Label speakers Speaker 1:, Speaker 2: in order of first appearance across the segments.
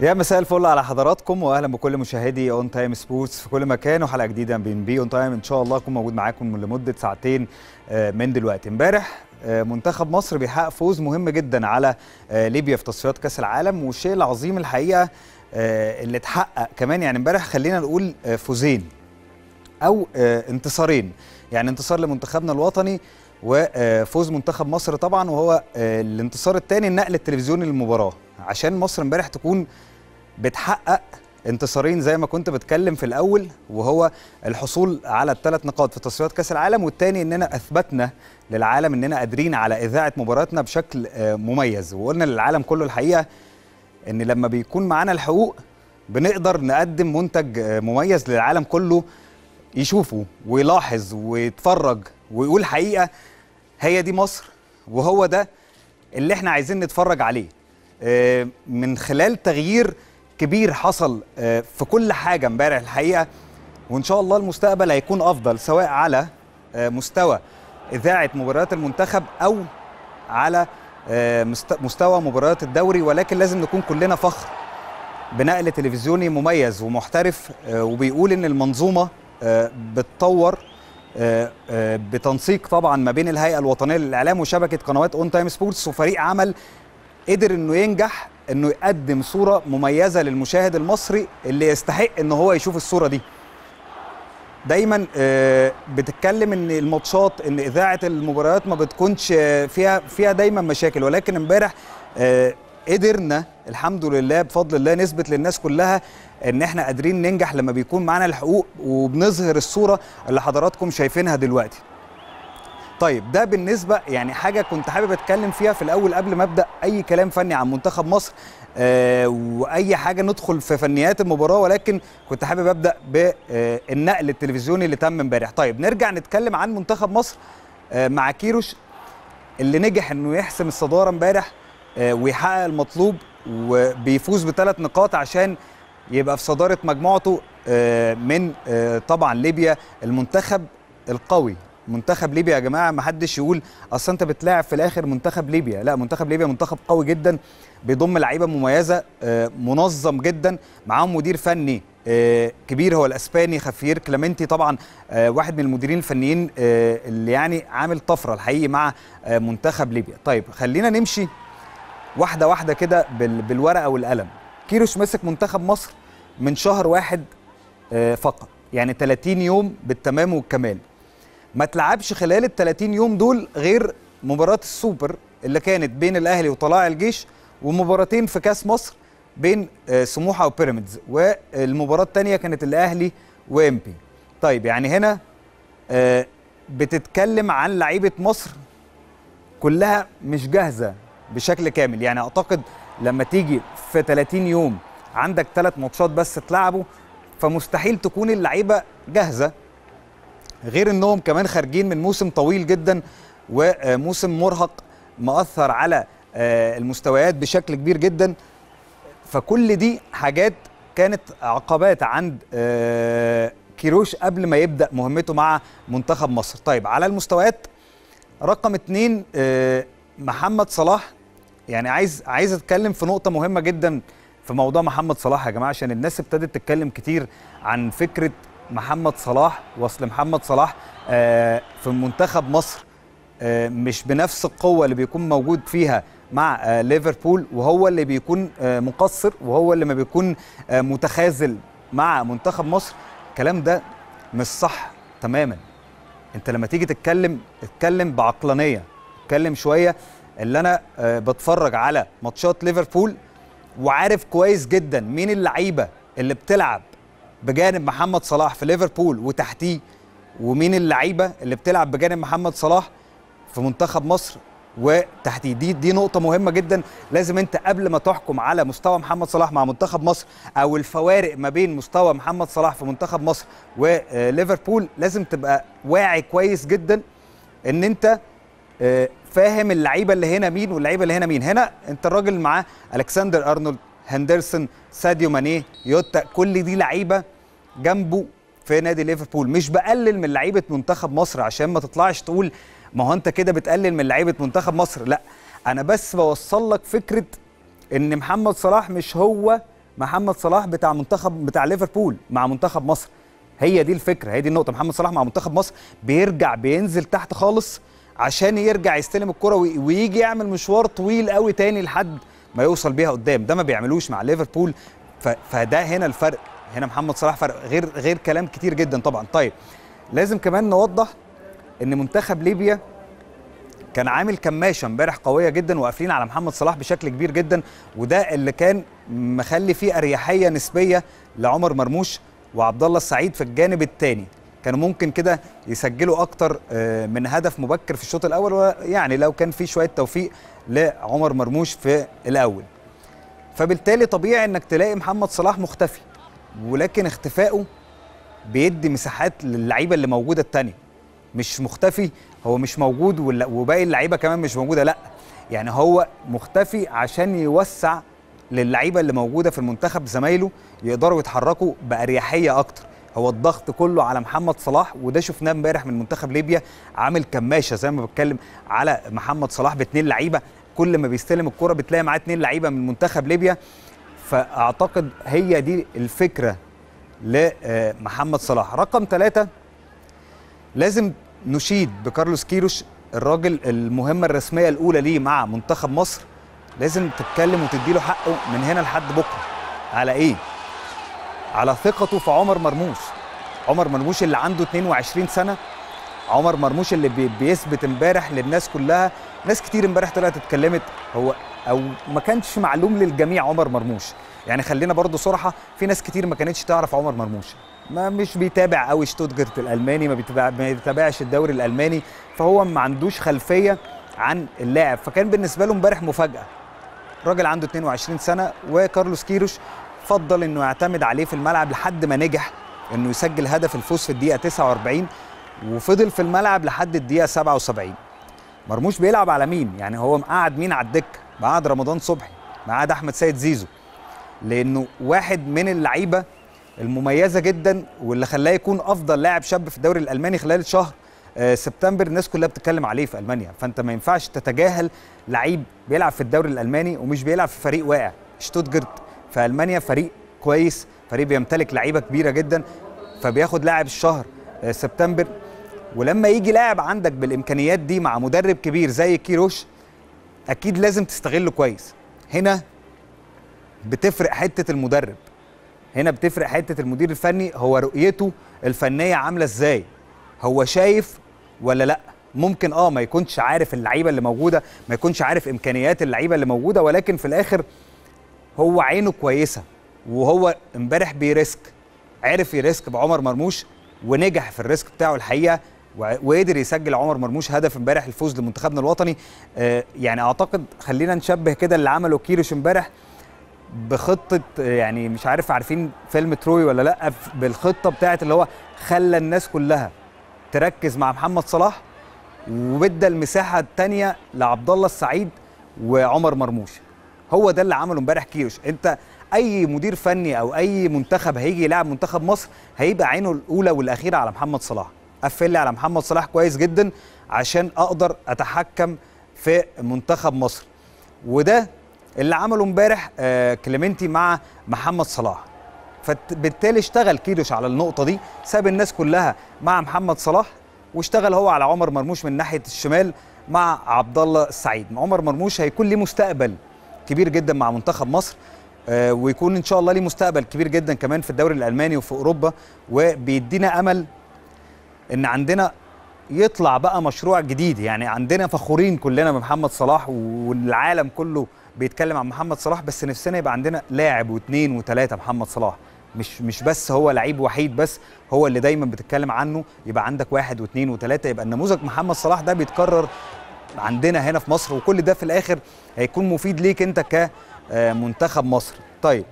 Speaker 1: يا مساء الفل على حضراتكم واهلا بكل مشاهدي اون تايم سبورتس في كل مكان وحلقه جديده من بي اون تايم ان شاء الله اكون موجود معاكم لمده ساعتين من دلوقتي امبارح منتخب مصر بيحقق فوز مهم جدا على ليبيا في تصفيات كاس العالم والشيء العظيم الحقيقه اللي اتحقق كمان يعني امبارح خلينا نقول فوزين او انتصارين يعني انتصار لمنتخبنا الوطني وفوز منتخب مصر طبعا وهو الانتصار الثاني النقل التلفزيوني للمباراه عشان مصر امبارح تكون بتحقق انتصارين زي ما كنت بتكلم في الاول وهو الحصول على الثلاث نقاط في تصفيات كاس العالم والثاني اننا اثبتنا للعالم اننا قادرين على اذاعه مباراتنا بشكل مميز وقلنا للعالم كله الحقيقه ان لما بيكون معانا الحقوق بنقدر نقدم منتج مميز للعالم كله يشوفه ويلاحظ ويتفرج ويقول حقيقه هي دي مصر وهو ده اللي احنا عايزين نتفرج عليه من خلال تغيير كبير حصل في كل حاجه امبارح الحقيقه وان شاء الله المستقبل هيكون افضل سواء على مستوى اذاعه مباريات المنتخب او على مستوى مباريات الدوري ولكن لازم نكون كلنا فخر بنقل تلفزيوني مميز ومحترف وبيقول ان المنظومه بتطور بتنسيق طبعا ما بين الهيئه الوطنيه للاعلام وشبكه قنوات اون تايم سبورتس وفريق عمل قدر انه ينجح انه يقدم صوره مميزه للمشاهد المصري اللي يستحق ان هو يشوف الصوره دي دايما بتتكلم ان الماتشات ان اذاعه المباريات ما بتكونش فيها فيها دايما مشاكل ولكن امبارح قدرنا الحمد لله بفضل الله نثبت للناس كلها ان احنا قادرين ننجح لما بيكون معانا الحقوق وبنظهر الصوره اللي حضراتكم شايفينها دلوقتي طيب ده بالنسبه يعني حاجه كنت حابب اتكلم فيها في الاول قبل ما ابدا اي كلام فني عن منتخب مصر آه واي حاجه ندخل في فنيات المباراه ولكن كنت حابب ابدا بالنقل التلفزيوني اللي تم امبارح طيب نرجع نتكلم عن منتخب مصر آه مع كيروش اللي نجح انه يحسم الصداره امبارح آه ويحقق المطلوب وبيفوز بثلاث نقاط عشان يبقى في صداره مجموعته من طبعا ليبيا المنتخب القوي منتخب ليبيا يا جماعه ما حدش يقول اصل انت بتلاعب في الاخر منتخب ليبيا لا منتخب ليبيا منتخب قوي جدا بيضم لعيبه مميزه منظم جدا معاهم مدير فني كبير هو الاسباني خفير كلامنتي طبعا واحد من المديرين الفنيين اللي يعني عامل طفره الحقيقي مع منتخب ليبيا طيب خلينا نمشي واحده واحده كده بالورقه والقلم كيروش مسك منتخب مصر من شهر واحد فقط يعني 30 يوم بالتمام والكمال ما تلعبش خلال ال 30 يوم دول غير مباراه السوبر اللي كانت بين الاهلي وطلائع الجيش ومباراتين في كاس مصر بين سموحه وبيراميدز والمباراه الثانيه كانت الاهلي وامبي طيب يعني هنا بتتكلم عن لعيبه مصر كلها مش جاهزه بشكل كامل يعني اعتقد لما تيجي في 30 يوم عندك ثلاث ماتشات بس تلعبوا فمستحيل تكون اللعيبه جاهزه غير انهم كمان خارجين من موسم طويل جدا وموسم مرهق مأثر على المستويات بشكل كبير جدا فكل دي حاجات كانت عقبات عند كيروش قبل ما يبدأ مهمته مع منتخب مصر طيب على المستويات رقم اتنين محمد صلاح يعني عايز عايز اتكلم في نقطة مهمة جدا في موضوع محمد صلاح يا جماعة عشان الناس ابتدت تتكلم كتير عن فكرة محمد صلاح وصل محمد صلاح في منتخب مصر مش بنفس القوة اللي بيكون موجود فيها مع ليفربول وهو اللي بيكون مقصر وهو اللي ما بيكون متخاذل مع منتخب مصر الكلام ده مش صح تماما انت لما تيجي تتكلم اتكلم بعقلانية اتكلم شوية اللي انا بتفرج على ماتشات ليفربول وعارف كويس جدا مين اللعيبة اللي بتلعب بجانب محمد صلاح في ليفربول وتحتيه ومين اللعيبه اللي بتلعب بجانب محمد صلاح في منتخب مصر وتحتيه دي دي نقطه مهمه جدا لازم انت قبل ما تحكم على مستوى محمد صلاح مع منتخب مصر او الفوارق ما بين مستوى محمد صلاح في منتخب مصر وليفربول لازم تبقى واعي كويس جدا ان انت فاهم اللعيبه اللي هنا مين واللعيبه اللي هنا مين هنا انت الراجل معاه الكسندر ارنولد هندرسون ساديو ماني يوتا كل دي لعيبه جنبه في نادي ليفربول مش بقلل من لعيبه منتخب مصر عشان ما تطلعش تقول ما هو انت كده بتقلل من لعيبه منتخب مصر لا انا بس بوصل لك فكره ان محمد صلاح مش هو محمد صلاح بتاع منتخب بتاع ليفربول مع منتخب مصر هي دي الفكره هي دي النقطه محمد صلاح مع منتخب مصر بيرجع بينزل تحت خالص عشان يرجع يستلم الكره ويجي يعمل مشوار طويل قوي تاني لحد ما يوصل بيها قدام ده ما بيعملوش مع ليفربول فده هنا الفرق هنا محمد صلاح فرق غير غير كلام كتير جدا طبعا طيب لازم كمان نوضح ان منتخب ليبيا كان عامل كماشه امبارح قويه جدا وقافلين على محمد صلاح بشكل كبير جدا وده اللي كان مخلي فيه اريحيه نسبيه لعمر مرموش وعبد الله السعيد في الجانب الثاني كانوا ممكن كده يسجلوا اكتر من هدف مبكر في الشوط الاول يعني لو كان في شويه توفيق لعمر مرموش في الاول فبالتالي طبيعي انك تلاقي محمد صلاح مختفي ولكن اختفائه بيدي مساحات للعيبه اللي موجوده الثانيه مش مختفي هو مش موجود وباقي اللعيبه كمان مش موجوده لا يعني هو مختفي عشان يوسع للعيبه اللي موجوده في المنتخب زمايله يقدروا يتحركوا باريحيه اكتر هو الضغط كله على محمد صلاح وده شفناه امبارح من منتخب ليبيا عامل كماشه زي ما بتكلم على محمد صلاح باثنين لعيبه كل ما بيستلم الكره بتلاقي معاه اثنين لعيبه من منتخب ليبيا فاعتقد هي دي الفكره لمحمد صلاح رقم ثلاثة لازم نشيد بكارلوس كيروش الراجل المهمه الرسميه الاولى ليه مع منتخب مصر لازم تتكلم وتديله حقه من هنا لحد بكره على ايه على ثقته في عمر مرموش عمر مرموش اللي عنده 22 سنه عمر مرموش اللي بي بيثبت امبارح للناس كلها ناس كتير امبارح طلعت اتكلمت هو او ما كانش معلوم للجميع عمر مرموش يعني خلينا برضو صراحه في ناس كتير ما كانتش تعرف عمر مرموش ما مش بيتابع قوي شتوتجارت الالماني ما, بيتابع ما بيتابعش الدوري الالماني فهو ما عندوش خلفيه عن اللاعب فكان بالنسبه له امبارح مفاجاه راجل عنده 22 سنه وكارلوس كيروش فضل انه يعتمد عليه في الملعب لحد ما نجح انه يسجل هدف الفوز في الدقيقه 49 وفضل في الملعب لحد الدقيقه 77 مرموش بيلعب على مين يعني هو مقعد مين على الدكه مقعد رمضان صبحي مقعد احمد سيد زيزو لانه واحد من اللعيبه المميزه جدا واللي خلاه يكون افضل لاعب شاب في الدوري الالماني خلال شهر سبتمبر الناس كلها بتتكلم عليه في المانيا فانت ما ينفعش تتجاهل لعيب بيلعب في الدوري الالماني ومش بيلعب في فريق واقع شتوتجارت في المانيا فريق كويس فريق بيمتلك لعيبه كبيره جدا فبياخد لاعب الشهر سبتمبر ولما يجي لاعب عندك بالامكانيات دي مع مدرب كبير زي كيروش اكيد لازم تستغله كويس هنا بتفرق حته المدرب هنا بتفرق حته المدير الفني هو رؤيته الفنيه عامله ازاي هو شايف ولا لا ممكن اه ما يكونش عارف اللعيبه اللي موجوده ما يكونش عارف امكانيات اللعيبه اللي موجوده ولكن في الاخر هو عينه كويسه وهو امبارح بيريسك عرف يريسك بعمر مرموش ونجح في الريسك بتاعه الحقيقه وقدر يسجل عمر مرموش هدف امبارح الفوز لمنتخبنا الوطني آه يعني اعتقد خلينا نشبه كده اللي عمله كيروش امبارح بخطه يعني مش عارف عارفين فيلم تروي ولا لا بالخطه بتاعت اللي هو خلى الناس كلها تركز مع محمد صلاح وادى المساحه الثانيه لعبد الله السعيد وعمر مرموش هو ده اللي عمله امبارح كيروش انت اي مدير فني او اي منتخب هيجي يلعب منتخب مصر هيبقى عينه الاولى والاخيره على محمد صلاح قفل لي على محمد صلاح كويس جدا عشان اقدر اتحكم في منتخب مصر وده اللي عمله امبارح آه كليمنتي مع محمد صلاح فبالتالي اشتغل كيروش على النقطه دي ساب الناس كلها مع محمد صلاح واشتغل هو على عمر مرموش من ناحيه الشمال مع عبد الله السعيد عمر مرموش هيكون ليه مستقبل كبير جدا مع منتخب مصر آه ويكون ان شاء الله ليه مستقبل كبير جدا كمان في الدوري الالماني وفي اوروبا وبيدينا امل ان عندنا يطلع بقى مشروع جديد يعني عندنا فخورين كلنا بمحمد صلاح والعالم كله بيتكلم عن محمد صلاح بس نفسنا يبقى عندنا لاعب واثنين وثلاثه محمد صلاح مش مش بس هو لعيب وحيد بس هو اللي دايما بتتكلم عنه يبقى عندك واحد واثنين وثلاثه يبقى النموذج محمد صلاح ده بيتكرر عندنا هنا في مصر وكل ده في الاخر هيكون مفيد ليك انت كمنتخب مصر طيب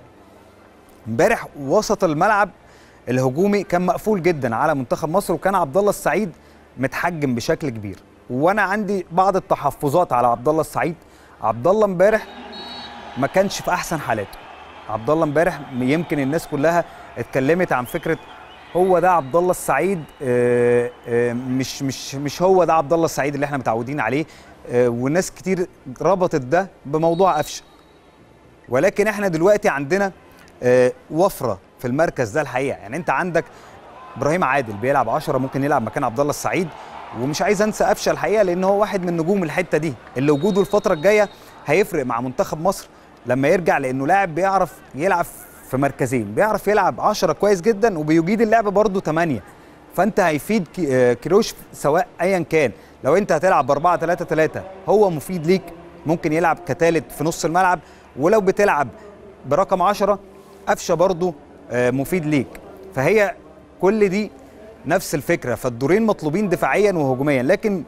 Speaker 1: امبارح وسط الملعب الهجومي كان مقفول جدا على منتخب مصر وكان عبد الله السعيد متحجم بشكل كبير وانا عندي بعض التحفظات على عبد الله السعيد عبد الله امبارح ما كانش في احسن حالاته عبد الله امبارح يمكن الناس كلها اتكلمت عن فكره هو ده عبد الله السعيد آه، آه، مش مش مش هو ده عبد الله السعيد اللي احنا متعودين عليه آه، والناس كتير ربطت ده بموضوع قفشه ولكن احنا دلوقتي عندنا آه، وفره في المركز ده الحقيقه يعني انت عندك ابراهيم عادل بيلعب 10 ممكن يلعب مكان عبد الله السعيد ومش عايز انسى قفشه الحقيقه لان هو واحد من نجوم الحته دي اللي وجوده الفتره الجايه هيفرق مع منتخب مصر لما يرجع لانه لاعب بيعرف يلعب في مركزين بيعرف يلعب 10 كويس جدا وبيجيد اللعب برده 8 فانت هيفيد كي- آه، كيروش سواء ايا كان لو انت هتلعب ب 4 3 3 هو مفيد ليك ممكن يلعب كتالت في نص الملعب ولو بتلعب برقم 10 قفشه برضه آه، مفيد ليك فهي كل دي نفس الفكره فالدورين مطلوبين دفاعيا وهجوميا لكن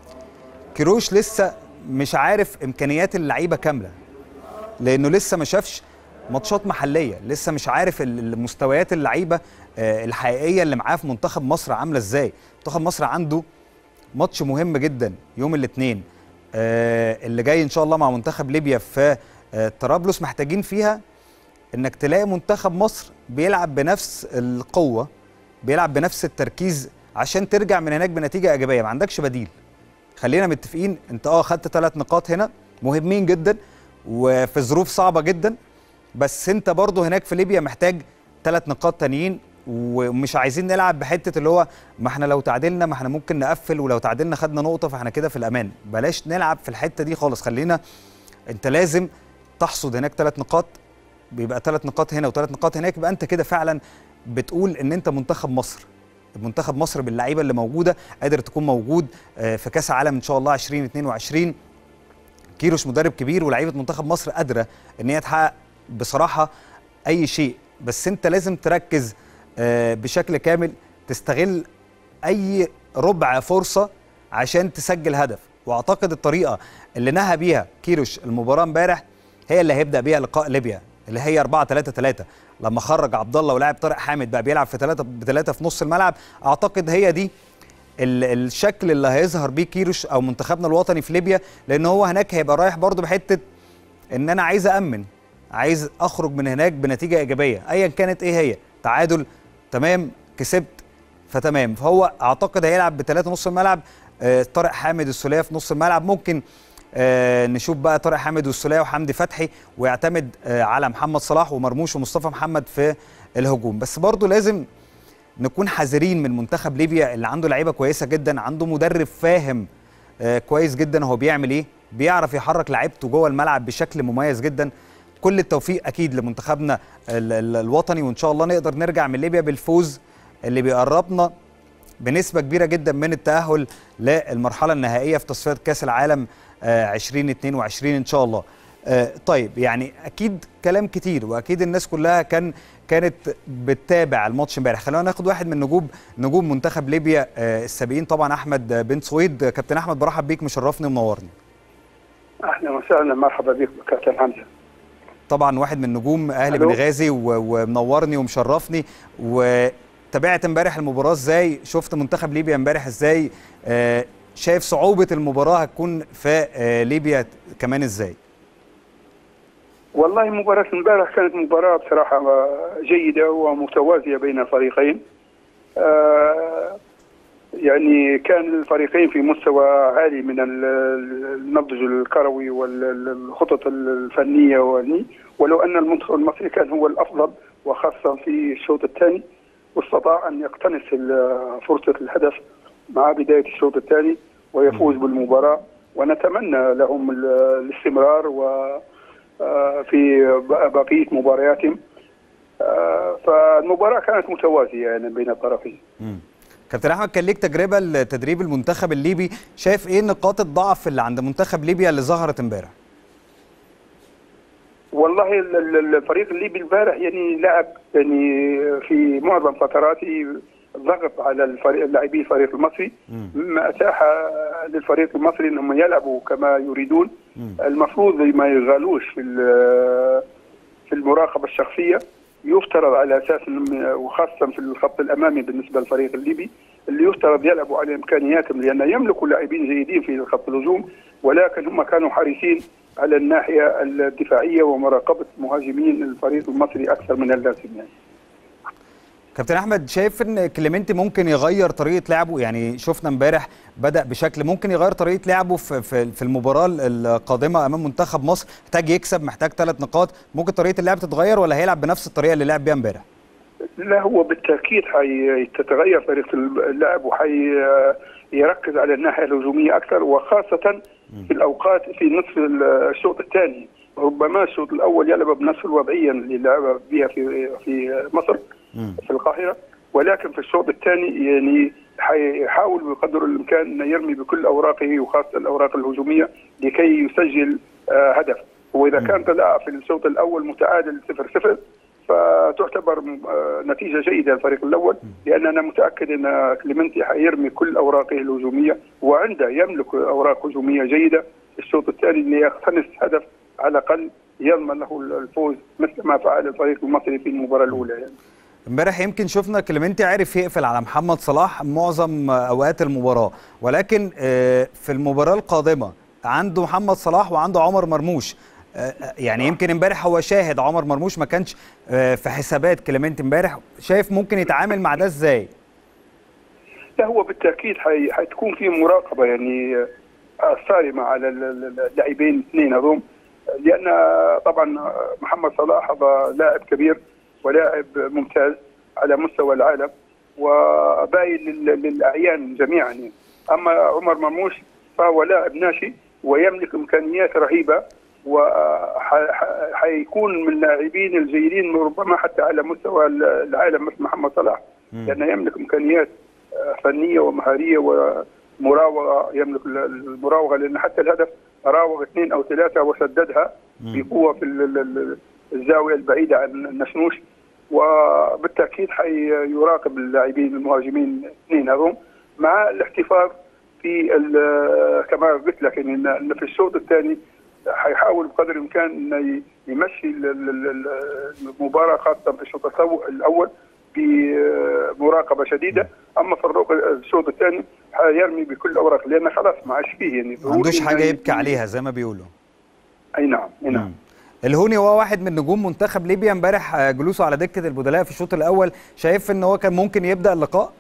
Speaker 1: كيروش لسه مش عارف امكانيات اللعيبه كامله لانه لسه ما شافش ماتشات محليه لسه مش عارف ال- المستويات اللعيبه آه، الحقيقيه اللي معاه في منتخب مصر عامله ازاي منتخب مصر عنده ماتش مهم جدا يوم الاثنين اللي جاي ان شاء الله مع منتخب ليبيا في آه، طرابلس محتاجين فيها انك تلاقي منتخب مصر بيلعب بنفس القوه بيلعب بنفس التركيز عشان ترجع من هناك بنتيجه ايجابيه ما عندكش بديل خلينا متفقين انت اه خدت ثلاث نقاط هنا مهمين جدا وفي ظروف صعبه جدا بس انت برضو هناك في ليبيا محتاج ثلاث نقاط تانيين ومش عايزين نلعب بحته اللي هو ما احنا لو تعادلنا ما احنا ممكن نقفل ولو تعادلنا خدنا نقطه فاحنا كده في الامان بلاش نلعب في الحته دي خالص خلينا انت لازم تحصد هناك ثلاث نقاط بيبقى ثلاث نقاط هنا وثلاث نقاط هناك يبقى انت كده فعلا بتقول ان انت منتخب مصر منتخب مصر باللعيبه اللي موجوده قادر تكون موجود آه، في كاس العالم ان شاء الله 2022 كيروش مدرب كبير ولاعيبه منتخب مصر قادره ان هي تحقق بصراحه اي شيء بس انت لازم تركز آه، بشكل كامل تستغل اي ربع فرصه عشان تسجل هدف واعتقد الطريقه اللي نهى بيها كيروش المباراه امبارح هي اللي هيبدا بيها لقاء ليبيا اللي هي 4 3 3 لما خرج عبد الله ولاعب طارق حامد بقى بيلعب في 3 بثلاثه في نص الملعب اعتقد هي دي ال- الشكل اللي هيظهر بيه كيروش او منتخبنا الوطني في ليبيا لان هو هناك هيبقى رايح برضه بحته ان انا عايز امن عايز اخرج من هناك بنتيجه ايجابيه ايا كانت ايه هي تعادل تمام كسبت فتمام فهو اعتقد هيلعب بثلاثه نص الملعب آه، طارق حامد السوليه في نص الملعب ممكن آه، نشوف بقى طارق حامد والسوليه وحمدي فتحي ويعتمد آه، على محمد صلاح ومرموش ومصطفى محمد في الهجوم بس برضه لازم نكون حذرين من منتخب ليبيا اللي عنده لعيبه كويسه جدا عنده مدرب فاهم آه، كويس جدا هو بيعمل ايه بيعرف يحرك لعيبته جوه الملعب بشكل مميز جدا كل التوفيق اكيد لمنتخبنا ال- ال- الوطني وان شاء الله نقدر نرجع من ليبيا بالفوز اللي بيقربنا بنسبه كبيره جدا من التاهل للمرحله النهائيه في تصفيات كاس العالم آه، 2022 ان شاء الله آه، طيب يعني اكيد كلام كتير واكيد الناس كلها كان كانت بتتابع الماتش امبارح خلينا ناخد واحد من نجوم نجوم منتخب ليبيا آه، السابقين طبعا احمد بن سويد كابتن احمد برحب بيك مشرفني ومنورني
Speaker 2: اهلا وسهلا مرحبا بك كابتن حمزه
Speaker 1: طبعا واحد من نجوم اهلي
Speaker 2: ألو.
Speaker 1: بنغازي و- ومنورني ومشرفني وتابعت امبارح المباراه ازاي شفت منتخب ليبيا امبارح ازاي آه، شايف صعوبه المباراه هتكون في آه، ليبيا كمان ازاي
Speaker 2: والله مباراة امبارح كانت مباراة بصراحة جيدة ومتوازية بين الفريقين آه، يعني كان الفريقين في مستوى عالي من ال- النضج الكروي والخطط الفنية والني ولو أن المنتخب المصري كان هو الأفضل وخاصة في الشوط الثاني واستطاع أن يقتنص ال- فرصة الهدف مع بداية الشوط الثاني ويفوز بالمباراة ونتمنى لهم ال- الاستمرار و آه، في ب- بقية مبارياتهم آه، فالمباراة كانت متوازية يعني بين الطرفين
Speaker 1: مم. كابتن احمد كان ليك تجربه لتدريب المنتخب الليبي شايف ايه نقاط الضعف اللي عند منتخب ليبيا اللي ظهرت امبارح
Speaker 2: والله ال- ال- الفريق الليبي البارح يعني لعب يعني في معظم فتراته ضغط على الفريق اللاعبي الفريق المصري
Speaker 1: مم.
Speaker 2: مما اتاح للفريق المصري انهم يلعبوا كما يريدون
Speaker 1: مم.
Speaker 2: المفروض ما يغالوش في ال- في المراقبه الشخصيه يفترض على اساس انهم وخاصه في الخط الامامي بالنسبه للفريق الليبي اللي يفترض يلعبوا على امكانياتهم لان يملكوا لاعبين جيدين في خط الهجوم ولكن هم كانوا حريصين على الناحيه الدفاعيه ومراقبه مهاجمين الفريق المصري اكثر من اللازم يعني.
Speaker 1: كابتن احمد شايف ان كليمنتي ممكن يغير طريقه لعبه يعني شفنا امبارح بدا بشكل ممكن يغير طريقه لعبه في في, في المباراه القادمه امام منتخب مصر محتاج يكسب محتاج ثلاث نقاط ممكن طريقه اللعب تتغير ولا هيلعب بنفس الطريقه اللي لعب بيها امبارح
Speaker 2: لا هو بالتاكيد حتتغير طريقه اللعب وحي يركز على الناحيه الهجوميه اكثر وخاصه في الاوقات في نصف الشوط الثاني ربما الشوط الاول يلعب بنفس الوضعيه اللي لعب بها في في مصر في القاهره ولكن في الشوط الثاني يعني حيحاول بقدر الامكان ان يرمي بكل اوراقه وخاصه الاوراق الهجوميه لكي يسجل هدف واذا كان طلع في الشوط الاول متعادل 0 0 فتعتبر نتيجه جيده للفريق الاول لان انا متاكد ان كليمنتي حيرمي كل اوراقه الهجوميه وعنده يملك اوراق هجوميه جيده الشوط الثاني ليقتنص هدف على الاقل يضمن له الفوز مثل ما فعل الفريق المصري في المباراه الاولى يعني.
Speaker 1: امبارح يمكن شفنا كليمنتي عرف يقفل على محمد صلاح معظم اوقات المباراه ولكن في المباراه القادمه عنده محمد صلاح وعنده عمر مرموش يعني يمكن امبارح هو شاهد عمر مرموش ما كانش في حسابات كليمنت امبارح شايف ممكن يتعامل مع ده ازاي؟
Speaker 2: لا هو بالتاكيد حتكون في مراقبه يعني صارمه على اللاعبين الاثنين هذوم لان طبعا محمد صلاح هذا لاعب كبير ولاعب ممتاز على مستوى العالم وباين للاعيان جميعا يعني. اما عمر مرموش فهو لاعب ناشئ ويملك امكانيات رهيبه وحيكون من اللاعبين الجيدين ربما حتى على مستوى العالم مثل محمد صلاح لانه يملك امكانيات فنيه ومهاريه ومراوغه يملك المراوغه لان حتى الهدف راوغ اثنين او ثلاثه وسددها بقوه في الزاويه البعيده عن النشنوش وبالتاكيد حيراقب اللاعبين المهاجمين الاثنين هذول مع الاحتفاظ في كما قلت لك ان في الشوط الثاني حيحاول بقدر الامكان انه يمشي المباراه خاصه في الشوط الاول بمراقبه شديده اما في الشوط الثاني حيرمي بكل اوراق لان خلاص ما عادش فيه يعني
Speaker 1: ما عندوش حاجه يبكي عليها زي ما بيقولوا
Speaker 2: اي نعم اي نعم
Speaker 1: الهوني هو واحد من نجوم منتخب ليبيا امبارح جلوسه على دكه البدلاء في الشوط الاول شايف ان هو كان ممكن يبدا اللقاء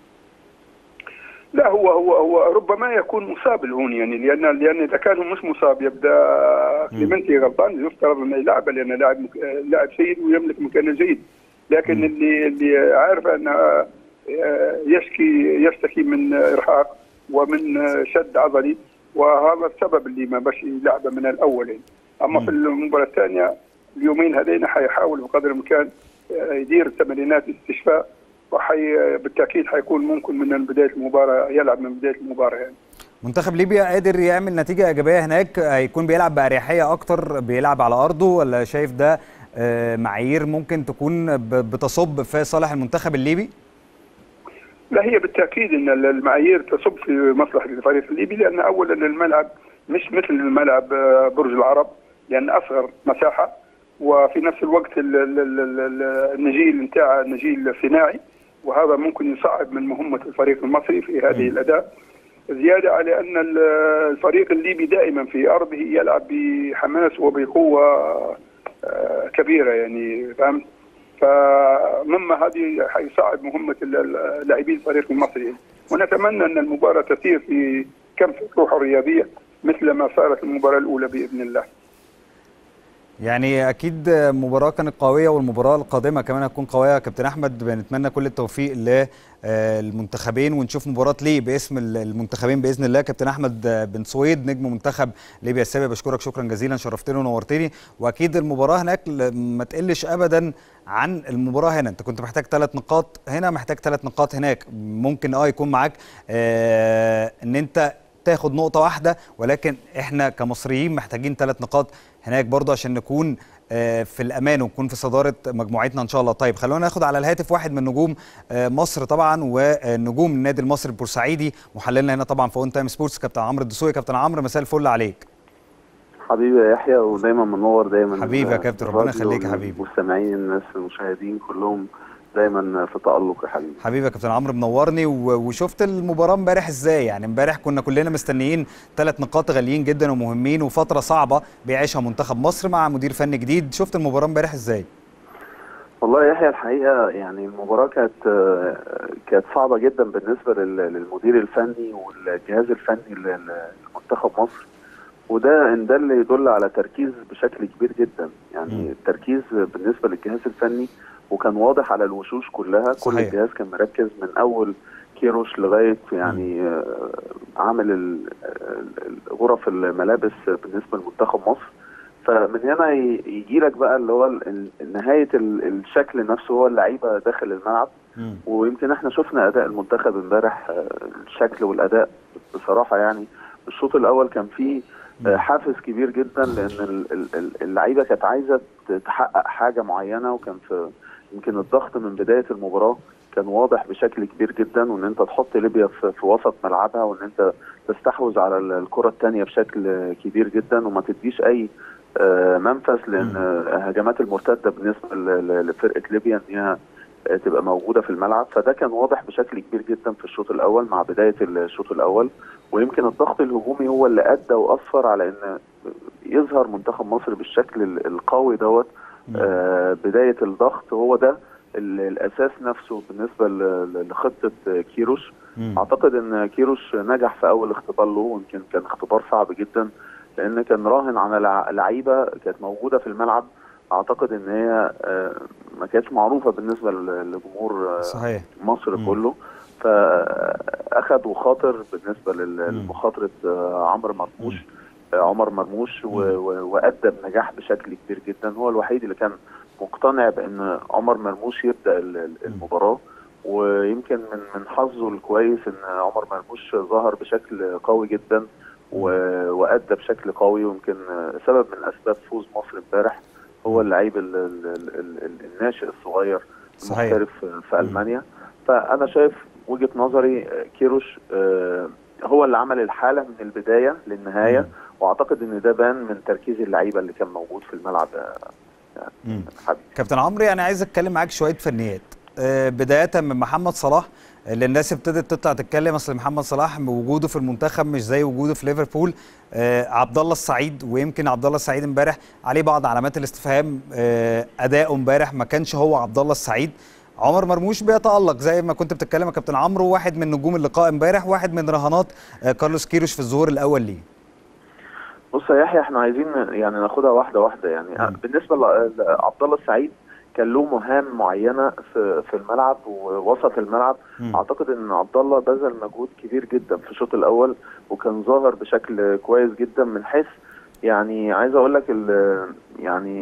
Speaker 2: لا هو هو هو ربما يكون مصاب الهوني يعني لان لان اذا كان مش مصاب يبدا كليمنتي غلطان يفترض انه يلعب لانه لاعب لاعب جيد ويملك مكان جيد لكن اللي اللي عارف انه يشكي يشتكي من ارهاق ومن شد عضلي وهذا السبب اللي ما باش يلعب من الاول يعني. اما في المباراه الثانيه اليومين هذين حيحاول بقدر الامكان يدير تمرينات استشفاء وحي بالتاكيد حيكون ممكن من بدايه المباراه يلعب من بدايه المباراه يعني.
Speaker 1: منتخب ليبيا قادر يعمل نتيجه ايجابيه هناك هيكون بيلعب باريحيه اكتر بيلعب على ارضه ولا شايف ده معايير ممكن تكون بتصب في صالح المنتخب الليبي؟
Speaker 2: لا هي بالتاكيد ان المعايير تصب في مصلحه الفريق الليبي لان اولا الملعب مش مثل الملعب برج العرب لان اصغر مساحه وفي نفس الوقت النجيل نتاع نجيل صناعي وهذا ممكن يصعب من مهمه الفريق المصري في هذه الاداء زياده على ان الفريق الليبي دائما في ارضه يلعب بحماس وبقوه كبيره يعني فهمت فمما هذه حيصعب مهمه لاعبي الفريق المصري ونتمنى ان المباراه تسير في كفه روح الرياضيه مثل ما صارت المباراه الاولى باذن الله
Speaker 1: يعني اكيد مباراه كانت قويه والمباراه القادمه كمان هتكون قويه كابتن احمد بنتمنى كل التوفيق للمنتخبين ونشوف مباراه ليه باسم المنتخبين باذن الله كابتن احمد بن سويد نجم منتخب ليبيا السابق بشكرك شكرا جزيلا شرفتني ونورتني واكيد المباراه هناك ما تقلش ابدا عن المباراه هنا انت كنت محتاج ثلاث نقاط هنا محتاج ثلاث نقاط هناك ممكن اه يكون معاك آه ان انت تاخد نقطة واحدة ولكن احنا كمصريين محتاجين ثلاث نقاط هناك برضه عشان نكون في الامان ونكون في صداره مجموعتنا ان شاء الله طيب خلونا ناخد على الهاتف واحد من نجوم مصر طبعا ونجوم النادي المصري البورسعيدي محللنا هنا طبعا في اون تايم سبورتس كابتن عمرو الدسوقي كابتن عمرو مساء الفل عليك
Speaker 3: حبيبي يا يحيى ودايما منور دايما
Speaker 1: حبيبي يا كابتن ربنا يخليك يا حبيبي
Speaker 3: والسامعين الناس المشاهدين كلهم دايما في تالق يا حبيبي
Speaker 1: حبيبي يا كابتن عمرو منورني وشفت المباراه امبارح ازاي يعني امبارح كنا كلنا مستنيين ثلاث نقاط غاليين جدا ومهمين وفتره صعبه بيعيشها منتخب مصر مع مدير فني جديد شفت المباراه امبارح ازاي
Speaker 3: والله يا يحيى الحقيقه يعني المباراه كانت آه، كانت صعبه جدا بالنسبه لل- للمدير الفني والجهاز الفني ل- لمنتخب مصر وده ان ده اللي يدل على تركيز بشكل كبير جدا
Speaker 1: مم.
Speaker 3: يعني التركيز بالنسبه للجهاز الفني وكان واضح على الوشوش كلها كل
Speaker 1: صحيح.
Speaker 3: الجهاز كان مركز من اول كيروش لغايه يعني آه، عامل ال- ال- غرف الملابس بالنسبه لمنتخب مصر فمن هنا يجي لك بقى اللي هو ال- ال- نهايه ال- الشكل نفسه هو اللعيبه داخل الملعب
Speaker 1: مم.
Speaker 3: ويمكن احنا شفنا اداء المنتخب امبارح آه، الشكل والاداء بصراحه يعني الشوط الاول كان فيه آه، حافز كبير جدا لان ال- ال- ال- اللعيبه كانت عايزه ت- تحقق حاجه معينه وكان في يمكن الضغط من بدايه المباراه كان واضح بشكل كبير جدا وان انت تحط ليبيا في, في وسط ملعبها وان انت تستحوذ على ال- الكره الثانيه بشكل آه، كبير جدا وما تديش اي آه، منفذ لان آه، هجمات المرتده بالنسبه ل- ل- لفرقه ليبيا ان هي آه، تبقى موجوده في الملعب فده كان واضح بشكل كبير جدا في الشوط الاول مع بدايه الشوط الاول ويمكن الضغط الهجومي هو اللي ادى واثر على ان يظهر منتخب مصر بالشكل ال- القوي دوت آه، بدايه الضغط هو ده ال- الاساس نفسه بالنسبه ل- ل- لخطه آه، كيروش
Speaker 1: مم.
Speaker 3: اعتقد ان كيروش نجح في اول اختبار له ويمكن كان اختبار صعب جدا لان كان راهن على لع- لعيبه كانت موجوده في الملعب اعتقد ان هي آه، ما كانتش معروفه بالنسبه ل- لجمهور آه،
Speaker 1: صحيح
Speaker 3: مصر
Speaker 1: مم.
Speaker 3: كله فاخذ وخاطر بالنسبه لل-
Speaker 1: مم.
Speaker 3: لمخاطره آه، عمرو مرموش آه، عمر مرموش و-
Speaker 1: مم.
Speaker 3: و- وادى بنجاح بشكل كبير جدا هو الوحيد اللي كان مقتنع بان عمر مرموش يبدا ال- ال- المباراه ويمكن من من حظه الكويس ان عمر مرموش ظهر بشكل قوي جدا و- وادى بشكل قوي ويمكن آه، سبب من اسباب فوز مصر امبارح هو اللعيب ال- ال- ال- ال- الناشئ الصغير
Speaker 1: صحيح.
Speaker 3: المحترف في المانيا فانا شايف وجهه نظري آه، كيروش آه، هو اللي عمل الحاله من البدايه للنهايه
Speaker 1: مم.
Speaker 3: واعتقد ان ده بان من تركيز اللعيبه اللي كان موجود في الملعب يا
Speaker 1: مم.
Speaker 3: حبيبي
Speaker 1: كابتن عمرو انا عايز اتكلم معاك شويه فنيات آه، بدايه من محمد صلاح اللي الناس ابتدت تطلع تتكلم اصل محمد صلاح وجوده في المنتخب مش زي وجوده في ليفربول آه، عبد الله السعيد ويمكن عبد الله السعيد امبارح عليه بعض علامات الاستفهام آه، اداؤه امبارح ما كانش هو عبد الله السعيد عمر مرموش بيتالق زي ما كنت بتتكلم يا كابتن عمرو واحد من نجوم اللقاء امبارح واحد من رهانات آه، كارلوس كيروش في الظهور الاول ليه
Speaker 3: بص يا يحيى احنا عايزين يعني ناخدها واحده واحده يعني
Speaker 1: مم.
Speaker 3: بالنسبه ل- لعبد الله السعيد كان له مهام معينه في في الملعب ووسط الملعب
Speaker 1: مم.
Speaker 3: اعتقد ان عبد الله بذل مجهود كبير جدا في الشوط الاول وكان ظاهر بشكل كويس جدا من حيث يعني عايز اقول لك ال- يعني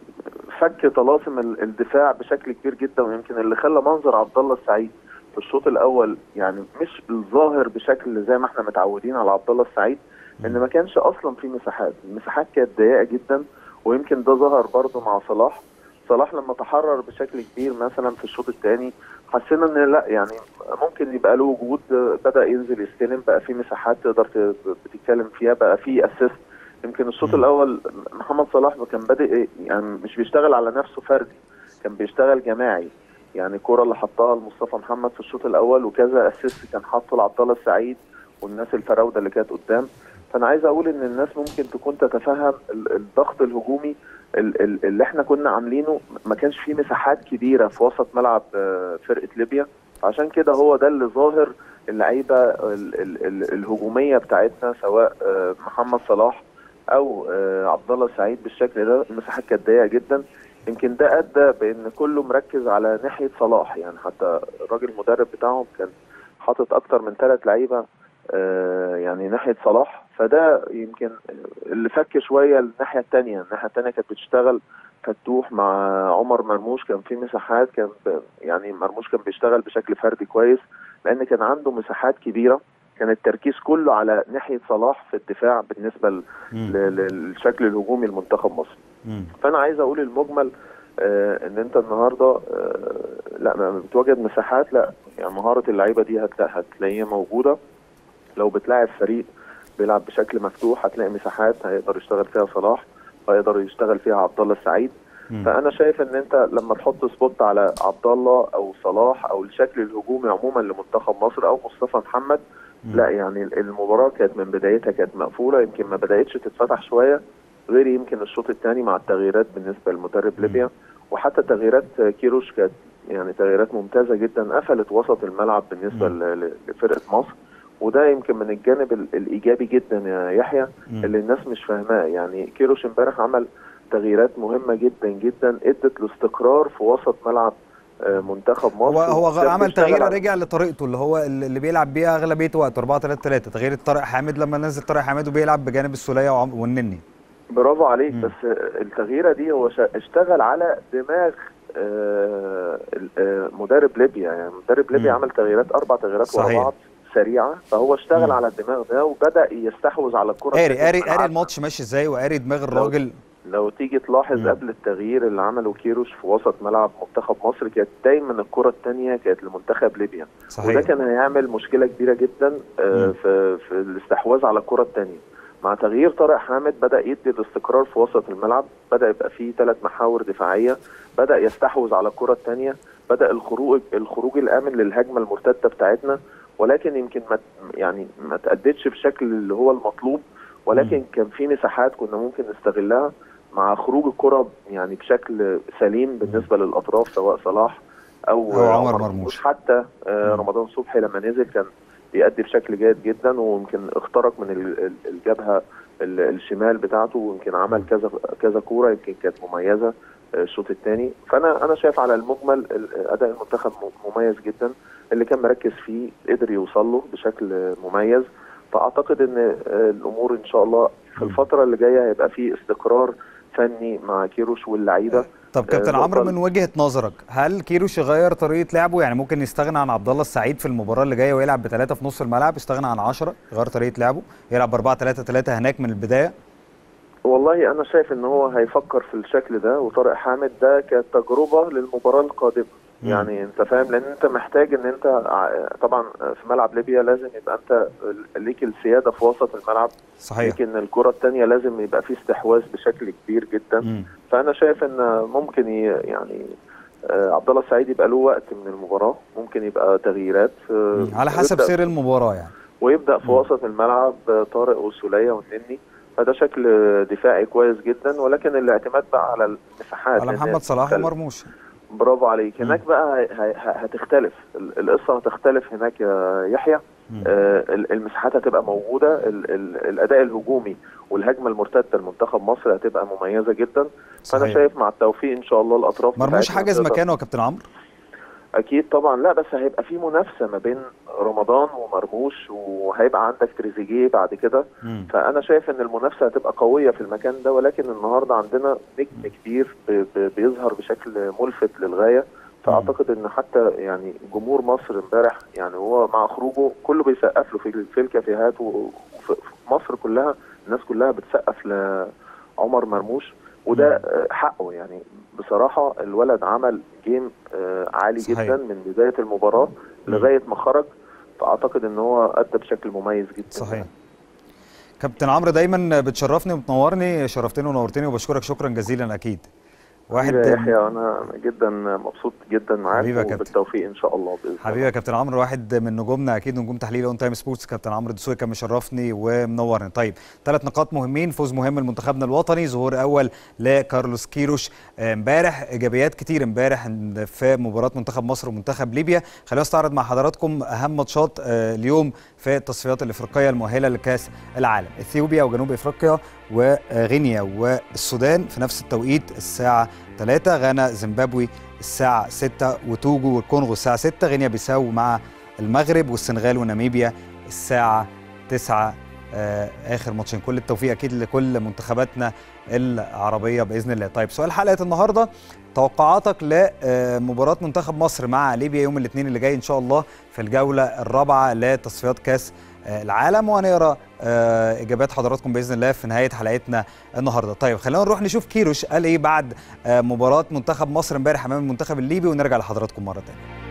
Speaker 3: فك طلاسم ال- الدفاع بشكل كبير جدا ويمكن اللي خلى منظر عبد الله السعيد في الشوط الاول يعني مش الظاهر بشكل زي ما احنا متعودين على عبد الله السعيد ان ما كانش اصلا في مساحات المساحات كانت ضيقه جدا ويمكن ده ظهر برضه مع صلاح صلاح لما تحرر بشكل كبير مثلا في الشوط الثاني حسينا ان لا يعني ممكن يبقى له وجود بدا ينزل يستلم بقى في مساحات تقدر ت- بتتكلم فيها بقى في اسيست يمكن الشوط
Speaker 1: مم.
Speaker 3: الاول محمد صلاح كان بادئ يعني مش بيشتغل على نفسه فردي كان بيشتغل جماعي يعني الكرة اللي حطها لمصطفى محمد في الشوط الاول وكذا اسيست كان حاطه لعبد الله السعيد والناس الفراوده اللي كانت قدام فانا عايز اقول ان الناس ممكن تكون تتفهم ال- الضغط الهجومي ال- ال- اللي احنا كنا عاملينه ما كانش فيه مساحات كبيره في وسط ملعب آه، فرقه ليبيا عشان كده هو ده اللي ظاهر اللعيبه ال- ال- ال- الهجوميه بتاعتنا سواء آه، محمد صلاح او آه، عبد الله السعيد بالشكل ده المساحات كانت ضيقه جدا يمكن ده ادى بان كله مركز على ناحيه صلاح يعني حتى الراجل المدرب بتاعهم كان حاطط اكتر من ثلاث لعيبه آه، يعني ناحيه صلاح فده يمكن اللي فك شويه الناحيه الثانيه الناحيه الثانيه كانت بتشتغل فتوح مع عمر مرموش كان في مساحات كان ب- يعني مرموش كان بيشتغل بشكل فردي كويس لان كان عنده مساحات كبيره كان التركيز كله على ناحيه صلاح في الدفاع بالنسبه ل-
Speaker 1: مم.
Speaker 3: ل- للشكل الهجومي لمنتخب مصر
Speaker 1: مم.
Speaker 3: فانا عايز اقول المجمل آه ان انت النهارده آه لا ما بتواجد مساحات لا يعني مهاره اللعيبه دي هتلا- هتلاقيها موجوده لو بتلاعب فريق بيلعب بشكل مفتوح هتلاقي مساحات هيقدر يشتغل فيها صلاح وهيقدر يشتغل فيها عبد الله السعيد
Speaker 1: مم.
Speaker 3: فانا شايف ان انت لما تحط سبوت على عبد الله او صلاح او الشكل الهجومي عموما لمنتخب مصر او مصطفى محمد
Speaker 1: مم.
Speaker 3: لا يعني المباراه كانت من بدايتها كانت مقفوله يمكن ما بداتش تتفتح شويه غير يمكن الشوط الثاني مع التغييرات بالنسبه لمدرب
Speaker 1: مم.
Speaker 3: ليبيا وحتى تغييرات كيروش كانت يعني تغييرات ممتازه جدا قفلت وسط الملعب بالنسبه
Speaker 1: مم.
Speaker 3: ل- ل- لفرقه مصر وده يمكن من الجانب ال- الايجابي جدا يا يحيى
Speaker 1: مم.
Speaker 3: اللي الناس مش فاهماه يعني كيروش امبارح عمل تغييرات مهمه جدا جدا ادت الاستقرار في وسط ملعب آه، منتخب مصر
Speaker 1: هو هو غ-
Speaker 3: وكان
Speaker 1: عمل
Speaker 3: بيشتغل
Speaker 1: تغيير
Speaker 3: على-
Speaker 1: رجع لطريقته اللي هو اللي بيلعب بيها اغلبيه وقت 4 3 3 تغيير طارق حامد لما نزل طارق حامد وبيلعب بجانب السوليه وعم- والنني
Speaker 3: برافو عليك
Speaker 1: مم.
Speaker 3: بس التغييره دي هو شا- اشتغل على دماغ آه، ال- آه، مدرب ليبيا يعني مدرب ليبيا
Speaker 1: مم.
Speaker 3: عمل تغييرات اربع تغييرات ورا
Speaker 1: صحيح.
Speaker 3: بعض سريعه فهو اشتغل
Speaker 1: مم.
Speaker 3: على الدماغ ده وبدا يستحوذ على الكره
Speaker 1: قاري
Speaker 3: بشكل
Speaker 1: قاري قاري
Speaker 3: منعكس.
Speaker 1: الماتش ماشي ازاي وقاري دماغ الراجل
Speaker 3: لو تيجي تلاحظ
Speaker 1: مم.
Speaker 3: قبل التغيير اللي عمله كيروش في وسط ملعب منتخب مصر كانت دايما الكره الثانيه كانت لمنتخب ليبيا وده
Speaker 1: صحيح
Speaker 3: كان هيعمل مشكله كبيره جدا آه،
Speaker 1: مم.
Speaker 3: في في الاستحواذ على الكره الثانيه مع تغيير طارق حامد بدا يدي الاستقرار في وسط الملعب بدا يبقى فيه ثلاث محاور دفاعيه بدا يستحوذ على الكره الثانيه بدا الخروج الخروج الامن للهجمه المرتده بتاعتنا ولكن يمكن ما يعني ما تادتش بشكل اللي هو المطلوب ولكن
Speaker 1: مم.
Speaker 3: كان في مساحات كنا ممكن نستغلها مع خروج الكره يعني بشكل سليم بالنسبه للاطراف سواء صلاح او
Speaker 1: أو عمر مرموش.
Speaker 3: حتى آه،
Speaker 1: مم.
Speaker 3: رمضان صبحي لما نزل كان بيأدي بشكل جيد جدا ويمكن اخترق من ال- ال- الجبهه ال- الشمال بتاعته ويمكن عمل كذا كذا كوره يمكن كانت مميزه آه، الشوط الثاني فانا انا شايف على المجمل ال- اداء المنتخب م- مميز جدا اللي كان مركز فيه قدر يوصل له بشكل آه، مميز فاعتقد ان آه، الامور ان شاء الله في
Speaker 1: مم.
Speaker 3: الفتره اللي جايه هيبقى في استقرار فني مع كيروش واللعيبه
Speaker 1: طب كابتن
Speaker 3: آه،
Speaker 1: عمرو
Speaker 3: نقطة-
Speaker 1: من وجهه نظرك هل كيروش يغير طريقه لعبه يعني ممكن يستغنى عن عبد الله السعيد في المباراه اللي جايه ويلعب بثلاثه في نص الملعب يستغنى عن 10 يغير طريقه لعبه يلعب ب 4 3 3 هناك من البدايه
Speaker 3: والله انا شايف ان هو هيفكر في الشكل ده وطارق حامد ده كانت تجربه للمباراه القادمه
Speaker 1: مم.
Speaker 3: يعني انت فاهم لان انت محتاج ان انت ع- طبعا في ملعب ليبيا لازم يبقى انت ليك السياده في وسط الملعب
Speaker 1: صحيح
Speaker 3: لكن الكره الثانيه لازم يبقى في استحواذ بشكل كبير جدا
Speaker 1: مم.
Speaker 3: فانا شايف ان ممكن ي- يعني آه، عبد الله السعيد يبقى له وقت من المباراه ممكن يبقى تغييرات آه،
Speaker 1: مم. على حسب
Speaker 3: ويبدأ-
Speaker 1: سير المباراه يعني
Speaker 3: ويبدا في
Speaker 1: مم.
Speaker 3: وسط الملعب طارق والسوليه والنني فده شكل دفاعي كويس جدا ولكن الاعتماد بقى على المساحات
Speaker 1: على
Speaker 3: لأن
Speaker 1: محمد صلاح
Speaker 3: خل-
Speaker 1: ومرموش
Speaker 3: برافو عليك
Speaker 1: مم.
Speaker 3: هناك بقى ه- ه- هتختلف ال- القصه هتختلف هناك يا يحيى
Speaker 1: مم.
Speaker 3: آه، ال- المساحات هتبقى موجوده ال- ال- الاداء الهجومي والهجمه المرتده لمنتخب مصر هتبقى مميزه جدا فانا
Speaker 1: صحيح.
Speaker 3: شايف مع التوفيق ان شاء الله الاطراف
Speaker 1: مرموش
Speaker 3: بتاعتنا
Speaker 1: حجز
Speaker 3: تقدر-
Speaker 1: مكانه يا كابتن عمرو
Speaker 3: اكيد طبعا لا بس هيبقى في منافسه ما بين رمضان ومرموش وهيبقى عندك تريزيجيه بعد كده
Speaker 1: مم.
Speaker 3: فانا شايف ان المنافسه هتبقى قويه في المكان ده ولكن النهارده عندنا نجم كبير ب- ب- بيظهر بشكل ملفت للغايه فاعتقد ان حتى يعني جمهور مصر امبارح يعني هو مع خروجه كله بيسقف له في في الكافيهات وفي في مصر كلها الناس كلها بتسقف لعمر مرموش وده آه، حقه يعني بصراحه الولد عمل جيم آه، عالي
Speaker 1: صحيح.
Speaker 3: جدا من بدايه المباراه
Speaker 1: مم.
Speaker 3: لغايه ما خرج فاعتقد ان هو ادى بشكل مميز جدا
Speaker 1: صحيح كابتن عمرو دايما بتشرفني وبتنورني شرفتني ونورتني وبشكرك شكرا جزيلا اكيد
Speaker 3: واحد
Speaker 1: واحد
Speaker 3: يا يحيى انا جدا مبسوط جدا معاك
Speaker 1: حبيبي يا كابتن.
Speaker 3: وبالتوفيق ان شاء الله باذن
Speaker 1: حبيبي يا كابتن عمرو واحد من نجومنا اكيد نجوم تحليل اون تايم سبورتس كابتن عمرو الدسوقي كان مشرفني ومنورني طيب ثلاث نقاط مهمين فوز مهم لمنتخبنا الوطني ظهور اول لكارلوس كيروش آه، امبارح ايجابيات كتير امبارح في مباراه منتخب مصر ومنتخب ليبيا خلينا نستعرض مع حضراتكم اهم ماتشات آه، اليوم في التصفيات الافريقيه المؤهله لكاس العالم اثيوبيا وجنوب افريقيا وغينيا والسودان في نفس التوقيت الساعه 3 غانا زيمبابوي الساعة 6 وتوجو والكونغو الساعة 6 غينيا بيساو مع المغرب والسنغال وناميبيا الساعة 9 آه آخر ماتشين كل التوفيق أكيد لكل منتخباتنا العربية بإذن الله طيب سؤال حلقة النهاردة توقعاتك لمباراة منتخب مصر مع ليبيا يوم الاثنين اللي جاي إن شاء الله في الجولة الرابعة لتصفيات كاس آه، العالم وهنقرا آه، اجابات حضراتكم باذن الله في نهايه حلقتنا النهارده طيب خلينا نروح نشوف كيروش قال ايه بعد آه، مباراه منتخب مصر امبارح امام المنتخب الليبي ونرجع لحضراتكم مره ثانيه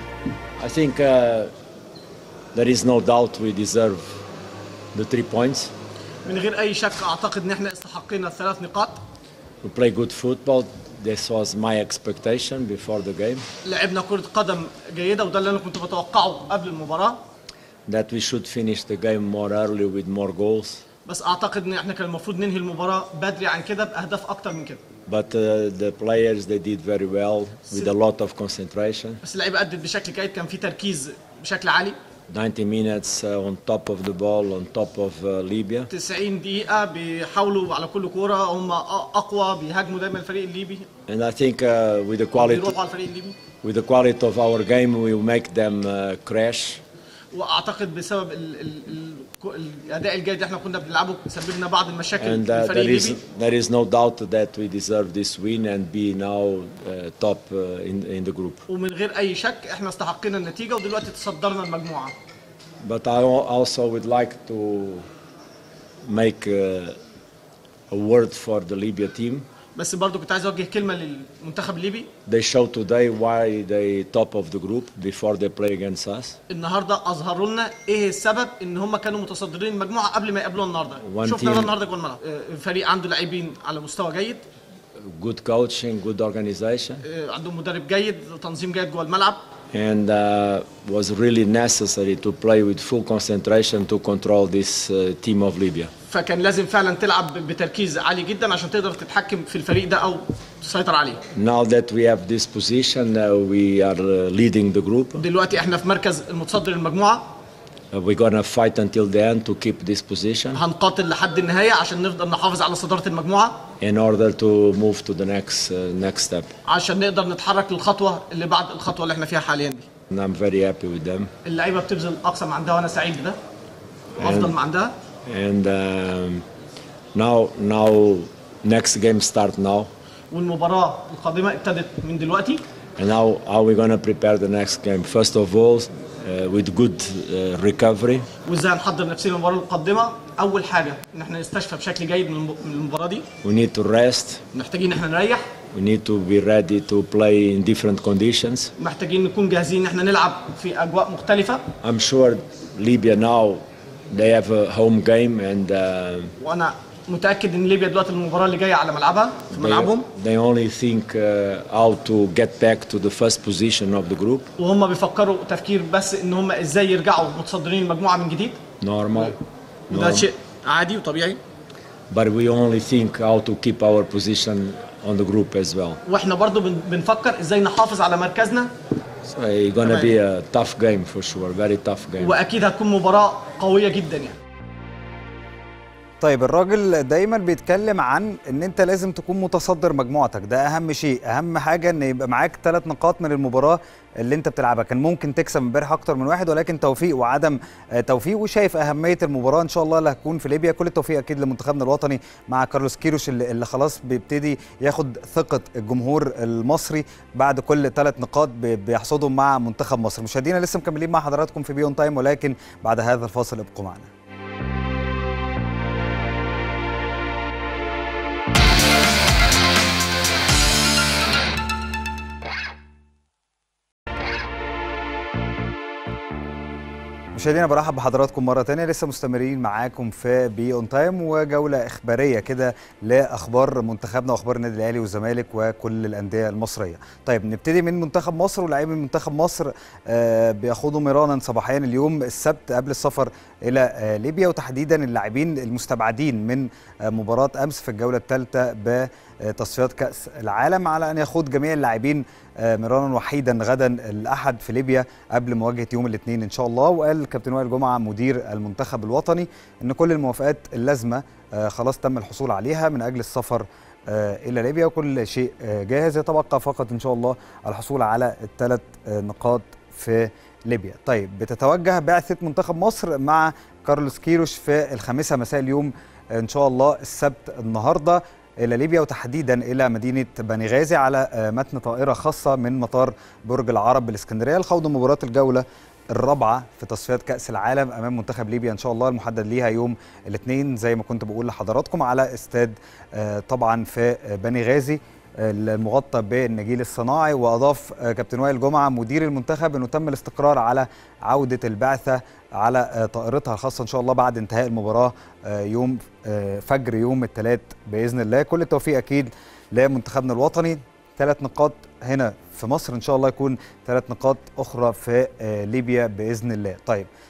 Speaker 4: I think uh, there is no doubt we deserve the three points.
Speaker 5: من غير اي شك اعتقد ان احنا استحقينا الثلاث نقاط
Speaker 4: We play good football. This was my expectation before the game.
Speaker 5: لعبنا كره قدم جيده وده اللي انا كنت بتوقعه قبل المباراه
Speaker 4: That we should finish the game more early with more goals.
Speaker 5: بس اعتقد ان احنا كان المفروض ننهي المباراه بدري عن كده باهداف اكتر من كده
Speaker 4: but uh, the players they did very well with a lot of concentration.
Speaker 5: بس اللعيبه ادت بشكل جيد كان في تركيز بشكل عالي
Speaker 4: 90 minutes uh, on top of the ball, on top of uh, Libya.
Speaker 5: 90 دقيقه بيحاولوا على كل كوره هم اقوى بيهاجموا دايما الفريق الليبي
Speaker 4: And I think uh, with the quality
Speaker 5: بيروحوا على الفريق الليبي
Speaker 4: with the quality of our game, we will make them uh, crash.
Speaker 5: واعتقد بسبب ال ال ال الاداء الجيد اللي احنا كنا بنلعبه سبب لنا بعض المشاكل
Speaker 4: And
Speaker 5: في
Speaker 4: uh,
Speaker 5: الفريق
Speaker 4: there is
Speaker 5: الليبي
Speaker 4: there is no doubt that we deserve this win and be now uh, top uh, in in the group.
Speaker 5: ومن غير اي شك احنا استحقينا النتيجه ودلوقتي تصدرنا المجموعه
Speaker 4: But I al- also would like to make uh, a word for the Libya team.
Speaker 5: بس برضو كنت عايز اوجه كلمه للمنتخب الليبي
Speaker 4: They showed today why they top of the group before they play against us.
Speaker 5: النهارده اظهروا لنا ايه السبب ان هم كانوا متصدرين المجموعه قبل ما يقابلونا النهارده
Speaker 4: One
Speaker 5: شفنا
Speaker 4: team-
Speaker 5: ده النهارده جوه الملعب آه، الفريق عنده لاعبين على مستوى جيد
Speaker 4: Good coaching, good organization,
Speaker 5: آه، عندهم مدرب جيد تنظيم جيد جوه الملعب
Speaker 4: and uh, was really necessary to play with full concentration to control this uh, team of Libya.
Speaker 5: فكان لازم فعلا تلعب بتركيز عالي جدا عشان تقدر تتحكم في الفريق ده او تسيطر عليه
Speaker 4: Now that we have this position, uh, we are uh, leading the group.
Speaker 5: دلوقتي احنا في مركز المتصدر المجموعه
Speaker 4: Uh, we're gonna fight until the end to keep this position
Speaker 5: هنقاتل لحد النهايه عشان نفضل نحافظ على صداره المجموعه
Speaker 4: in order to move to the next uh, next step.
Speaker 5: عشان نقدر نتحرك للخطوه اللي بعد الخطوه اللي احنا فيها حاليا دي
Speaker 4: And I'm very happy with them.
Speaker 5: اللعيبه بتبذل اقصى ما عندها وانا سعيد بده افضل ما عندها
Speaker 4: And um, now, now, next game start now.
Speaker 5: والمباراه القادمه ابتدت من دلوقتي
Speaker 4: And how how we gonna prepare the next game? First of all, uh, with good uh, recovery,
Speaker 5: وازاي هنحضر نفسنا للمباراه القادمه اول حاجه ان احنا نستشفى بشكل جيد من الم- من المباراه دي
Speaker 4: we need to rest.
Speaker 5: محتاجين ان احنا نريح
Speaker 4: We need to be ready to play in different conditions.
Speaker 5: محتاجين نكون جاهزين ان احنا نلعب في اجواء مختلفه
Speaker 4: I'm sure Libya now they have a home game and uh,
Speaker 5: وانا متاكد ان ليبيا دلوقتي المباراه اللي جايه على ملعبها في ملعبهم
Speaker 4: they, they only think uh, how to get back to the first position of the group.
Speaker 5: وهم بيفكروا تفكير بس ان هم ازاي يرجعوا متصدرين المجموعه من جديد
Speaker 4: Normal.
Speaker 5: وده
Speaker 4: normal.
Speaker 5: شيء عادي وطبيعي
Speaker 4: But we only think how to keep our position on the group as well.
Speaker 5: واحنا برضو بن- بنفكر ازاي نحافظ على مركزنا
Speaker 4: So it's gonna be a tough game for sure, very tough game.
Speaker 5: واكيد هتكون مباراه قويه جدا يعني
Speaker 1: طيب الراجل دايما بيتكلم عن ان انت لازم تكون متصدر مجموعتك ده اهم شيء اهم حاجه ان يبقى معاك ثلاث نقاط من المباراه اللي انت بتلعبها كان ممكن تكسب امبارح اكتر من واحد ولكن توفيق وعدم آه، توفيق وشايف اهميه المباراه ان شاء الله اللي هتكون في ليبيا كل التوفيق اكيد لمنتخبنا الوطني مع كارلوس كيروش اللي, اللي خلاص بيبتدي ياخد ثقه الجمهور المصري بعد كل ثلاث نقاط بي- بيحصدهم مع منتخب مصر مشاهدينا لسه مكملين مع حضراتكم في بيون تايم ولكن بعد هذا الفاصل ابقوا معنا مشاهدينا برحب بحضراتكم مره تانية لسه مستمرين معاكم في بي اون تايم وجوله اخباريه كده لاخبار منتخبنا واخبار النادي الاهلي والزمالك وكل الانديه المصريه. طيب نبتدي من منتخب مصر ولاعيبي منتخب مصر آه بياخدوا ميرانا صباحيا اليوم السبت قبل السفر الى آه ليبيا وتحديدا اللاعبين المستبعدين من آه مباراه امس في الجوله الثالثه بتصفيات كاس العالم على ان يخوض جميع اللاعبين آه، ميرانا وحيدا غدا الاحد في ليبيا قبل مواجهه يوم الاثنين ان شاء الله وقال الكابتن وائل جمعه مدير المنتخب الوطني ان كل الموافقات اللازمه آه، خلاص تم الحصول عليها من اجل السفر آه، الى ليبيا وكل شيء آه، جاهز يتبقى فقط ان شاء الله الحصول على الثلاث نقاط في ليبيا طيب بتتوجه بعثه منتخب مصر مع كارلوس كيروش في الخامسه مساء اليوم ان شاء الله السبت النهارده الى ليبيا وتحديدا الى مدينه بني غازي على آه، متن طائره خاصه من مطار برج العرب بالاسكندريه لخوض مباراه الجوله الرابعه في تصفيات كاس العالم امام منتخب ليبيا ان شاء الله المحدد ليها يوم الاثنين زي ما كنت بقول لحضراتكم على استاد آه، طبعا في آه، بني غازي المغطى بالنجيل الصناعي واضاف آه، كابتن وائل جمعه مدير المنتخب انه تم الاستقرار على عوده البعثه على آه، طائرتها الخاصه ان شاء الله بعد انتهاء المباراه آه، يوم آه، فجر يوم الثلاث باذن الله كل التوفيق اكيد لمنتخبنا الوطني ثلاث نقاط هنا في مصر ان شاء الله يكون ثلاث نقاط اخرى في آه، ليبيا باذن الله طيب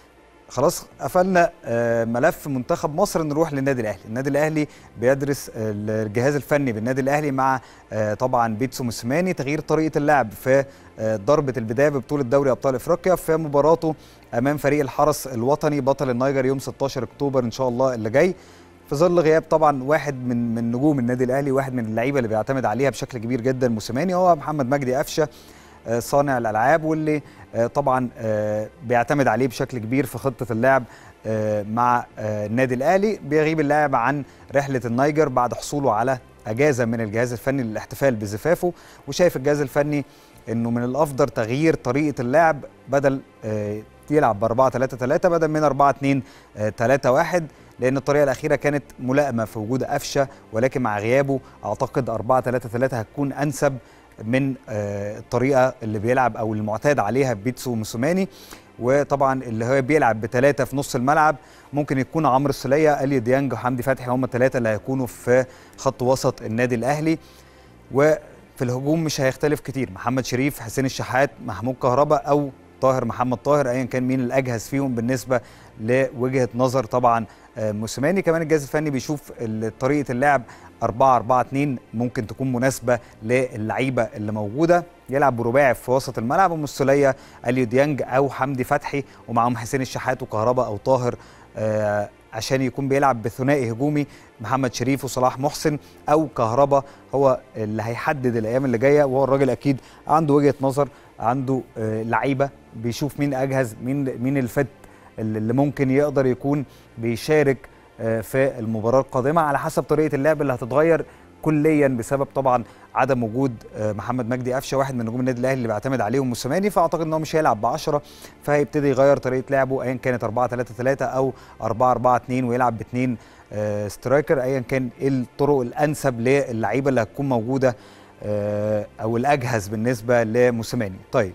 Speaker 1: خلاص قفلنا آه، ملف منتخب مصر نروح للنادي الاهلي النادي الاهلي بيدرس الجهاز الفني بالنادي الاهلي مع آه، طبعا بيتسو موسيماني تغيير طريقه اللعب في آه، ضربه البدايه ببطوله دوري ابطال افريقيا في مباراته امام فريق الحرس الوطني بطل النيجر يوم 16 اكتوبر ان شاء الله اللي جاي في ظل غياب طبعا واحد من من نجوم النادي الاهلي واحد من اللعيبه اللي بيعتمد عليها بشكل كبير جدا موسيماني هو محمد مجدي قفشه آه، صانع الالعاب واللي آه، طبعا آه، بيعتمد عليه بشكل كبير في خطه اللعب آه، مع آه، النادي الاهلي بيغيب اللاعب عن رحله النيجر بعد حصوله على اجازه من الجهاز الفني للاحتفال بزفافه وشايف الجهاز الفني انه من الافضل تغيير طريقه اللعب بدل آه، يلعب ب 4 3 3 بدل من 4 2 3 1 لان الطريقه الاخيره كانت ملائمه في وجود قفشه ولكن مع غيابه اعتقد 4 3 3 هتكون انسب من آه، الطريقه اللي بيلعب او المعتاد عليها بيتسو موسوماني وطبعا اللي هو بيلعب بثلاثه في نص الملعب ممكن يكون عمرو السوليه اليو ديانج وحمدي فتحي هم الثلاثه اللي هيكونوا في خط وسط النادي الاهلي وفي الهجوم مش هيختلف كتير محمد شريف حسين الشحات محمود كهربا او طاهر محمد طاهر ايا كان مين الاجهز فيهم بالنسبه لوجهه نظر طبعا آه، موسيماني كمان الجهاز الفني بيشوف ال- طريقه اللعب 4 4 2 ممكن تكون مناسبه للعيبه اللي موجوده يلعب برباعي في وسط الملعب ومستوليه اليو ديانج او حمدي فتحي ومعاهم حسين الشحات وكهربا او طاهر آه، عشان يكون بيلعب بثنائي هجومي محمد شريف وصلاح محسن او كهربا هو اللي هيحدد الايام اللي جايه وهو الراجل اكيد عنده وجهه نظر عنده آه، لعيبه بيشوف مين اجهز مين مين الفت اللي ممكن يقدر يكون بيشارك آه، في المباراه القادمه على حسب طريقه اللعب اللي هتتغير كليا بسبب طبعا عدم وجود آه، محمد مجدي قفشه واحد من نجوم النادي الاهلي اللي بيعتمد عليهم موسيماني فاعتقد ان هو مش هيلعب ب 10 فهيبتدي يغير طريقه لعبه ايا كانت 4 3 3 او 4 4 2 ويلعب باثنين آه، سترايكر ايا كان ايه الطرق الانسب للعيبه اللي هتكون موجوده آه، او الاجهز بالنسبه لموسيماني طيب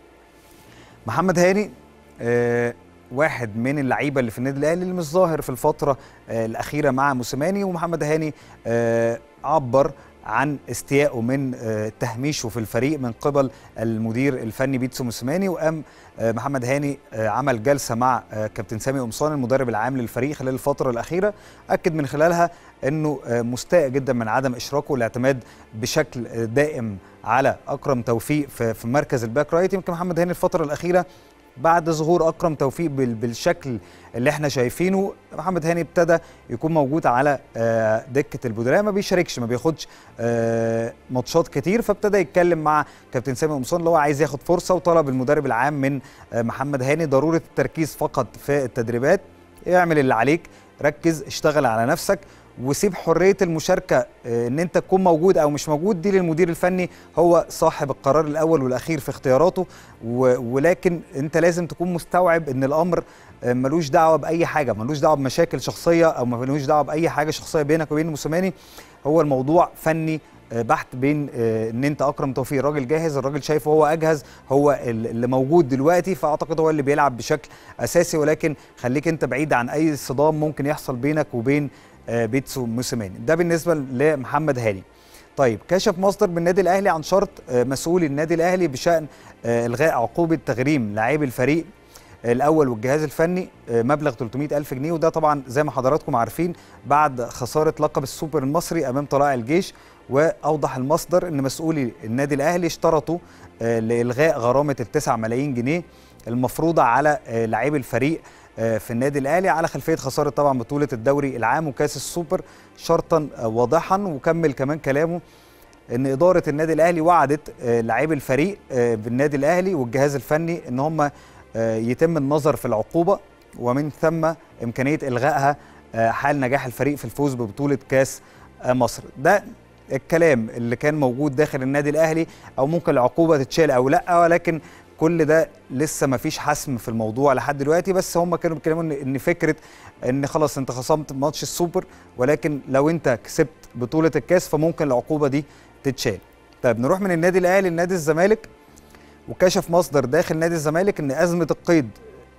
Speaker 1: محمد هاني آه، واحد من اللعيبه اللي في النادي الاهلي اللي مش ظاهر في الفتره آه، الاخيره مع موسيماني ومحمد هاني آه، عبر عن استيائه من آه، تهميشه في الفريق من قبل المدير الفني بيتسو موسيماني وقام آه، محمد هاني آه، عمل جلسه مع آه، كابتن سامي قمصان المدرب العام للفريق خلال الفتره الاخيره اكد من خلالها انه آه، مستاء جدا من عدم اشراكه والاعتماد بشكل آه، دائم على اكرم توفيق في في مركز الباك رايت يمكن محمد هاني الفتره الاخيره بعد ظهور اكرم توفيق بال- بالشكل اللي احنا شايفينه محمد هاني ابتدى يكون موجود على آه، دكه البدلاء ما بيشاركش ما بياخدش آه، ماتشات كتير فابتدى يتكلم مع كابتن سامي قمصان اللي هو عايز ياخد فرصه وطلب المدرب العام من آه، محمد هاني ضروره التركيز فقط في التدريبات اعمل اللي عليك ركز اشتغل على نفسك وسيب حريه المشاركه آه، ان انت تكون موجود او مش موجود دي للمدير الفني هو صاحب القرار الاول والاخير في اختياراته و- ولكن انت لازم تكون مستوعب ان الامر آه، ملوش دعوه باي حاجه ملوش دعوه بمشاكل شخصيه او ملوش دعوه باي حاجه شخصيه بينك وبين موسيماني هو الموضوع فني آه، بحت بين آه، ان انت اكرم توفيق راجل جاهز الراجل شايفه هو اجهز هو ال- اللي موجود دلوقتي فاعتقد هو اللي بيلعب بشكل اساسي ولكن خليك انت بعيد عن اي صدام ممكن يحصل بينك وبين آه، بيتسو موسيماني ده بالنسبه لمحمد هاني طيب كشف مصدر بالنادي الاهلي عن شرط آه، مسؤولي النادي الاهلي بشان آه، الغاء عقوبه تغريم لاعبي الفريق الاول والجهاز الفني آه، مبلغ 300 الف جنيه وده طبعا زي ما حضراتكم عارفين بعد خساره لقب السوبر المصري امام طلائع الجيش واوضح المصدر ان مسؤولي النادي الاهلي اشترطوا آه، لالغاء غرامه التسعة ملايين جنيه المفروضه على آه، لاعبي الفريق آه، في النادي الاهلي على خلفيه خساره طبعا بطوله الدوري العام وكاس السوبر شرطا آه، واضحا وكمل كمان كلامه ان اداره النادي الاهلي وعدت آه، لاعبي الفريق آه، بالنادي الاهلي والجهاز الفني ان هم آه، يتم النظر في العقوبه ومن ثم امكانيه الغائها آه، حال نجاح الفريق في الفوز ببطوله كاس آه، مصر ده الكلام اللي كان موجود داخل النادي الاهلي او ممكن العقوبه تتشال او لا ولكن كل ده لسه ما فيش حسم في الموضوع لحد دلوقتي بس هم كانوا بيتكلموا ان ان فكره ان خلاص انت خصمت ماتش السوبر ولكن لو انت كسبت بطوله الكاس فممكن العقوبه دي تتشال طيب نروح من النادي الاهلي لنادي الزمالك وكشف مصدر داخل نادي الزمالك ان ازمه القيد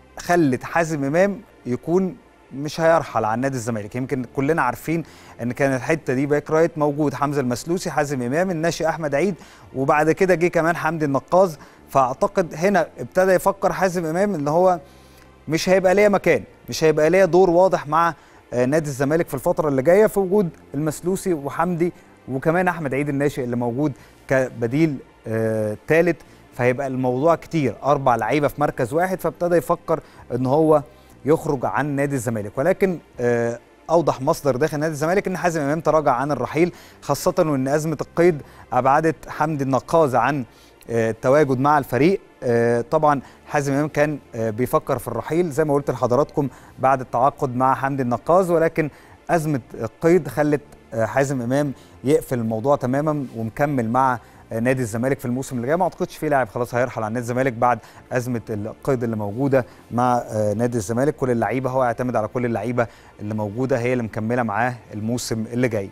Speaker 1: خلت حازم امام يكون مش هيرحل عن نادي الزمالك يمكن كلنا عارفين ان كان الحته دي باك رايت موجود حمزه المسلوسي حازم امام الناشئ احمد عيد وبعد كده جه كمان حمدي النقاز فاعتقد هنا ابتدى يفكر حازم امام ان هو مش هيبقى ليا مكان مش هيبقى ليا دور واضح مع آه، نادي الزمالك في الفتره اللي جايه في وجود المسلوسي وحمدي وكمان احمد عيد الناشئ اللي موجود كبديل ثالث فهيبقى الموضوع كتير اربع لعيبه في مركز واحد فابتدى يفكر ان هو يخرج عن نادي الزمالك ولكن آه، اوضح مصدر داخل نادي الزمالك ان حازم امام تراجع عن الرحيل خاصه وان ازمه القيد ابعدت حمدي النقاز عن آه، التواجد مع الفريق آه، طبعا حازم امام كان آه، بيفكر في الرحيل زي ما قلت لحضراتكم بعد التعاقد مع حمدي النقاز ولكن ازمه القيد خلت آه، حازم امام يقفل الموضوع تماما ومكمل مع آه، نادي الزمالك في الموسم اللي جاي ما اعتقدش في لاعب خلاص هيرحل عن نادي الزمالك بعد ازمه القيد اللي موجوده مع آه، نادي الزمالك كل اللعيبه هو يعتمد على كل اللعيبه اللي موجوده هي اللي مكمله معاه الموسم اللي جاي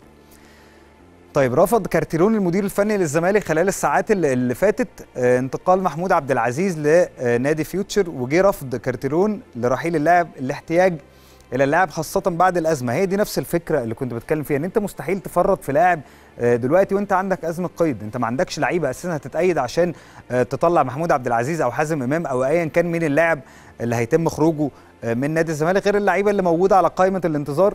Speaker 1: طيب رفض كارتيرون المدير الفني للزمالك خلال الساعات اللي, اللي فاتت آه، انتقال محمود عبد العزيز لنادي فيوتشر وجه رفض كارتيرون لرحيل اللاعب الاحتياج الى اللاعب خاصه بعد الازمه هي دي نفس الفكره اللي كنت بتكلم فيها ان انت مستحيل تفرط في لاعب آه، دلوقتي وانت عندك ازمه قيد انت ما عندكش لعيبه اساسا هتتأيد عشان آه، تطلع محمود عبد العزيز او حازم امام او ايا كان مين اللاعب اللي هيتم خروجه آه، من نادي الزمالك غير اللعيبه اللي موجوده على قائمه الانتظار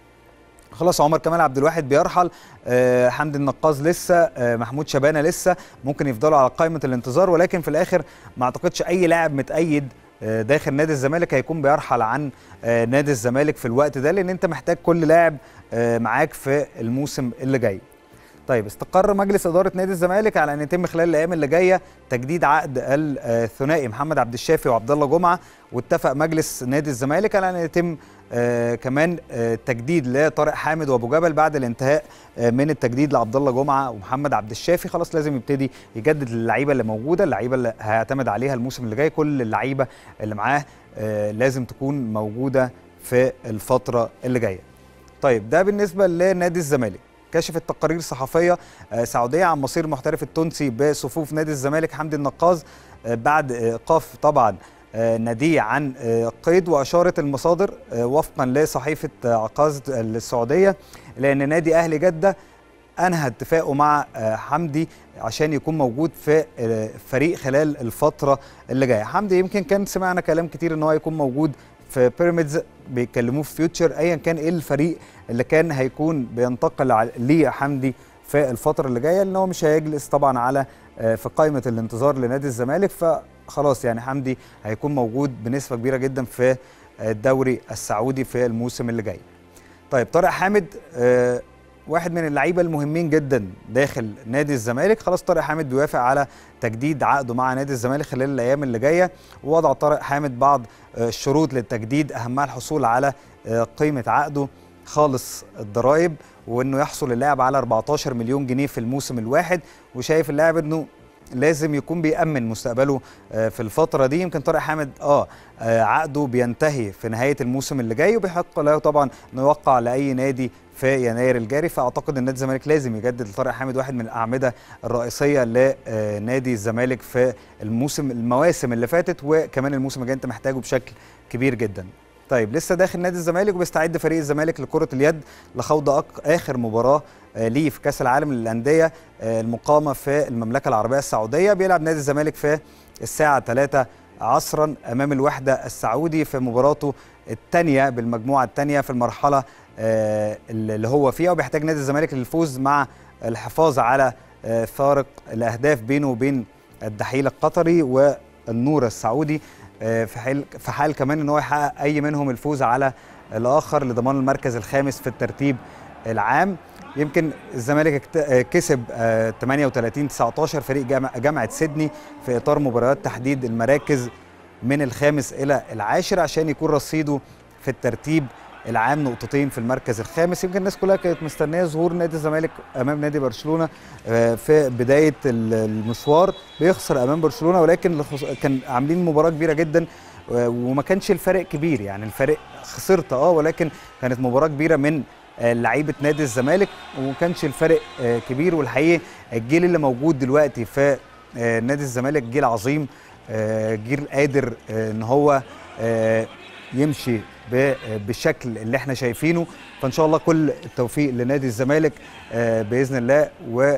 Speaker 1: خلاص عمر كمال عبد الواحد بيرحل آه، حمدي النقاز لسه آه، محمود شبانه لسه ممكن يفضلوا على قائمه الانتظار ولكن في الاخر ما اعتقدش اي لاعب متأيد آه، داخل نادي الزمالك هيكون بيرحل عن آه، نادي الزمالك في الوقت ده لان انت محتاج كل لاعب آه، معاك في الموسم اللي جاي طيب استقر مجلس اداره نادي الزمالك على ان يتم خلال الايام اللي جايه تجديد عقد الثنائي محمد عبد الشافي وعبد الله جمعه واتفق مجلس نادي الزمالك على ان يتم آه كمان آه تجديد لطارق حامد وابو جبل بعد الانتهاء آه من التجديد لعبد الله جمعه ومحمد عبد الشافي خلاص لازم يبتدي يجدد للعيبه اللي موجوده اللعيبه اللي هيعتمد عليها الموسم اللي جاي كل اللعيبه اللي معاه آه لازم تكون موجوده في الفتره اللي جايه طيب ده بالنسبه لنادي الزمالك كشفت تقارير صحفيه آه، سعوديه عن مصير المحترف التونسي بصفوف نادي الزمالك حمدي النقاز آه، بعد ايقاف طبعا آه، ناديه عن آه، قيد واشارت المصادر آه، وفقا لصحيفه آه، عكاظ السعوديه لان نادي اهلي جده انهى اتفاقه مع آه، حمدي عشان يكون موجود في آه، فريق خلال الفتره اللي جايه حمدي يمكن كان سمعنا كلام كتير ان هو يكون موجود في بيراميدز بيكلموه في فيوتشر ايا كان ايه الفريق اللي كان هيكون بينتقل ع- ليه حمدي في الفتره اللي جايه لان هو مش هيجلس طبعا على آه، في قائمه الانتظار لنادي الزمالك فخلاص يعني حمدي هيكون موجود بنسبه كبيره جدا في الدوري السعودي في الموسم اللي جاي طيب طارق حامد آه، واحد من اللعيبه المهمين جدا داخل نادي الزمالك خلاص طارق حامد بيوافق على تجديد عقده مع نادي الزمالك خلال الايام اللي جايه ووضع طارق حامد بعض آه، الشروط للتجديد اهمها الحصول على آه، قيمه عقده خالص الضرائب وانه يحصل اللاعب على 14 مليون جنيه في الموسم الواحد وشايف اللاعب انه لازم يكون بيأمن مستقبله آه، في الفترة دي يمكن طارق حامد اه آه، عقده بينتهي في نهاية الموسم اللي جاي وبيحق له طبعا انه يوقع لأي نادي في يناير الجاري فاعتقد ان نادي الزمالك لازم يجدد لطارق حامد واحد من الاعمده الرئيسيه لنادي الزمالك في الموسم المواسم اللي فاتت وكمان الموسم الجاي انت محتاجه بشكل كبير جدا طيب لسه داخل نادي الزمالك وبيستعد فريق الزمالك لكرة اليد لخوض أك- آخر مباراة آه، ليه في كأس العالم للأندية آه، المقامة في المملكة العربية السعودية بيلعب نادي الزمالك في الساعة 3 عصرا أمام الوحدة السعودي في مباراته الثانية بالمجموعة الثانية في المرحلة آه، اللي هو فيها وبيحتاج نادي الزمالك للفوز مع الحفاظ على آه، فارق الأهداف بينه وبين الدحيل القطري والنور السعودي آه، في حال في حال كمان ان هو يحقق اي منهم الفوز على الاخر لضمان المركز الخامس في الترتيب العام يمكن الزمالك اكت- آه، كسب آه، 38 19 فريق جامع- جامعه سيدني في اطار مباريات تحديد المراكز من الخامس الى العاشر عشان يكون رصيده في الترتيب العام نقطتين في المركز الخامس يمكن الناس كلها كانت مستنيه ظهور نادي الزمالك امام نادي برشلونه آه، في بدايه ال- المشوار بيخسر امام برشلونه ولكن لخص- كان عاملين مباراه كبيره جدا آه، وما كانش الفرق كبير يعني الفرق خسرت اه ولكن كانت مباراه كبيره من آه، لعيبه نادي الزمالك وما كانش الفرق آه، كبير والحقيقه الجيل اللي موجود دلوقتي في آه، نادي الزمالك جيل عظيم آه، جيل قادر آه، ان هو آه، يمشي ب- بالشكل اللي احنا شايفينه فان شاء الله كل التوفيق لنادي الزمالك آه، باذن الله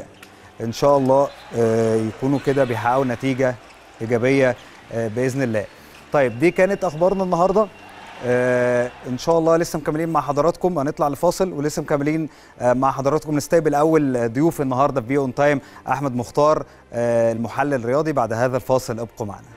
Speaker 1: وان شاء الله آه، يكونوا كده بيحققوا نتيجه ايجابيه آه، باذن الله طيب دي كانت اخبارنا النهارده آه ان شاء الله لسه مكملين مع حضراتكم هنطلع لفاصل ولسه مكملين آه مع حضراتكم نستقبل اول ضيوف النهارده في بي اون تايم احمد مختار آه المحلل الرياضي بعد هذا الفاصل ابقوا معنا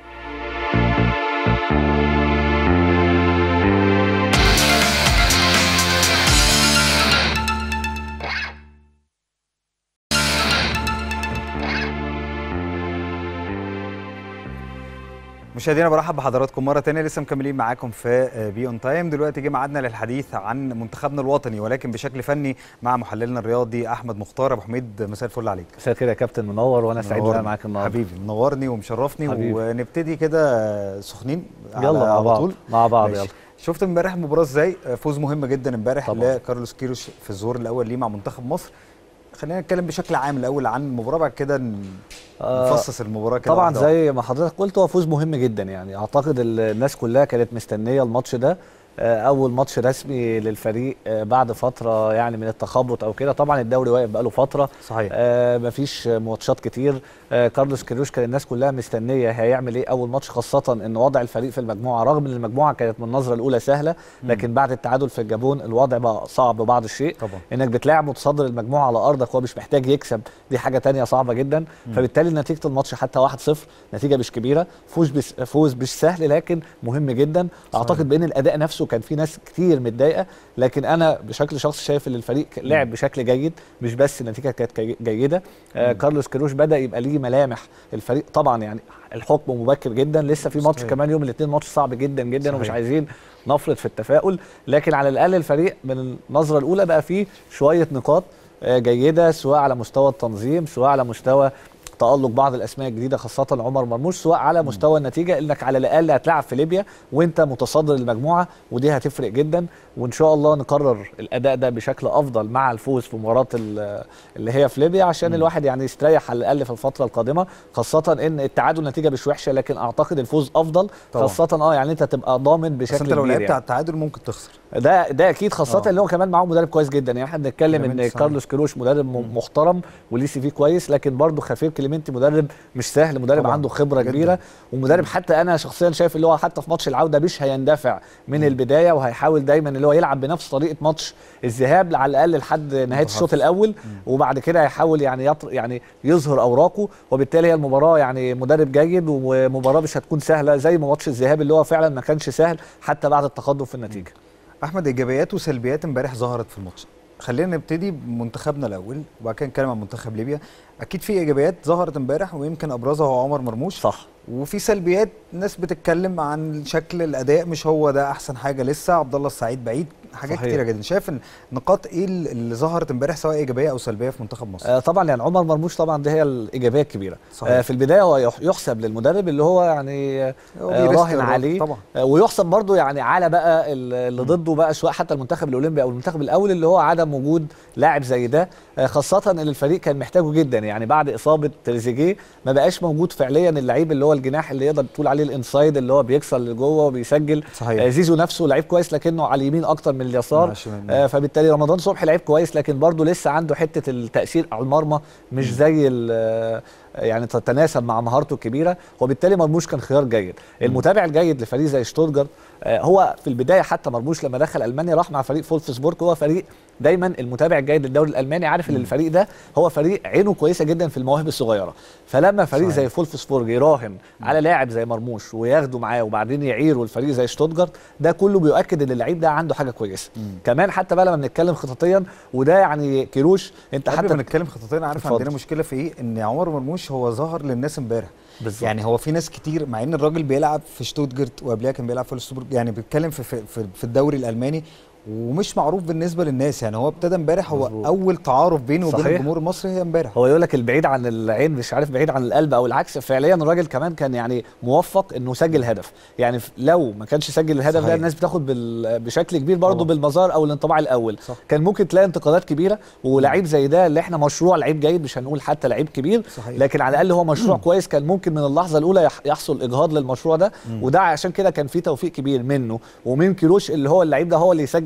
Speaker 1: مشاهدينا برحب بحضراتكم مره تانية لسه مكملين معاكم في بي اون تايم دلوقتي جه ميعادنا للحديث عن منتخبنا الوطني ولكن بشكل فني مع محللنا الرياضي احمد مختار ابو حميد مساء الفل عليك
Speaker 6: مساء الخير يا كابتن منور وانا سعيد ان انا معاك النهارده
Speaker 1: حبيبي منورني ومشرفني
Speaker 6: حبيبي.
Speaker 1: ونبتدي كده سخنين على-
Speaker 6: يلا مع
Speaker 1: على
Speaker 6: بعض
Speaker 1: طول
Speaker 6: مع بعض
Speaker 1: ماشي.
Speaker 6: يلا
Speaker 1: شفت امبارح المباراه ازاي فوز مهم جدا امبارح
Speaker 6: طبعاً.
Speaker 1: لكارلوس كيروش في الظهور الاول ليه مع منتخب مصر خلينا نتكلم بشكل عام الاول عن المباراه بعد كده ن-
Speaker 6: آه،
Speaker 1: نفصص المباراه كده
Speaker 6: طبعا
Speaker 1: واحدة واحدة.
Speaker 6: زي ما حضرتك قلت هو فوز مهم جدا يعني اعتقد ال- الناس كلها كانت مستنيه الماتش ده آه، اول ماتش رسمي للفريق آه، بعد فتره يعني من التخبط او كده طبعا الدوري واقف بقاله فتره
Speaker 1: صحيح
Speaker 6: آه مفيش ماتشات كتير آه كارلوس كيروش كان الناس كلها مستنيه هيعمل ايه اول ماتش خاصه ان وضع الفريق في المجموعه رغم ان المجموعه كانت من النظره الاولى سهله لكن بعد التعادل في الجابون الوضع بقى صعب بعض الشيء
Speaker 1: طبعا
Speaker 6: انك بتلاعب متصدر المجموعه على ارضك هو مش محتاج يكسب دي حاجه تانية صعبه جدا فبالتالي نتيجه الماتش حتى 1-0 نتيجه مش كبيره فوز بس فوز مش سهل لكن مهم جدا اعتقد بان الاداء نفسه كان في ناس كتير متضايقه لكن انا بشكل شخصي شايف ان الفريق لعب بشكل جيد مش بس النتيجه كانت كي- جيده آه كارلوس كيروش بدا يبقى ليه ملامح الفريق طبعا يعني الحكم مبكر جدا لسه في ماتش
Speaker 1: صحيح.
Speaker 6: كمان يوم الاثنين ماتش صعب جدا جدا
Speaker 1: صحيح.
Speaker 6: ومش عايزين نفرط في التفاؤل لكن على الاقل الفريق من النظره الاولى بقى فيه شويه نقاط آه، جيده سواء على مستوى التنظيم سواء على مستوى تألق بعض الاسماء الجديده خاصه عمر مرموش سواء على مستوى النتيجه انك على الاقل هتلعب في ليبيا وانت متصدر المجموعه ودي هتفرق جدا وان شاء الله نكرر الاداء ده بشكل افضل مع الفوز في مباراه ال- اللي هي في ليبيا عشان الواحد يعني يستريح على الاقل في الفتره القادمه خاصه ان التعادل نتيجه مش وحشه لكن اعتقد الفوز افضل
Speaker 1: طبعاً.
Speaker 6: خاصه اه يعني انت تبقى ضامن
Speaker 1: بس
Speaker 6: بشكل
Speaker 1: انت لو
Speaker 6: كبير
Speaker 1: لعبت
Speaker 6: يعني.
Speaker 1: على التعادل ممكن تخسر
Speaker 6: ده ده اكيد خاصه
Speaker 1: آه.
Speaker 6: اللي هو كمان معاه مدرب كويس جدا يعني احنا بنتكلم ان
Speaker 1: كليمنتي صحيح.
Speaker 6: كارلوس كيروش مدرب م- محترم وليه سي في كويس لكن برضه خفير كليمنتي مدرب مش سهل مدرب
Speaker 1: طبعاً.
Speaker 6: عنده خبره
Speaker 1: جداً.
Speaker 6: كبيره ومدرب حتى انا شخصيا شايف اللي هو حتى في ماتش العوده مش هيندفع من البدايه وهيحاول دايما اللي هو يلعب بنفس طريقه ماتش الذهاب على الاقل لحد نهايه الشوط الاول وبعد كده هيحاول يعني يطر يعني يظهر اوراقه وبالتالي هي المباراه يعني مدرب جيد ومباراه مش هتكون سهله زي ما ماتش الذهاب اللي هو فعلا ما كانش سهل حتى بعد التقدم في النتيجه
Speaker 1: احمد ايجابيات وسلبيات امبارح ظهرت في الماتش خلينا نبتدي بمنتخبنا الاول وبعد كده نتكلم عن منتخب ليبيا اكيد في ايجابيات ظهرت امبارح ويمكن ابرزها هو عمر مرموش
Speaker 6: صح
Speaker 1: وفي سلبيات ناس بتتكلم عن شكل الاداء مش هو ده احسن حاجه لسه عبد الله السعيد بعيد حاجات
Speaker 6: صحيح.
Speaker 1: كتيره جدا شايف ان نقاط ايه اللي ظهرت امبارح سواء ايجابيه او سلبيه في منتخب مصر
Speaker 6: آه طبعا يعني عمر مرموش طبعا دي هي الايجابيه الكبيره
Speaker 1: صحيح.
Speaker 6: آه في البدايه هو يح- يحسب للمدرب اللي هو يعني آه
Speaker 1: هو بيرست
Speaker 6: راهن
Speaker 1: الراجل
Speaker 6: عليه
Speaker 1: طبعا
Speaker 6: آه ويحسب برضه يعني على بقى ال- اللي ضده بقى سواء حتى المنتخب الاولمبي او المنتخب الاول اللي هو عدم وجود لاعب زي ده آه خاصه ان الفريق كان محتاجه جدا يعني بعد اصابه تريزيجيه ما بقاش موجود فعليا اللعيب اللي هو الجناح اللي يقدر تقول عليه الانسايد اللي هو بيكسر لجوه وبيسجل
Speaker 1: صحيح.
Speaker 6: آه زيزو نفسه لعيب كويس لكنه على اليمين اكتر من اليسار
Speaker 1: مع الشمال.
Speaker 6: آه فبالتالي رمضان صبحي لعيب كويس لكن برضه لسه عنده حته التاثير على المرمى مش زي ال- يعني تتناسب مع مهارته الكبيره وبالتالي مرموش كان خيار جيد المتابع الجيد لفريق زي شتوتجارت آه، هو في البدايه حتى مرموش لما دخل المانيا راح مع فريق فولفسبورج هو فريق دايما المتابع الجيد للدوري الالماني عارف ان الفريق ده هو فريق عينه كويسه جدا في المواهب الصغيره فلما فريق
Speaker 1: صحيح.
Speaker 6: زي فولفسبورج يراهن على لاعب زي مرموش وياخده معاه وبعدين يعيره الفريق زي شتوتجارت ده كله بيؤكد ان اللعيب ده عنده حاجه كويسه كمان حتى بقى لما بنتكلم خططيا وده يعني كيروش انت
Speaker 1: قبل ما
Speaker 6: حتى
Speaker 1: نتكلم خطتين عارف
Speaker 6: اتفضل.
Speaker 1: عندنا مشكله في ايه ان عمر مرموش هو ظهر للناس امبارح
Speaker 6: بالظبط.
Speaker 1: يعني هو في ناس كتير مع ان الراجل بيلعب في شتوتجارت وقبلها كان بيلعب في فولسبورج يعني بيتكلم في, في, في, في الدوري الالماني ومش معروف بالنسبه للناس يعني هو ابتدى امبارح هو
Speaker 6: مظبوط.
Speaker 1: اول تعارف بينه وبين
Speaker 6: صحيح.
Speaker 1: الجمهور المصري هي امبارح
Speaker 6: هو يقول لك البعيد عن العين مش عارف بعيد عن القلب او العكس فعليا الراجل كمان كان يعني موفق انه سجل هدف يعني ف- لو ما كانش سجل الهدف
Speaker 1: صحيح.
Speaker 6: ده الناس بتاخد بال- بشكل كبير برضه
Speaker 1: طبعا.
Speaker 6: بالمظاهر او الانطباع الاول
Speaker 1: صح.
Speaker 6: كان ممكن تلاقي انتقادات كبيره ولعيب زي ده اللي احنا مشروع لعيب جيد مش هنقول حتى لعيب كبير
Speaker 1: صحيح.
Speaker 6: لكن على الاقل هو مشروع كويس كان ممكن من اللحظه الاولى يح- يحصل اجهاض للمشروع ده وده عشان كده كان في توفيق كبير منه ومن كيروش اللي هو اللعيب ده هو اللي يسجل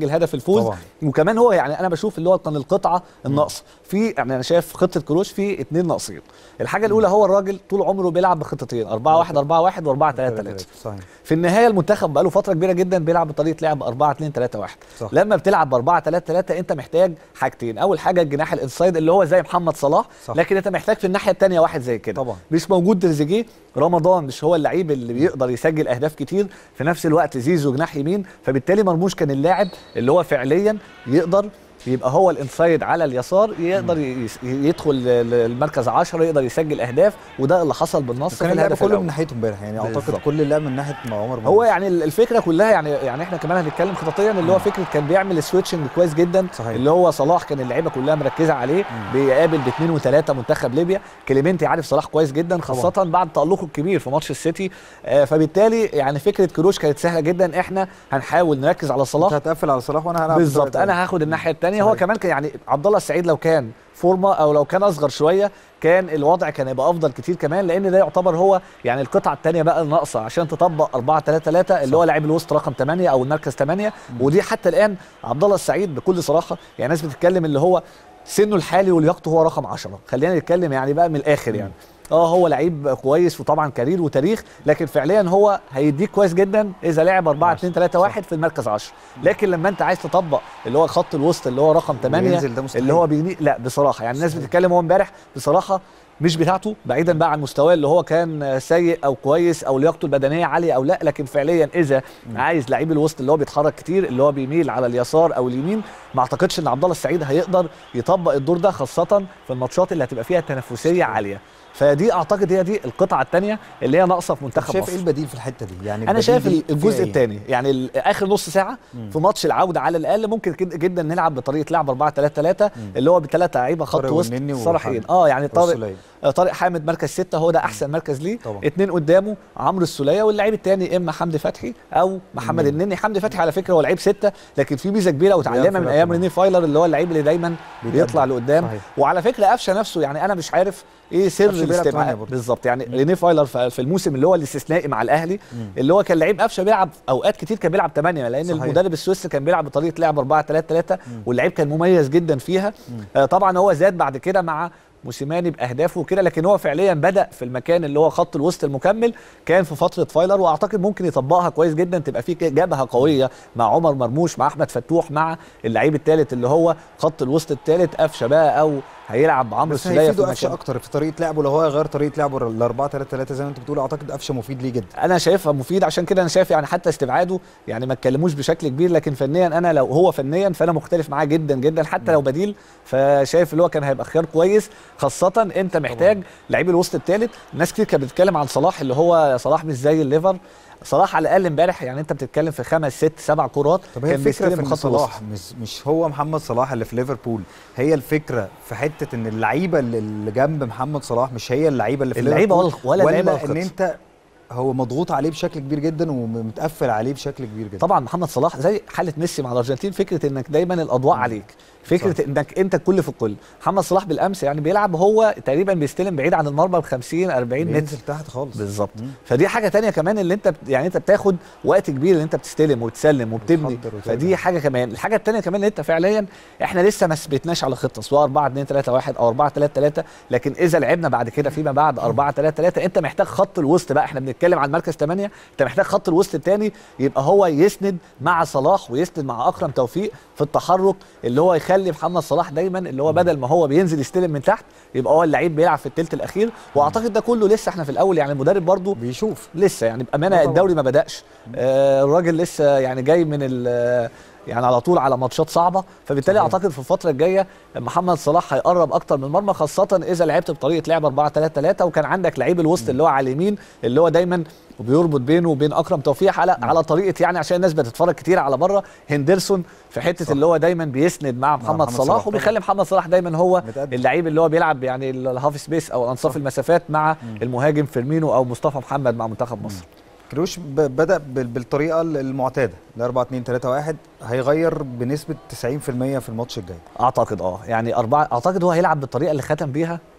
Speaker 6: يسجل هدف الفوز
Speaker 1: طبعاً.
Speaker 6: وكمان هو يعني انا بشوف اللي هو كان القطعه الناقصه في يعني انا شايف خطه كروش في اثنين ناقصين الحاجه الاولى هو الراجل طول عمره بيلعب بخطتين 4 1 4 1 و4 3 3
Speaker 1: صحيح
Speaker 6: في النهايه المنتخب بقاله فتره كبيره جدا بيلعب بطريقه لعب 4 2 3 1
Speaker 1: صح.
Speaker 6: لما بتلعب ب 4 3 3 انت محتاج حاجتين اول حاجه الجناح الانسايد اللي هو زي محمد صلاح
Speaker 1: صح.
Speaker 6: لكن انت محتاج في الناحيه الثانيه واحد زي كده
Speaker 1: طبعا.
Speaker 6: مش موجود تريزيجيه رمضان مش هو اللعيب اللي بيقدر يسجل اهداف كتير في نفس الوقت زيزو جناح يمين فبالتالي مرموش كان اللاعب اللي هو فعليا يقدر يبقى هو الانسايد على اليسار يقدر يس- يدخل ل- المركز 10 يقدر يسجل اهداف وده اللي حصل بالنص في
Speaker 1: كان اللعب
Speaker 6: الهدف
Speaker 1: كله
Speaker 6: الأول.
Speaker 1: من ناحيته امبارح يعني اعتقد
Speaker 6: بالظبط.
Speaker 1: كل اللعب من ناحيه مع عمر
Speaker 6: هو
Speaker 1: مرموش.
Speaker 6: يعني الفكره كلها يعني يعني احنا كمان هنتكلم خططيا اللي هو فكره كان بيعمل سويتشنج كويس جدا
Speaker 1: صحيح.
Speaker 6: اللي هو صلاح كان اللعيبه كلها مركزه عليه بيقابل باثنين وثلاثه منتخب ليبيا كليمنتي عارف صلاح كويس جدا خاصه بعد تالقه الكبير في ماتش السيتي آه فبالتالي يعني فكره كروش كانت سهله جدا احنا هنحاول نركز على
Speaker 1: انت
Speaker 6: صلاح
Speaker 1: هتقفل على صلاح وانا هلعب
Speaker 6: بالظبط
Speaker 1: بطريقة
Speaker 6: انا هاخد الناحيه الثانيه هو
Speaker 1: صحيح.
Speaker 6: كمان كان يعني عبد الله السعيد لو كان فورمه او لو كان اصغر شويه كان الوضع كان يبقى افضل كتير كمان لان ده يعتبر هو يعني القطعه الثانيه بقى الناقصه عشان تطبق 4 3 3 اللي هو لاعب الوسط رقم 8 او المركز 8 ودي حتى الان عبد الله السعيد بكل صراحه يعني ناس بتتكلم اللي هو سنه الحالي ولياقته هو رقم 10 خلينا نتكلم يعني بقى من الاخر يعني اه هو لعيب كويس وطبعا كارير وتاريخ لكن فعليا هو هيديك كويس جدا اذا لعب 4 2 3 1 في المركز 10 لكن لما انت عايز تطبق اللي هو خط الوسط اللي هو رقم 8
Speaker 1: وينزل ده مستحيل.
Speaker 6: اللي هو بيني لا بصراحه يعني الناس بتتكلم هو امبارح بصراحه مش بتاعته بعيدا بقى عن مستواه اللي هو كان سيء او كويس او لياقته البدنيه عاليه او لا لكن فعليا اذا عايز لعيب الوسط اللي هو بيتحرك كتير اللي هو بيميل على اليسار او اليمين ما اعتقدش ان عبد الله السعيد هيقدر يطبق الدور ده خاصه في الماتشات اللي هتبقى فيها تنافسيه عاليه فدي اعتقد هي دي القطعه الثانيه اللي هي ناقصه في منتخب
Speaker 1: شايف
Speaker 6: مصر
Speaker 1: ايه البديل في الحته دي يعني
Speaker 6: انا
Speaker 1: البديل
Speaker 6: شايف
Speaker 1: دي
Speaker 6: الجزء
Speaker 1: فيها إيه؟
Speaker 6: الثاني يعني ال- اخر نص ساعه في ماتش العوده على الاقل ممكن كد- جدا نلعب بطريقه لعب 4 3 3 اللي هو بثلاثه لعيبه خط
Speaker 1: طارق
Speaker 6: وسط
Speaker 1: والنني
Speaker 6: صراحيين
Speaker 1: وحامد.
Speaker 6: اه يعني طارق
Speaker 1: والسولية.
Speaker 6: آه، طارق حامد مركز ستة هو ده احسن مركز ليه
Speaker 1: طبعا.
Speaker 6: اتنين قدامه عمرو السوليه واللعيب الثاني اما حمدي فتحي او محمد النني حمدي فتحي على فكره هو لعيب ستة لكن في ميزه كبيره وتعلمها من
Speaker 1: بيعرف
Speaker 6: ايام
Speaker 1: يلعب
Speaker 6: ريني فايلر اللي هو اللعيب اللي دايما بيطلع لقدام
Speaker 1: صحيح.
Speaker 6: وعلى فكره قفشه نفسه يعني انا مش عارف ايه سر
Speaker 1: قفشة بيلعب
Speaker 6: الاستماع
Speaker 1: تمانية برضه.
Speaker 6: بالظبط يعني ريني فايلر في في الموسم اللي هو الاستثنائي مع الاهلي اللي هو كان لعيب قفشه بيلعب اوقات كتير كان بيلعب 8 لان
Speaker 1: صحيح.
Speaker 6: المدرب السويسري كان بيلعب بطريقه لعب 4 3 3 واللعيب كان مميز جدا فيها آه طبعا هو زاد بعد كده مع موسيماني باهدافه وكده لكن هو فعليا بدا في المكان اللي هو خط الوسط المكمل كان في فتره فايلر واعتقد ممكن يطبقها كويس جدا تبقى في جبهه قويه مع عمر مرموش مع احمد فتوح مع اللعيب الثالث اللي هو خط الوسط الثالث قفشه بقى او هيلعب عمرو
Speaker 1: بس
Speaker 6: السوليه في
Speaker 1: هيفيده قفشه
Speaker 6: المكان
Speaker 1: اكتر في طريقه لعبه لو هو هيغير طريقه لعبه ل 4 3 3 زي ما انت بتقول اعتقد قفشه مفيد ليه جدا
Speaker 6: انا شايفها مفيد عشان كده انا شايف يعني حتى استبعاده يعني ما اتكلموش بشكل كبير لكن فنيا انا لو هو فنيا فانا مختلف معاه جدا جدا حتى لو بديل فشايف اللي هو كان هيبقى خيار كويس خاصه انت محتاج لعيب الوسط الثالث ناس كتير كانت بتتكلم عن صلاح اللي هو صلاح مش زي الليفر صلاح على الاقل امبارح يعني انت بتتكلم في خمس ست سبع كرات
Speaker 1: طب هي الفكره
Speaker 6: بيستلم
Speaker 1: في ان
Speaker 6: خط الوسط.
Speaker 1: صلاح مش مش هو محمد صلاح اللي في ليفربول هي الفكره في حته ان اللعيبه اللي- اللي جنب محمد صلاح مش هي اللعيبه اللي في
Speaker 6: اللعيبة
Speaker 1: ليفربول
Speaker 6: ولا- ولا اللعيبة
Speaker 1: ولا ان
Speaker 6: الخط.
Speaker 1: انت هو مضغوط عليه بشكل كبير جدا ومتقفل عليه بشكل كبير جدا
Speaker 6: طبعا محمد صلاح زي حاله ميسي مع الارجنتين فكره انك دايما الاضواء عليك فكره
Speaker 1: صح.
Speaker 6: انك انت الكل في الكل محمد صلاح بالامس يعني بيلعب هو تقريبا بيستلم بعيد عن المرمى ب 50 40 متر
Speaker 1: بينزل تحت خالص
Speaker 6: بالظبط فدي حاجه تانية كمان اللي انت بت- يعني انت بتاخد وقت كبير اللي انت بتستلم وتسلم وبتبني
Speaker 1: وتحضر وترجع.
Speaker 6: فدي حاجه كمان الحاجه التانية كمان اللي انت فعليا احنا لسه ما ثبتناش على خطه سواء 4 2 3 1 او 4 3 3 لكن اذا لعبنا بعد كده فيما بعد 4 3 3 انت محتاج خط الوسط بقى احنا بنتكلم عن مركز 8 انت محتاج خط الوسط الثاني يبقى هو يسند مع صلاح ويسند مع اكرم توفيق في التحرك اللي هو يخلي محمد صلاح دايما اللي هو بدل ما هو بينزل يستلم من تحت يبقى هو اللعيب بيلعب في الثلث الاخير واعتقد ده كله لسه احنا في الاول يعني المدرب برضو
Speaker 1: بيشوف
Speaker 6: لسه يعني بامانه
Speaker 1: آه طبعاً.
Speaker 6: الدوري ما بداش آه الراجل لسه يعني جاي من ال- يعني على طول على ماتشات صعبه فبالتالي
Speaker 1: صحيح.
Speaker 6: اعتقد في الفتره الجايه محمد صلاح هيقرب اكتر من المرمى خاصه اذا لعبت بطريقه لعب 4 3 3 وكان عندك لعيب الوسط اللي هو على اليمين اللي هو دايما وبيربط بينه وبين اكرم توفيق على على طريقه يعني عشان الناس بتتفرج كتير على بره هندرسون في حته
Speaker 1: صح.
Speaker 6: اللي هو دايما بيسند مع محمد,
Speaker 1: محمد صلاح
Speaker 6: صلاح
Speaker 1: طبعاً.
Speaker 6: وبيخلي محمد صلاح دايما هو
Speaker 1: متقدم.
Speaker 6: اللعيب اللي هو بيلعب يعني الهاف سبيس او انصاف المسافات مع المهاجم فيرمينو او مصطفى محمد مع منتخب مصر
Speaker 1: كروش ب- بدا بال- بالطريقه المعتاده ال 4 2 3 1 هيغير بنسبه 90% في الماتش الجاي
Speaker 6: اعتقد اه يعني اربعه اعتقد هو هيلعب بالطريقه اللي ختم بيها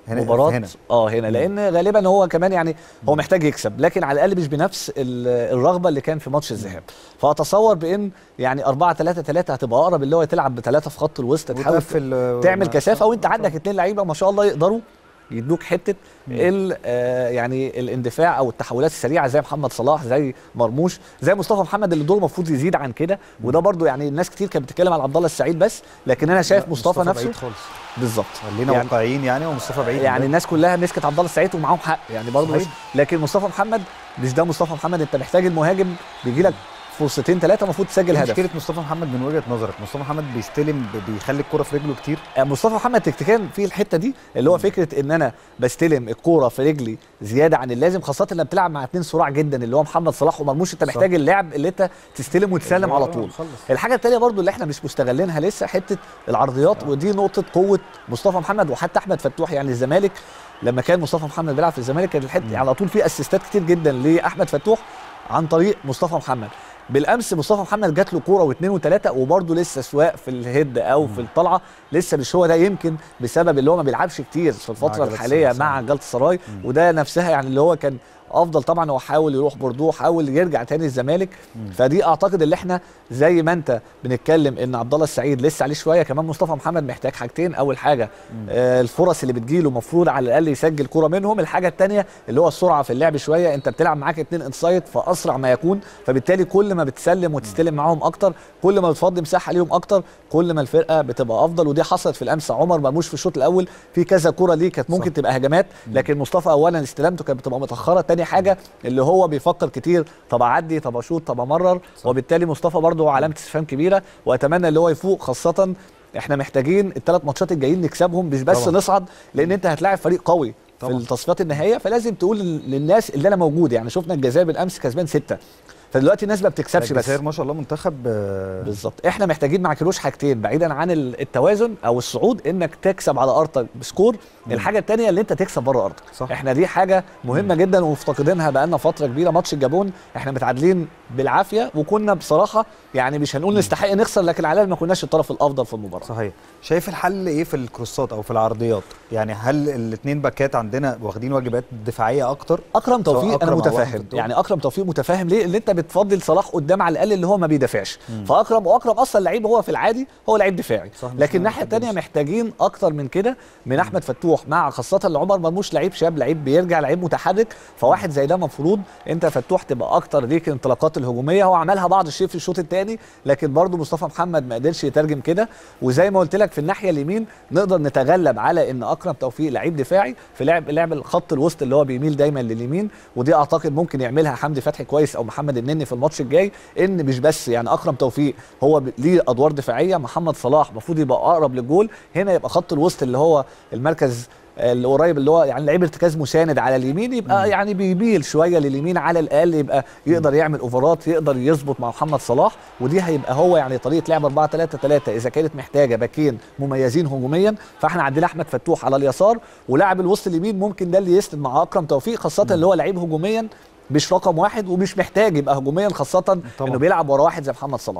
Speaker 1: هنا-
Speaker 6: مباراه
Speaker 1: هنا.
Speaker 6: اه هنا لان غالبا هو كمان يعني هو محتاج يكسب لكن على الاقل مش بنفس ال- الرغبه اللي كان في ماتش الذهاب فاتصور بان يعني 4 3 3 هتبقى اقرب اللي هو تلعب بثلاثه في خط الوسط تحاول
Speaker 1: وتقفل
Speaker 6: تعمل
Speaker 1: ما-
Speaker 6: كثافه وانت عندك اثنين لعيبه ما شاء الله يقدروا يدوك حته ال آه يعني الاندفاع او التحولات السريعه زي محمد صلاح زي مرموش زي مصطفى محمد اللي دوره المفروض يزيد عن كده وده برضو يعني الناس كتير كانت بتتكلم على عبد الله السعيد بس لكن انا شايف
Speaker 1: لا،
Speaker 6: مصطفى,
Speaker 1: بعيد
Speaker 6: نفسه
Speaker 1: خالص
Speaker 6: بالظبط
Speaker 1: خلينا
Speaker 6: يعني
Speaker 1: واقعيين يعني ومصطفى بعيد
Speaker 6: يعني
Speaker 1: ده.
Speaker 6: الناس كلها مسكت عبد الله السعيد ومعاهم حق يعني برضه مش
Speaker 1: صحيح.
Speaker 6: لكن مصطفى محمد مش ده مصطفى محمد انت محتاج المهاجم بيجي لك فرصتين ثلاثه المفروض تسجل
Speaker 1: إيه
Speaker 6: هدف
Speaker 1: مشكله مصطفى محمد من وجهه نظرك مصطفى محمد بيستلم ب- بيخلي الكره في رجله كتير
Speaker 6: آه، مصطفى محمد تكتيكيا في الحته دي اللي هو فكره ان انا بستلم الكوره في رجلي زياده عن اللازم خاصه لما بتلعب مع اثنين صراع جدا اللي هو محمد صلاح ومرموش انت محتاج اللعب اللي انت تستلم وتسلم على طول
Speaker 1: خلص.
Speaker 6: الحاجه الثانيه برضو اللي احنا مش مستغلينها لسه حته العرضيات ودي نقطه قوه مصطفى محمد وحتى احمد فتوح يعني الزمالك لما كان مصطفى محمد بيلعب في الزمالك كان الحته على طول في اسيستات كتير جدا لاحمد فتوح عن طريق مصطفى محمد بالامس مصطفى محمد جات له كوره واثنين وثلاثه وبرده لسه سواء في الهيد او في الطلعه لسه مش هو ده يمكن بسبب اللي هو ما بيلعبش كتير في الفتره
Speaker 1: جلطة
Speaker 6: الحاليه
Speaker 1: السراي.
Speaker 6: مع جلطة السراي وده نفسها يعني اللي هو كان افضل طبعا هو حاول يروح بوردو حاول يرجع تاني الزمالك فدي اعتقد اللي احنا زي ما انت بنتكلم ان عبد الله السعيد لسه عليه شويه كمان مصطفى محمد محتاج حاجتين اول حاجه آه الفرص اللي بتجيله المفروض على الاقل يسجل كوره منهم الحاجه الثانيه اللي هو السرعه في اللعب شويه انت بتلعب معاك اتنين انسايد فاسرع ما يكون فبالتالي كل ما بتسلم وتستلم معاهم اكتر كل ما بتفضي مساحه ليهم اكتر كل ما الفرقه بتبقى افضل ودي حصلت في الامس عمر مرموش في الشوط الاول في كذا كوره ليه كانت ممكن
Speaker 1: صح.
Speaker 6: تبقى هجمات لكن مصطفى اولا استلامته كانت بتبقى متاخره تاني حاجه اللي هو بيفكر كتير طب اعدي طب اشوط طب امرر وبالتالي مصطفى برضه علامه استفهام كبيره واتمنى اللي هو يفوق خاصه احنا محتاجين الثلاث ماتشات الجايين نكسبهم مش بس
Speaker 1: طبعا.
Speaker 6: نصعد لان انت هتلاعب فريق قوي في
Speaker 1: طبعا.
Speaker 6: التصفيات النهائيه فلازم تقول لل- للناس اللي انا موجود يعني شفنا الجزائر بالامس كسبان سته فدلوقتي الناس ما بتكسبش بس
Speaker 1: الجزائر ما شاء الله منتخب آه،
Speaker 6: بالظبط احنا محتاجين مع كيروش حاجتين بعيدا عن ال- التوازن او الصعود انك تكسب على ارضك بسكور الحاجه الثانيه اللي انت تكسب بره ارضك
Speaker 1: صح.
Speaker 6: احنا دي حاجه مهمه جدا ومفتقدينها بقالنا فتره كبيره ماتش الجابون احنا متعادلين بالعافيه وكنا بصراحه يعني مش هنقول نستحق نخسر لكن على الأقل ما كناش الطرف الافضل في المباراه
Speaker 1: صحيح شايف الحل ايه في الكروسات او في العرضيات يعني هل الاثنين باكات عندنا واخدين واجبات دفاعيه اكتر
Speaker 6: اكرم
Speaker 1: سواء
Speaker 6: توفيق
Speaker 1: أكرم
Speaker 6: انا
Speaker 1: أو أحمد
Speaker 6: متفاهم
Speaker 1: فتوح.
Speaker 6: يعني اكرم توفيق متفاهم ليه اللي انت بتفضل صلاح قدام على الاقل اللي هو ما بيدافعش فاكرم واكرم اصلا لعيب هو في العادي هو لعيب دفاعي
Speaker 1: صح، مش
Speaker 6: لكن
Speaker 1: معنى
Speaker 6: الناحيه
Speaker 1: كده
Speaker 6: الثانيه
Speaker 1: بس.
Speaker 6: محتاجين اكتر من كده من احمد فتوح مع خاصه اللي عمر مرموش لعيب شاب لعيب بيرجع لعيب متحرك فواحد زي ده مفروض انت فتوح تبقى اكتر ليك الانطلاقات الهجوميه هو عملها بعض الشيء في الشوط الثاني لكن برضه مصطفى محمد ما قدرش يترجم كده وزي ما قلت لك في الناحيه اليمين نقدر نتغلب على ان اكرم توفيق لعيب دفاعي في لعب لعب الخط الوسط اللي هو بيميل دايما لليمين ودي اعتقد ممكن يعملها حمدي فتحي كويس او محمد النني في الماتش الجاي ان مش بس يعني اكرم توفيق هو ب- ليه ادوار دفاعيه محمد صلاح المفروض يبقى اقرب للجول هنا يبقى خط الوسط اللي هو المركز اللي قريب اللي هو يعني لعيب ارتكاز مساند على اليمين يبقى يعني بيميل شويه لليمين على الاقل يبقى يقدر يعمل اوفرات يقدر يظبط مع محمد صلاح ودي هيبقى هو يعني طريقه لعب 4 3 3 اذا كانت محتاجه باكين مميزين هجوميا فاحنا عندنا احمد فتوح على اليسار ولاعب الوسط اليمين ممكن ده اللي يسند مع اكرم توفيق خاصه اللي هو لعيب هجوميا مش رقم واحد ومش محتاج يبقى هجوميا خاصه
Speaker 1: طبعاً.
Speaker 6: انه بيلعب ورا واحد زي محمد صلاح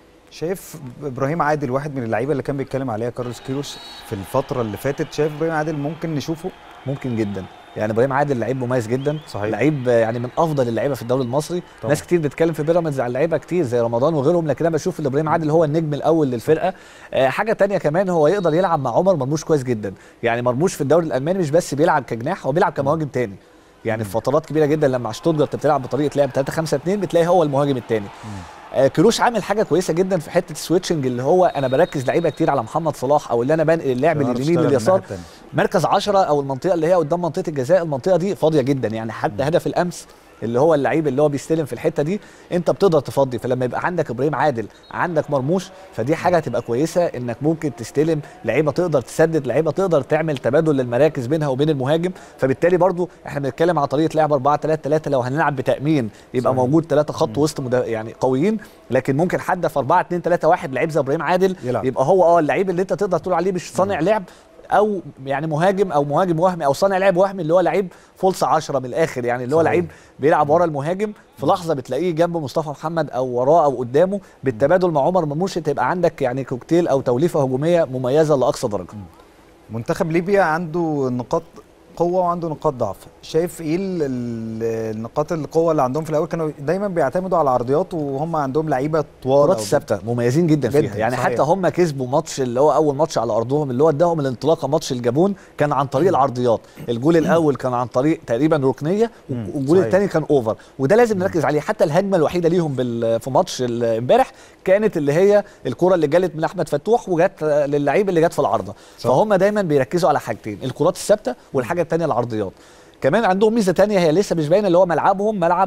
Speaker 1: شايف ابراهيم عادل واحد من اللعيبه اللي كان بيتكلم عليها كارلوس كيروش في الفتره اللي فاتت شايف ابراهيم عادل ممكن نشوفه
Speaker 6: ممكن جدا يعني ابراهيم عادل لعيب مميز جدا
Speaker 1: صحيح.
Speaker 6: لعيب يعني من افضل اللعيبه في الدوري المصري
Speaker 1: طبعا.
Speaker 6: ناس كتير بتتكلم في بيراميدز على لعيبه كتير زي رمضان وغيرهم لكن انا بشوف ان ابراهيم عادل هو النجم الاول للفرقه آه حاجه تانية كمان هو يقدر يلعب مع عمر مرموش كويس جدا يعني مرموش في الدوري الالماني مش بس بيلعب كجناح هو بيلعب كمهاجم تاني يعني في فترات كبيره جدا لما شتوتجارت بتلعب بطريقه لعب 3 5 2 بتلاقي هو المهاجم الثاني آه كروش عامل حاجه كويسه جدا في حته السويتشنج اللي هو انا بركز لعيبه كتير على محمد صلاح او اللي انا بنقل اللعب من
Speaker 1: يعرف
Speaker 6: اليمين
Speaker 1: يشتغل
Speaker 6: لليسار
Speaker 1: الناحية التانية.
Speaker 6: مركز 10 او المنطقه اللي هي قدام منطقه الجزاء المنطقه دي فاضيه جدا يعني حتى هدف الامس اللي هو اللعيب اللي هو بيستلم في الحته دي انت بتقدر تفضي فلما يبقى عندك ابراهيم عادل عندك مرموش فدي حاجه هتبقى كويسه انك ممكن تستلم لعيبه تقدر تسدد لعيبه تقدر تعمل تبادل للمراكز بينها وبين المهاجم فبالتالي برضو احنا بنتكلم على طريقه لعب 4 3 3 لو هنلعب بتامين يبقى
Speaker 1: صحيح.
Speaker 6: موجود ثلاثه خط وسط مدا- يعني قويين لكن ممكن حد في 4 2 3 1 لعيب زي ابراهيم عادل
Speaker 1: يلعب.
Speaker 6: يبقى هو اه اللعيب اللي انت تقدر تقول عليه مش صانع لعب او يعني مهاجم او مهاجم وهمي او صانع لعب وهمي اللي هو لعيب فولس 10 من الاخر يعني اللي هو
Speaker 1: صحيح.
Speaker 6: لعيب بيلعب ورا المهاجم في لحظه بتلاقيه جنب مصطفى محمد او وراه او قدامه بالتبادل مع عمر مرموش تبقى عندك يعني كوكتيل او توليفه هجوميه مميزه لاقصى درجه
Speaker 1: منتخب ليبيا عنده نقاط قوه وعنده نقاط ضعف شايف ايه ال- ال- النقاط القوه اللي عندهم في الاول كانوا دايما بيعتمدوا على العرضيات وهم عندهم لعيبه طوال
Speaker 6: الكرات
Speaker 1: أو
Speaker 6: الثابته مميزين جدا,
Speaker 1: جداً،
Speaker 6: فيها يعني
Speaker 1: صحيح.
Speaker 6: حتى هم كسبوا ماتش اللي هو اول ماتش على ارضهم اللي هو اداهم الانطلاقه ماتش الجابون كان عن طريق العرضيات الجول الاول كان عن طريق تقريبا ركنيه
Speaker 1: مم،
Speaker 6: والجول
Speaker 1: صحيح.
Speaker 6: الثاني كان اوفر وده لازم نركز عليه حتى الهجمه الوحيده ليهم بال- في ماتش ال- امبارح كانت اللي هي الكره اللي جالت من احمد فتوح وجت للعيب اللي جت في العارضه
Speaker 1: صح.
Speaker 6: فهم دايما بيركزوا على حاجتين الكرات الثابته والحاجه الثانيه العرضيات كمان عندهم ميزه تانية هي لسه مش باينه اللي هو ملعبهم ملعب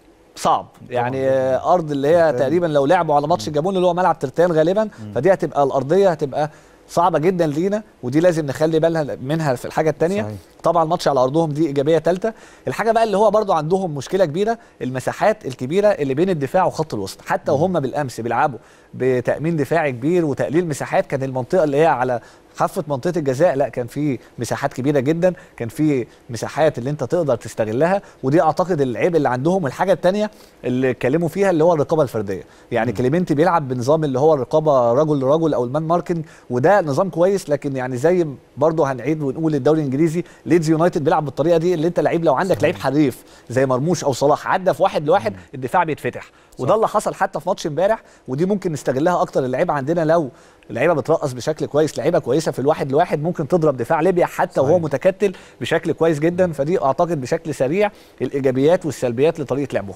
Speaker 6: صعب يعني آه، ارض اللي هي
Speaker 1: ترتان.
Speaker 6: تقريبا لو لعبوا على ماتش الجابون اللي هو ملعب ترتان غالبا فدي هتبقى الارضيه هتبقى صعبه جدا لينا ودي لازم نخلي بالنا منها في الحاجه الثانيه
Speaker 1: صحيح.
Speaker 6: طبعا الماتش على ارضهم دي ايجابيه ثالثه الحاجه بقى اللي هو برضو عندهم مشكله كبيره المساحات الكبيره اللي بين الدفاع وخط الوسط حتى وهم بالامس بيلعبوا بتامين دفاعي كبير وتقليل مساحات كان المنطقه اللي هي على حافه منطقه الجزاء لا كان في مساحات كبيره جدا كان في مساحات اللي انت تقدر تستغلها ودي اعتقد العيب اللي عندهم والحاجه الثانيه اللي اتكلموا فيها اللي هو الرقابه الفرديه يعني كليمنتي بيلعب بنظام اللي هو الرقابه رجل لرجل او المان ماركنج وده نظام كويس لكن يعني زي برضه هنعيد ونقول الدوري الانجليزي ليدز يونايتد بيلعب بالطريقه دي اللي انت لعيب لو عندك لعيب حريف زي مرموش او صلاح عدى في واحد لواحد الدفاع بيتفتح وده اللي حصل حتى في ماتش امبارح ودي ممكن نستغلها اكتر اللعيبه عندنا لو اللعيبه بترقص بشكل كويس لعيبه كويسه في الواحد لواحد ممكن تضرب دفاع ليبيا حتى وهو
Speaker 1: صحيح.
Speaker 6: متكتل بشكل كويس جدا فدي اعتقد بشكل سريع الايجابيات والسلبيات لطريقه لعبهم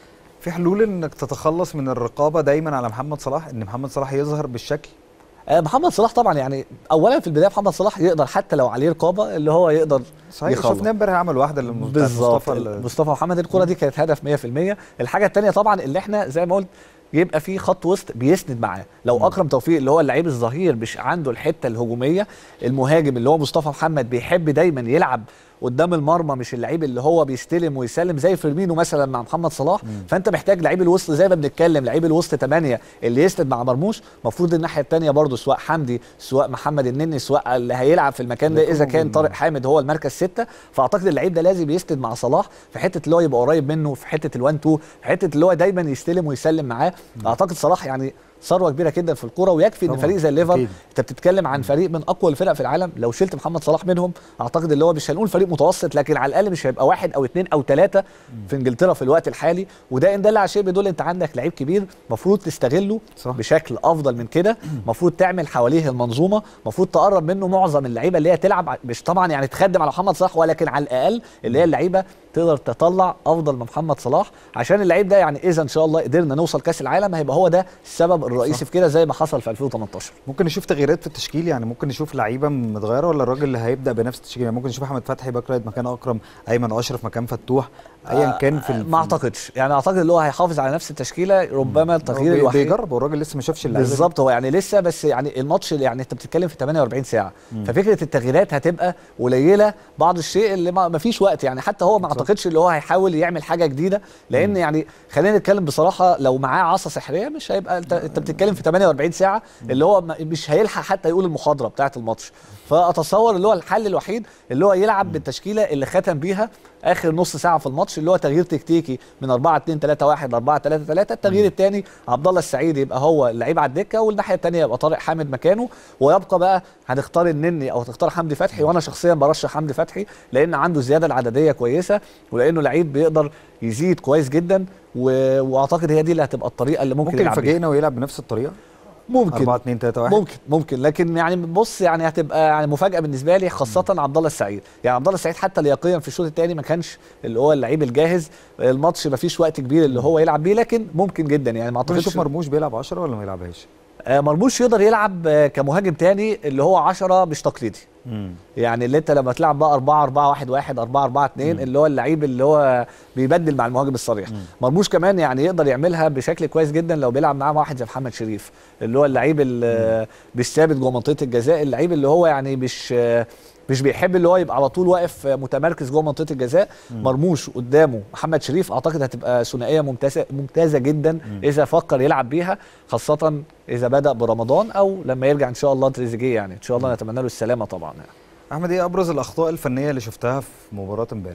Speaker 1: في حلول انك تتخلص من الرقابه دايما على محمد صلاح ان محمد صلاح يظهر بالشكل
Speaker 6: آه، محمد صلاح طبعا يعني اولا في البدايه محمد صلاح يقدر حتى لو عليه رقابه اللي هو يقدر
Speaker 1: صحيح
Speaker 6: يخلص.
Speaker 1: شفناه امبارح عمل واحده للم- بتاعت
Speaker 6: بالظبط
Speaker 1: مصطفى ال-
Speaker 6: مصطفى محمد الكره دي كانت هدف 100% الحاجه الثانيه طبعا اللي احنا زي ما قلت يبقى في خط وسط بيسند معاه لو اكرم توفيق اللي هو اللعيب الظهير مش عنده الحته الهجوميه المهاجم اللي هو مصطفى محمد بيحب دايما يلعب قدام المرمى مش اللعيب اللي هو بيستلم ويسلم زي فيرمينو مثلا مع محمد صلاح فانت محتاج لعيب الوسط زي ما بنتكلم لعيب الوسط 8 اللي يسند مع مرموش المفروض الناحيه الثانيه برضو سواء حمدي سواء محمد النني سواء اللي هيلعب في المكان ده اذا كان طارق حامد هو المركز ستة فاعتقد اللعيب ده لازم يسند مع صلاح في حته اللي هو يبقى قريب منه في حته ال1 2 في حته اللي هو دايما يستلم ويسلم معاه اعتقد صلاح يعني ثروه كبيره جدا في الكوره ويكفي ان
Speaker 1: طبعاً،
Speaker 6: فريق زي الليفر
Speaker 1: أكيد.
Speaker 6: انت بتتكلم عن فريق من اقوى الفرق في العالم لو شلت محمد صلاح منهم اعتقد اللي هو مش هنقول فريق متوسط لكن على الاقل مش هيبقى واحد او اثنين او ثلاثه في انجلترا في الوقت الحالي وده ان دل على شيء بيدل انت عندك لعيب كبير المفروض تستغله
Speaker 1: صح.
Speaker 6: بشكل افضل من كده المفروض تعمل حواليه المنظومه المفروض تقرب منه معظم اللعيبه اللي هي تلعب مش طبعا يعني تخدم على محمد صلاح ولكن على الاقل اللي هي اللعيبه تقدر تطلع افضل من محمد صلاح عشان اللعيب ده يعني اذا ان شاء الله قدرنا نوصل كاس العالم هيبقى هو ده السبب الرئيسي في كده زي ما حصل في 2018
Speaker 1: ممكن نشوف تغييرات في التشكيل يعني ممكن نشوف لعيبه متغيره ولا الراجل اللي هيبدا بنفس التشكيل يعني ممكن نشوف احمد فتحي باك رايت مكان اكرم ايمن اشرف مكان فتوح ايا كان في ال-
Speaker 6: ما اعتقدش يعني اعتقد اللي هو هيحافظ على نفس التشكيله ربما التغيير
Speaker 1: هو بي-
Speaker 6: الوحيد
Speaker 1: بيجرب والراجل لسه ما شافش اللعيبه دي.
Speaker 6: بالظبط هو يعني لسه بس يعني الماتش اللي يعني انت بتتكلم في 48 ساعه ففكره التغييرات هتبقى قليله بعض الشيء اللي ما ما فيش وقت يعني حتى هو ما اعتقدش اللي هو هيحاول يعمل حاجه جديده لان يعني خلينا نتكلم بصراحه لو معاه عصا سحريه مش هيبقى انت انت بتتكلم في 48 ساعه اللي هو ما- مش هيلحق حتى يقول المحاضره بتاعه الماتش فاتصور اللي هو الحل الوحيد اللي هو يلعب بالتشكيله اللي ختم بيها اخر نص ساعه في الماتش اللي هو تغيير تكتيكي من 4 2 3 1 4 3 3 التغيير الثاني عبد الله السعيد يبقى هو اللعيب على الدكه والناحيه الثانيه يبقى طارق حامد مكانه ويبقى بقى هنختار النني او تختار حمدي فتحي وانا شخصيا برشح حمدي فتحي لان عنده الزياده العدديه كويسه ولانه لعيب بيقدر يزيد كويس جدا و... واعتقد هي دي اللي هتبقى الطريقه اللي ممكن,
Speaker 1: ممكن
Speaker 6: يلعب بيها.
Speaker 1: يفاجئنا ويلعب بنفس الطريقه
Speaker 6: ممكن
Speaker 1: 4 2 3 1
Speaker 6: ممكن ممكن لكن يعني بص يعني هتبقى يعني مفاجاه بالنسبه لي خاصه عبد الله السعيد يعني عبد الله السعيد حتى لياقيا في الشوط الثاني ما كانش اللي هو اللعيب الجاهز الماتش ما فيش وقت كبير اللي هو يلعب بيه لكن ممكن جدا يعني ما
Speaker 1: ممكن
Speaker 6: اعتقدش
Speaker 1: نشوف مرموش بيلعب 10 ولا ما يلعبهاش
Speaker 6: آه، مرموش يقدر يلعب آه، كمهاجم تاني اللي هو 10 مش تقليدي يعني اللي انت لما تلعب بقى 4 4 1 1 4 4 2 اللي هو اللعيب اللي هو بيبدل مع المهاجم الصريح مرموش كمان يعني يقدر يعملها بشكل كويس جدا لو بيلعب معاه واحد زي محمد شريف اللي هو اللعيب اللي مش ثابت جوه منطقه الجزاء اللعيب اللي هو يعني مش مش بيحب اللي هو يبقى على طول واقف متمركز جوه منطقه الجزاء مرموش قدامه محمد شريف اعتقد هتبقى ثنائيه ممتازه ممتازه جدا اذا فكر يلعب بيها خاصه اذا بدا برمضان او لما يرجع ان شاء الله تريزيجيه يعني ان شاء الله نتمنى له السلامه طبعا يعني.
Speaker 1: احمد ايه ابرز الاخطاء الفنيه اللي شفتها في مباراه امبارح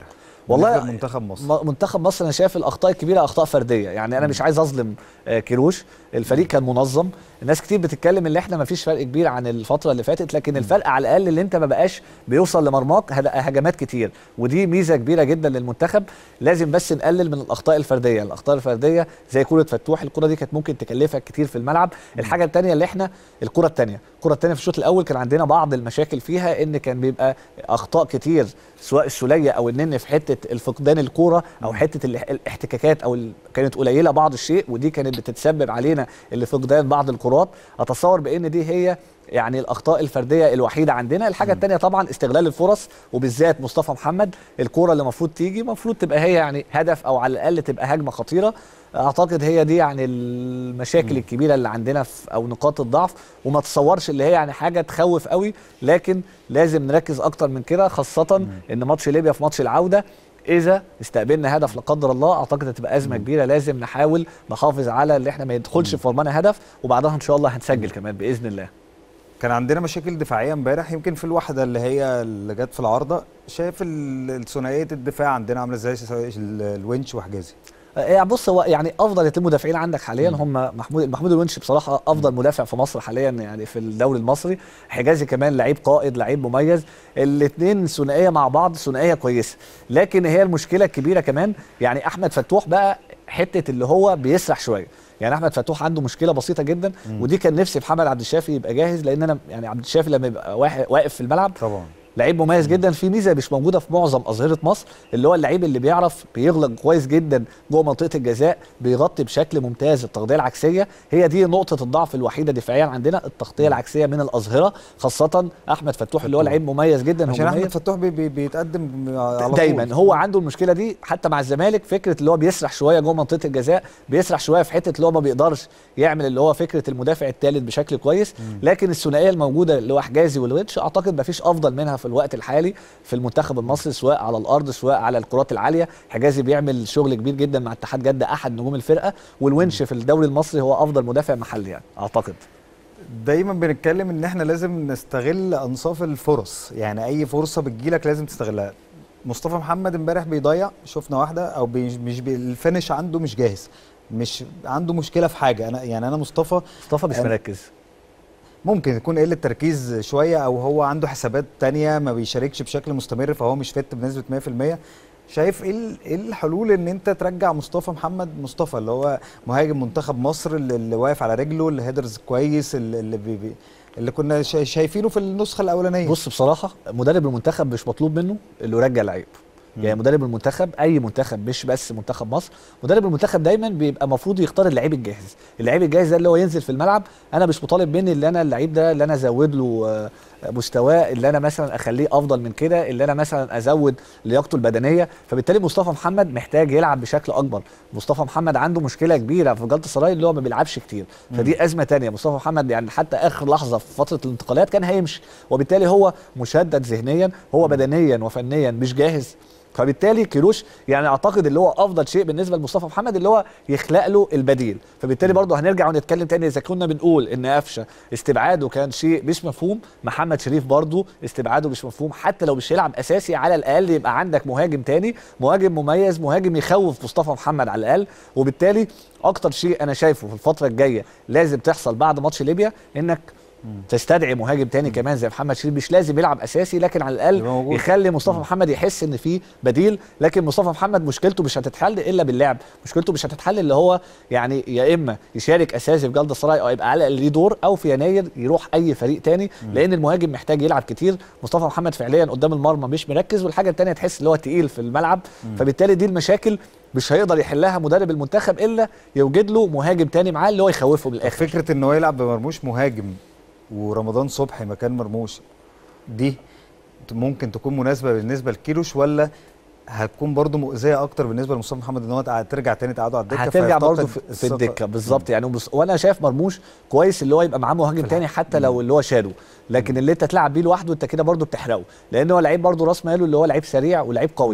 Speaker 6: والله
Speaker 1: بالنسبة لمنتخب مصر
Speaker 6: م- منتخب مصر انا شايف الاخطاء الكبيره اخطاء فرديه يعني انا مش عايز اظلم آه، كيروش الفريق كان منظم الناس كتير بتتكلم ان احنا ما فيش فرق كبير عن الفتره اللي فاتت لكن الفرق على الاقل اللي انت ما بقاش بيوصل لمرماك هد- هجمات كتير ودي ميزه كبيره جدا للمنتخب لازم بس نقلل من الاخطاء الفرديه الاخطاء الفرديه زي كره فتوح الكره دي كانت ممكن تكلفك كتير في الملعب الحاجه الثانيه اللي احنا الكره الثانيه الكره الثانيه في الشوط الاول كان عندنا بعض المشاكل فيها ان كان بيبقى اخطاء كتير سواء السوليه او النن في حته الفقدان الكوره او حته الاح- الاحتكاكات او ال- كانت قليله بعض الشيء ودي كانت بتتسبب علينا اللي فقدان بعض الكرات اتصور بان دي هي يعني الاخطاء الفرديه الوحيده عندنا الحاجه الثانيه طبعا استغلال الفرص وبالذات مصطفى محمد الكوره اللي المفروض تيجي المفروض تبقى هي يعني هدف او على الاقل تبقى هجمه خطيره اعتقد هي دي يعني المشاكل الكبيره اللي عندنا في او نقاط الضعف وما تصورش اللي هي يعني حاجه تخوف قوي لكن لازم نركز اكتر من كده خاصه ان ماتش ليبيا في ماتش العوده اذا استقبلنا هدف لا قدر الله اعتقد هتبقى ازمه كبيره لازم نحاول نحافظ على اللي احنا ما يدخلش في مرمانا هدف وبعدها ان شاء الله هنسجل كمان باذن الله
Speaker 1: كان عندنا مشاكل دفاعيه امبارح يمكن في الواحده اللي هي اللي جت في العارضه شايف ال- الثنائيه الدفاع عندنا عامله ازاي سواء ال- الونش وحجازي
Speaker 6: يعني بص هو يعني افضل اتنين مدافعين عندك حاليا هم محمود محمود الونش بصراحه افضل مدافع في مصر حاليا يعني في الدوري المصري حجازي كمان لعيب قائد لعيب مميز الاثنين ثنائيه مع بعض ثنائيه كويسه لكن هي المشكله الكبيره كمان يعني احمد فتوح بقى حته اللي هو بيسرح شويه يعني احمد فتوح عنده مشكله بسيطه جدا ودي كان نفسي محمد عبد الشافي يبقى جاهز لان انا يعني عبد الشافي لما يبقى واحد- واقف في الملعب
Speaker 1: طبعا
Speaker 6: لعيب مميز جدا في ميزه مش موجوده في معظم اظهره مصر اللي هو اللعيب اللي بيعرف بيغلق كويس جدا جوه منطقه الجزاء بيغطي بشكل ممتاز التغطيه العكسيه هي دي نقطه الضعف الوحيده دفاعيا عندنا التغطيه العكسيه من الاظهره خاصه احمد فتوح اللي هو لعيب مميز جدا هو
Speaker 1: عشان
Speaker 6: مميز
Speaker 1: احمد فتوح بي بي بيتقدم على طول
Speaker 6: دايما هو عنده المشكله دي حتى مع الزمالك فكره اللي هو بيسرح شويه جوه منطقه الجزاء بيسرح شويه في حته اللي هو ما بيقدرش يعمل اللي هو فكره المدافع الثالث بشكل كويس لكن الثنائيه الموجوده اللي هو حجازي والونش اعتقد ما فيش افضل منها في الوقت الحالي في المنتخب المصري سواء على الارض سواء على الكرات العاليه حجازي بيعمل شغل كبير جدا مع اتحاد جده احد نجوم الفرقه والونش في الدوري المصري هو افضل مدافع محلي يعني اعتقد
Speaker 1: دايما بنتكلم ان احنا لازم نستغل انصاف الفرص يعني اي فرصه بتجيلك لازم تستغلها مصطفى محمد امبارح بيضيع شفنا واحده او بي مش بي الفينش عنده مش جاهز مش عنده مشكله في حاجه انا يعني انا مصطفى
Speaker 6: مصطفى مش
Speaker 1: أنا-
Speaker 6: مركز
Speaker 1: ممكن يكون قله تركيز شويه او هو عنده حسابات تانية ما بيشاركش بشكل مستمر فهو مش فت بنسبه 100% شايف ايه ال- ايه الحلول ان انت ترجع مصطفى محمد مصطفى اللي هو مهاجم منتخب مصر اللي, اللي واقف على رجله اللي هيدرز كويس اللي اللي, بي بي اللي كنا شا- شايفينه في النسخه الاولانيه
Speaker 6: بص بصراحه مدرب المنتخب مش مطلوب منه اللي يرجع لعيب يعني مدرب المنتخب اي منتخب مش بس منتخب مصر مدرب المنتخب دايما بيبقى المفروض يختار اللعيب الجاهز اللعيب الجاهز ده اللي هو ينزل في الملعب انا مش مطالب مني اللي انا اللعيب ده اللي انا ازود له آه، مستواه اللي انا مثلا اخليه افضل من كده اللي انا مثلا ازود لياقته البدنيه فبالتالي مصطفى محمد محتاج يلعب بشكل اكبر مصطفى محمد عنده مشكله كبيره في جلطه سراي اللي هو ما بيلعبش كتير فدي ازمه تانية مصطفى محمد يعني حتى اخر لحظه في فتره الانتقالات كان هيمشي وبالتالي هو مشدد ذهنيا هو بدنيا وفنيا مش جاهز فبالتالي كيروش يعني اعتقد اللي هو افضل شيء بالنسبه لمصطفى محمد اللي هو يخلق له البديل فبالتالي برضه هنرجع ونتكلم تاني اذا كنا بنقول ان قفشه استبعاده كان شيء مش مفهوم محمد شريف برضه استبعاده مش مفهوم حتى لو مش هيلعب اساسي على الاقل يبقى عندك مهاجم تاني مهاجم مميز مهاجم يخوف مصطفى محمد على الاقل وبالتالي اكتر شيء انا شايفه في الفتره الجايه لازم تحصل بعد ماتش ليبيا انك تستدعي مهاجم تاني كمان زي محمد شريف مش لازم يلعب اساسي لكن على
Speaker 1: يبقى
Speaker 6: الاقل
Speaker 1: موجود.
Speaker 6: يخلي مصطفى محمد يحس ان في بديل لكن مصطفى محمد مشكلته مش هتتحل الا باللعب مشكلته مش هتتحل اللي هو يعني يا اما يشارك اساسي في جلطه سراي او يبقى على الاقل ليه دور او في يناير يروح اي فريق تاني لان المهاجم محتاج يلعب كتير مصطفى محمد فعليا قدام المرمى مش مركز والحاجه التانيه تحس اللي هو تقيل في الملعب فبالتالي دي المشاكل مش هيقدر يحلها مدرب المنتخب الا يوجد له مهاجم تاني معاه اللي هو يخوفه بالاخر
Speaker 1: فكره ان هو يلعب بمرموش مهاجم ورمضان صبحي مكان مرموش دي ممكن تكون مناسبه بالنسبه لكيروش ولا هتكون برضو مؤذيه اكتر بالنسبه لمصطفى محمد ان هو تقع- ترجع تاني تقعده على الدكه
Speaker 6: هترجع
Speaker 1: فيفتقد
Speaker 6: برضه في, في
Speaker 1: الثقة.
Speaker 6: الدكه بالظبط يعني وبص- وانا شايف مرموش كويس اللي هو يبقى معاه مهاجم تاني حتى لو اللي هو شادو لكن اللي انت تلعب بيه لوحده انت كده برضه بتحرقه لان هو لعيب برضه راس ماله اللي هو لعيب سريع ولعيب قوي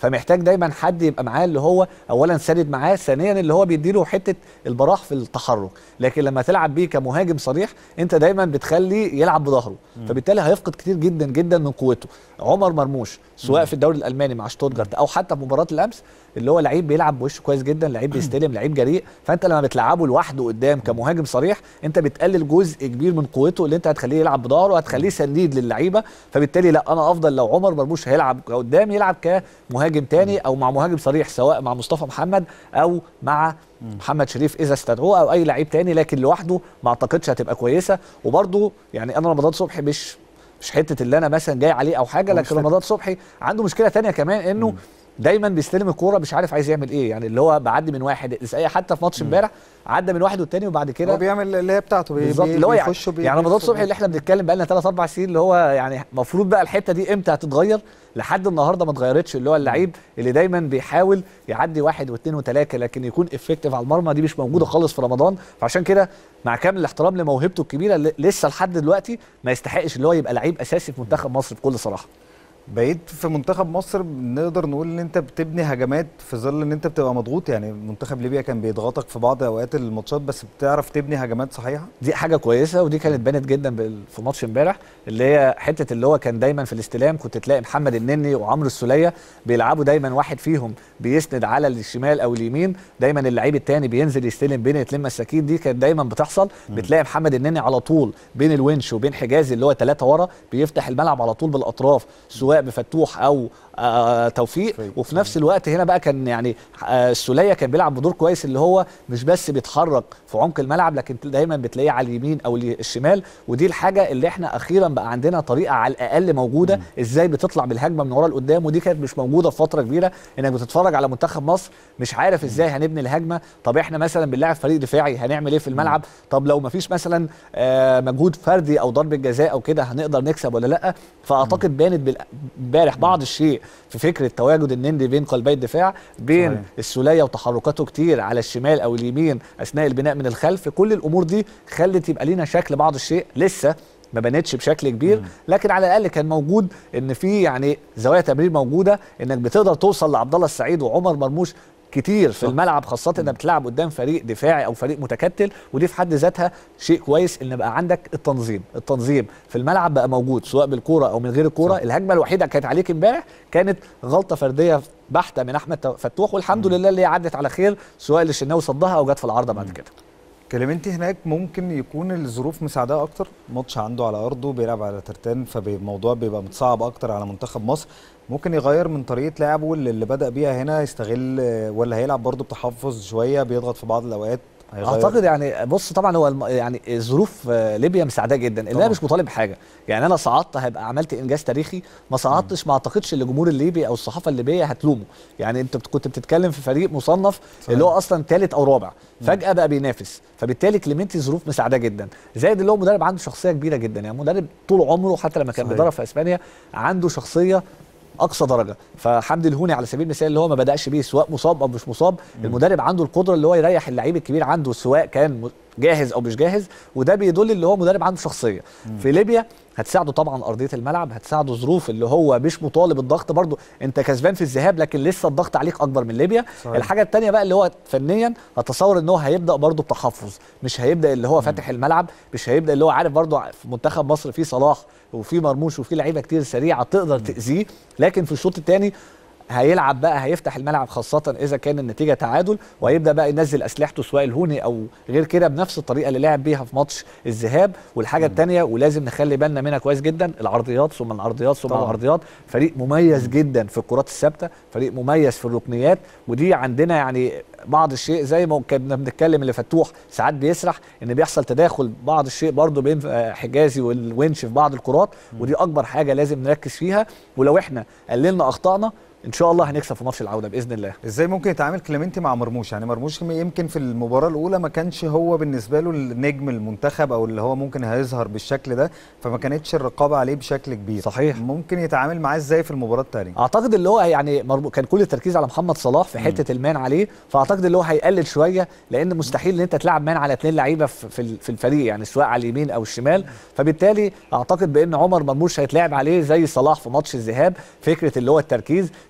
Speaker 6: فمحتاج دايما حد يبقى معاه اللي هو اولا ساند معاه ثانيا اللي هو بيديله حته البراح في التحرك لكن لما تلعب بيه كمهاجم صريح انت دايما بتخليه يلعب بظهره فبالتالي هيفقد كتير جدا جدا من قوته عمر مرموش سواء في الدوري الالماني مع شتوتجارت او حتى في مباراه الامس اللي هو لعيب بيلعب بوشه كويس جدا لعيب بيستلم لعيب جريء فانت لما بتلعبه لوحده قدام كمهاجم صريح انت بتقلل جزء كبير من قوته اللي انت هتخليه يلعب بظهره وهتخليه سنيد للعيبه فبالتالي لا انا افضل لو عمر مرموش هيلعب قدام يلعب كمهاجم تاني او مع مهاجم صريح سواء مع مصطفى محمد او مع محمد شريف اذا استدعوه او اي لعيب تاني لكن لوحده ما اعتقدش هتبقى كويسه وبرده يعني انا رمضان صبحي مش مش حته اللي انا مثلا جاي عليه او حاجه
Speaker 1: هو مش
Speaker 6: لكن
Speaker 1: فاهم.
Speaker 6: رمضان صبحي عنده مشكله تانية كمان انه دايما بيستلم الكوره مش عارف عايز يعمل ايه يعني اللي هو بعدي من واحد زي حتى في ماتش امبارح عدى من واحد والتاني وبعد كده
Speaker 1: هو بيعمل اللي هي بتاعته بي-
Speaker 6: بالظبط
Speaker 1: بي-
Speaker 6: اللي هو يعني,
Speaker 1: بيخش وبي-
Speaker 6: يعني رمضان
Speaker 1: بيخش
Speaker 6: صبحي اللي احنا بنتكلم بقى لنا 3 4 سنين اللي هو يعني المفروض بقى الحته دي امتى هتتغير لحد النهارده ما اتغيرتش اللي هو اللعيب اللي دايما بيحاول يعدي واحد واثنين وثلاثه لكن يكون افكتيف على المرمى دي مش موجوده خالص في رمضان فعشان كده مع كامل الاحترام لموهبته الكبيره اللي لسه لحد دلوقتي ما يستحقش اللي هو يبقى لعيب اساسي في منتخب مصر بكل صراحه
Speaker 1: بقيت في منتخب مصر نقدر نقول ان انت بتبني هجمات في ظل ان انت بتبقى مضغوط يعني منتخب ليبيا كان بيضغطك في بعض اوقات الماتشات بس بتعرف تبني هجمات صحيحه
Speaker 6: دي حاجه كويسه ودي كانت بانت جدا بال- في ماتش امبارح اللي هي حته اللي هو كان دايما في الاستلام كنت تلاقي محمد النني وعمرو السوليه بيلعبوا دايما واحد فيهم بيسند على الشمال او اليمين دايما اللعيب التاني بينزل يستلم بين اتنين مساكين دي كانت دايما بتحصل بتلاقي محمد النني على طول بين الونش وبين حجازي اللي هو ثلاثه ورا بيفتح الملعب على طول بالاطراف سواء بفتوح او آه توفيق
Speaker 1: توفيق.
Speaker 6: وفي نفس الوقت هنا بقى كان يعني آه السوليه كان بيلعب بدور كويس اللي هو مش بس بيتحرك في عمق الملعب لكن دايما بتلاقيه على اليمين او ال- الشمال ودي الحاجه اللي احنا اخيرا بقى عندنا طريقه على الاقل موجوده ازاي بتطلع بالهجمه من ورا لقدام ودي كانت مش موجوده في فتره كبيره انك بتتفرج على منتخب مصر مش عارف ازاي هنبني الهجمه طب احنا مثلا بنلاعب فريق دفاعي هنعمل ايه في الملعب طب لو مفيش مثلا آه مجهود فردي او ضربه جزاء او كده هنقدر نكسب ولا لا فاعتقد بانت بال- امبارح بعض الشيء في فكره تواجد النندي بين قلبي الدفاع بين
Speaker 1: صحيح.
Speaker 6: السوليه وتحركاته كتير على الشمال او اليمين اثناء البناء من الخلف كل الامور دي خلت يبقى لينا شكل بعض الشيء لسه ما بنتش بشكل كبير لكن على الاقل كان موجود ان في يعني زوايا تمرير موجوده انك بتقدر توصل لعبد الله السعيد وعمر مرموش كتير في الملعب خاصة انك بتلعب قدام فريق دفاعي او فريق متكتل ودي في حد ذاتها شيء كويس ان بقى عندك التنظيم، التنظيم في الملعب بقى موجود سواء بالكوره او من غير الكوره، الهجمة الوحيدة كانت عليك امبارح كانت غلطة فردية بحتة من احمد فتوح والحمد لله اللي هي عدت على خير سواء اللي الشناوي صدها او جت في العارضة بعد كده.
Speaker 1: كلمنتي هناك ممكن يكون الظروف مساعداه اكتر ماتش عنده على ارضه بيلعب على ترتان فالموضوع بيبقى متصعب اكتر على منتخب مصر ممكن يغير من طريقه لعبه اللي اللي بدا بيها هنا يستغل ولا هيلعب برضه بتحفظ شويه بيضغط في بعض الاوقات هيغير
Speaker 6: اعتقد يعني بص طبعا هو الم... يعني ظروف آه، ليبيا مساعداه جدا اللي انا
Speaker 1: طبعاً.
Speaker 6: مش مطالب بحاجه يعني انا صعدت هيبقى عملت انجاز تاريخي ما صعدتش ما اعتقدش ان الجمهور الليبي او الصحافه الليبيه هتلومه يعني انت بت- كنت بتتكلم في فريق مصنف
Speaker 1: صحيح.
Speaker 6: اللي هو اصلا ثالث او رابع فجاه بقى بينافس فبالتالي كليمنتي ظروف مساعداه جدا زائد اللي هو مدرب عنده شخصيه كبيره جدا يعني مدرب طول عمره حتى لما كان
Speaker 1: صحيح.
Speaker 6: بيدرب في اسبانيا عنده شخصيه اقصى درجه فحمدي الهوني على سبيل المثال اللي هو ما بداش بيه سواء مصاب او مش مصاب المدرب عنده القدره اللي هو يريح اللعيب الكبير عنده سواء كان م- جاهز او مش جاهز وده بيدل اللي هو مدرب عنده شخصيه في ليبيا هتساعده طبعا ارضيه الملعب هتساعده ظروف اللي هو مش مطالب الضغط برضو انت كسبان في الذهاب لكن لسه الضغط عليك اكبر من ليبيا
Speaker 1: صحيح.
Speaker 6: الحاجه الثانيه بقى اللي هو فنيا اتصور ان هو هيبدا برضو بتحفظ مش هيبدا اللي هو فاتح الملعب مش هيبدا اللي هو عارف برضو في منتخب مصر في صلاح وفي مرموش وفي لعيبه كتير سريعه تقدر تاذيه لكن في الشوط الثاني هيلعب بقى هيفتح الملعب خاصة إذا كان النتيجة تعادل وهيبدأ بقى ينزل أسلحته سواء الهوني أو غير كده بنفس الطريقة اللي لعب بيها في ماتش الذهاب والحاجة الثانية ولازم نخلي بالنا منها كويس جدا العرضيات ثم العرضيات ثم
Speaker 1: طبعاً.
Speaker 6: العرضيات فريق مميز جدا في الكرات الثابتة فريق مميز في الركنيات ودي عندنا يعني بعض الشيء زي ما كنا بنتكلم اللي فتوح ساعات بيسرح ان بيحصل تداخل بعض الشيء برضو بين آه، حجازي والونش في بعض الكرات ودي اكبر حاجه لازم نركز فيها ولو احنا قللنا اخطائنا ان شاء الله هنكسب في ماتش العوده باذن الله
Speaker 1: ازاي ممكن يتعامل كليمنتي مع مرموش يعني مرموش يمكن في المباراه الاولى ما كانش هو بالنسبه له النجم المنتخب او اللي هو ممكن هيظهر بالشكل ده فما كانتش الرقابه عليه بشكل كبير
Speaker 6: صحيح.
Speaker 1: ممكن يتعامل معاه ازاي في المباراه الثانيه
Speaker 6: اعتقد اللي هو يعني مربو كان كل التركيز على محمد صلاح في حته المان عليه فاعتقد اللي هو هيقلل شويه لان مستحيل ان انت تلعب مان على اثنين لعيبه في في ال- في الفريق يعني سواء على اليمين او الشمال فبالتالي اعتقد بان عمر مرموش هيتلعب عليه زي صلاح في ماتش الذهاب فكره اللي هو التركيز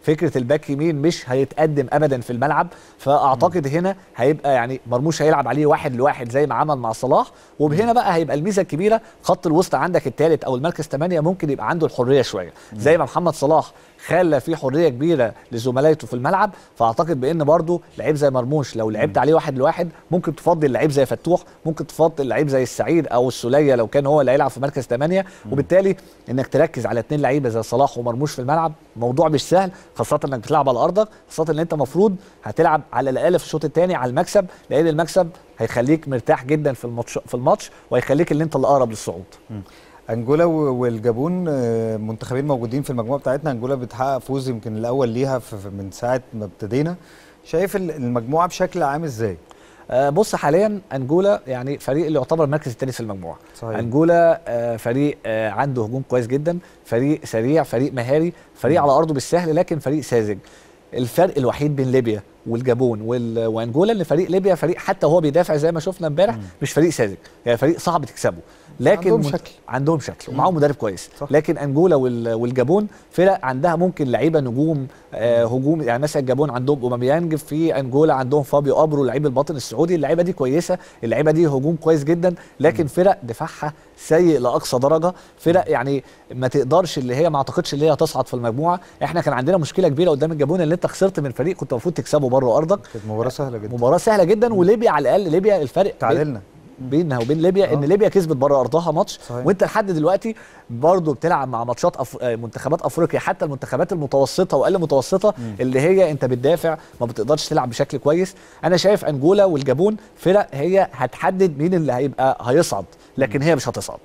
Speaker 6: فكره الباك يمين مش هيتقدم ابدا في الملعب فاعتقد هنا هيبقى يعني مرموش هيلعب عليه واحد لواحد زي ما عمل مع صلاح وهنا بقى هيبقى الميزه الكبيره خط الوسط عندك الثالث او المركز 8 ممكن يبقى عنده الحريه شويه زي ما محمد صلاح خلى في حريه كبيره لزملائته في الملعب فاعتقد بان برضو لعيب زي مرموش لو لعبت عليه واحد لواحد ممكن تفضل لعيب زي فتوح ممكن تفضل لعيب زي السعيد او السوليه لو كان هو اللي هيلعب في مركز 8 وبالتالي انك تركز على اثنين لعيبه زي صلاح ومرموش في الملعب موضوع مش سهل خاصه انك بتلعب على ارضك خاصه ان انت المفروض هتلعب على الاقل في الشوط الثاني على المكسب لان المكسب هيخليك مرتاح جدا في الماتش في الماتش وهيخليك اللي انت الاقرب للصعود
Speaker 1: انجولا و- والجابون آه، منتخبين موجودين في المجموعه بتاعتنا انجولا بتحقق فوز يمكن الاول ليها في- في- من ساعه ما ابتدينا شايف ال- المجموعه بشكل عام ازاي
Speaker 6: آه، بص حاليا انجولا يعني فريق اللي يعتبر المركز الثالث في المجموعه
Speaker 1: صحيح.
Speaker 6: انجولا آه، فريق آه، عنده هجوم كويس جدا فريق سريع فريق مهاري فريق على ارضه بالسهل لكن فريق ساذج الفرق الوحيد بين ليبيا والجابون وال- وانجولا ان فريق ليبيا فريق حتى هو بيدافع زي ما شفنا امبارح مش فريق ساذج يعني فريق صعب تكسبه لكن
Speaker 1: عندهم
Speaker 6: منت-
Speaker 1: شكل.
Speaker 6: عندهم شكل ومعاهم مدرب كويس
Speaker 1: صح.
Speaker 6: لكن انجولا وال- والجابون فرق عندها ممكن لعيبه نجوم آه هجوم يعني مثلا الجابون عندهم اوباميانج في انجولا عندهم فابيو ابرو لعيب الباطن السعودي اللعيبه دي كويسه اللعيبه دي هجوم كويس جدا لكن فرق دفاعها سيء لاقصى درجه فرق يعني ما تقدرش اللي هي ما اعتقدش اللي هي تصعد في المجموعه احنا كان عندنا مشكله كبيره قدام الجابون اللي انت خسرت من فريق كنت المفروض تكسبه بره ارضك
Speaker 1: كانت مباراه سهله جدا
Speaker 6: مباراه سهله جدا وليبيا على الاقل ليبيا الفرق بين-
Speaker 1: تعادلنا
Speaker 6: بينها وبين ليبيا
Speaker 1: آه.
Speaker 6: ان ليبيا كسبت بره ارضها ماتش
Speaker 1: صحيح.
Speaker 6: وانت لحد دلوقتي برضه بتلعب مع ماتشات أف... آه، منتخبات افريقيا حتى المنتخبات المتوسطه واقل متوسطه اللي هي انت بتدافع ما بتقدرش تلعب بشكل كويس انا شايف انجولا والجابون فرق هي هتحدد مين اللي هيبقى هيصعد لكن هي مش هتصعد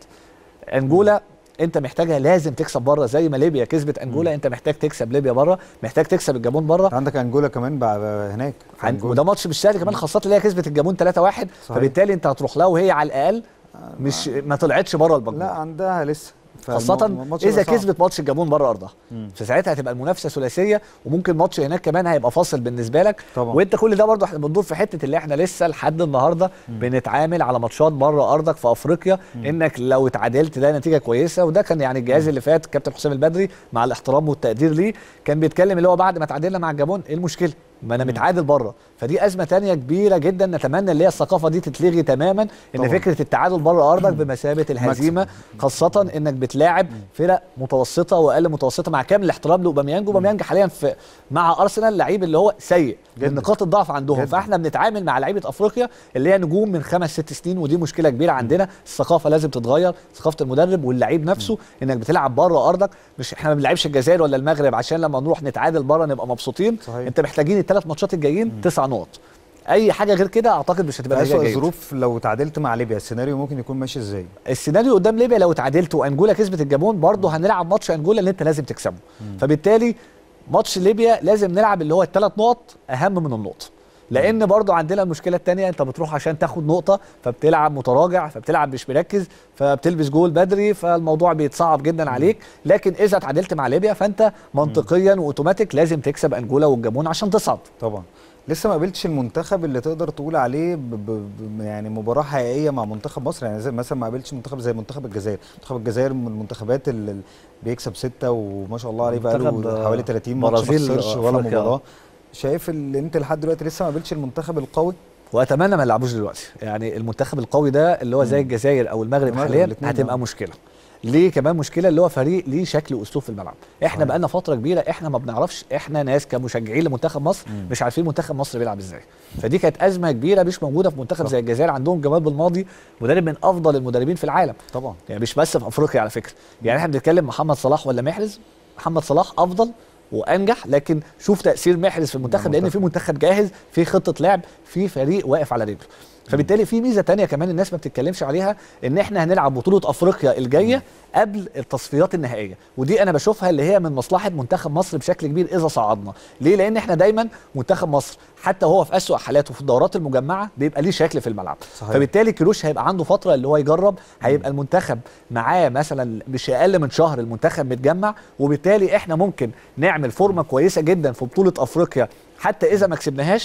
Speaker 6: انجولا انت محتاجها لازم تكسب بره زي ما ليبيا كسبت انجولا انت محتاج تكسب ليبيا بره محتاج تكسب الجابون بره
Speaker 1: عندك انجولا كمان بقى بقى هناك في
Speaker 6: عن-
Speaker 1: أنجولا.
Speaker 6: وده ماتش مش سهل كمان خاصه اللي هي كسبت الجابون 3-1
Speaker 1: صحيح.
Speaker 6: فبالتالي انت هتروح لها وهي على الاقل مش ما طلعتش بره
Speaker 1: لا
Speaker 6: المجموعه
Speaker 1: عندها لسه
Speaker 6: خاصة
Speaker 1: فالماتش
Speaker 6: إذا
Speaker 1: هيبقى صعب.
Speaker 6: كسبت ماتش الجابون بره أرضها فساعتها هتبقى المنافسة ثلاثية وممكن ماتش هناك كمان هيبقى فاصل بالنسبة لك
Speaker 1: طبعا.
Speaker 6: وأنت كل ده برضه احنا بندور في حتة اللي احنا لسه لحد النهاردة بنتعامل على ماتشات بره أرضك في أفريقيا إنك لو اتعادلت ده نتيجة كويسة وده كان يعني الجهاز اللي فات كابتن حسام البدري مع الاحترام والتقدير ليه كان بيتكلم اللي هو بعد ما تعادلنا مع الجابون إيه المشكلة؟ ما انا متعادل بره فدي ازمه تانية كبيره جدا نتمنى اللي هي الثقافه دي تتلغي تماما ان
Speaker 1: طبعاً.
Speaker 6: فكره التعادل بره ارضك بمثابه الهزيمه خاصه انك بتلاعب فرق متوسطه واقل متوسطه مع كامل الاحترام لاوباميانج اوباميانج حاليا في مع ارسنال لعيب اللي هو سيء
Speaker 1: جداً.
Speaker 6: نقاط الضعف عندهم
Speaker 1: جداً.
Speaker 6: فاحنا بنتعامل مع لعيبه افريقيا اللي هي نجوم من خمس ست سنين ودي مشكله كبيره عندنا الثقافه لازم تتغير ثقافه المدرب واللعيب نفسه انك بتلعب بره ارضك مش احنا ما بنلعبش الجزائر ولا المغرب عشان لما نروح نتعادل بره نبقى مبسوطين
Speaker 1: صحيح.
Speaker 6: انت محتاجين الثلاث ماتشات الجايين تسع نقط اي حاجه غير كده اعتقد مش هتبقى
Speaker 1: في
Speaker 6: نتيجه
Speaker 1: أسوأ
Speaker 6: جيدة.
Speaker 1: الظروف لو تعادلت مع ليبيا السيناريو ممكن يكون ماشي ازاي
Speaker 6: السيناريو قدام ليبيا لو اتعادلت وانجولا كسبت الجابون برضه هنلعب ماتش انجولا اللي انت لازم تكسبه فبالتالي ماتش ليبيا لازم نلعب اللي هو الثلاث نقط اهم من النقطه لان برضه عندنا المشكله الثانيه انت بتروح عشان تاخد نقطه فبتلعب متراجع فبتلعب مش مركز فبتلبس جول بدري فالموضوع بيتصعب جدا عليك لكن اذا اتعادلت مع ليبيا فانت منطقيا واوتوماتيك لازم تكسب انجولا والجابون عشان تصعد
Speaker 1: طبعا لسه ما قابلتش المنتخب اللي تقدر تقول عليه ب ب ب يعني مباراه حقيقيه مع منتخب مصر يعني زي مثلا ما قابلتش منتخب زي منتخب الجزائر منتخب الجزائر من المنتخبات اللي بيكسب ستة وما شاء الله عليه بقى
Speaker 6: منتخب،
Speaker 1: له
Speaker 6: آه،
Speaker 1: حوالي 30 ماتش ما
Speaker 6: برازيل،
Speaker 1: خسرش ولا
Speaker 6: أفريقيا.
Speaker 1: مباراه شايف ان انت لحد دلوقتي لسه ما قابلتش المنتخب القوي
Speaker 6: واتمنى ما يلعبوش دلوقتي يعني المنتخب القوي ده اللي هو زي الجزائر او المغرب
Speaker 1: المغرب
Speaker 6: حاليا
Speaker 1: الاتنين،
Speaker 6: هتبقى
Speaker 1: آه.
Speaker 6: مشكله ليه كمان مشكله اللي هو فريق ليه شكل واسلوب في الملعب احنا
Speaker 1: صحيح.
Speaker 6: بقالنا فتره كبيره احنا ما بنعرفش احنا ناس كمشجعين لمنتخب مصر مش عارفين منتخب مصر بيلعب ازاي فدي كانت ازمه كبيره مش موجوده في منتخب
Speaker 1: صح.
Speaker 6: زي الجزائر عندهم جمال بالماضي مدرب من افضل المدربين في العالم
Speaker 1: طبعا
Speaker 6: يعني مش بس في افريقيا على فكره يعني احنا بنتكلم محمد صلاح ولا محرز محمد صلاح افضل وانجح لكن شوف تاثير محرز في المنتخب لان في منتخب جاهز في خطه لعب في فريق واقف على رجله فبالتالي في ميزه تانية كمان الناس ما بتتكلمش عليها ان احنا هنلعب بطوله افريقيا الجايه قبل التصفيات النهائيه ودي انا بشوفها اللي هي من مصلحه منتخب مصر بشكل كبير اذا صعدنا ليه لان احنا دايما منتخب مصر حتى هو في اسوأ حالاته في الدورات المجمعه بيبقى ليه شكل في الملعب
Speaker 1: صحيح.
Speaker 6: فبالتالي كروش هيبقى عنده فتره اللي هو يجرب هيبقى المنتخب معاه مثلا مش اقل من شهر المنتخب متجمع وبالتالي احنا ممكن نعمل فورمه كويسه جدا في بطوله افريقيا حتى اذا ما كسبناهاش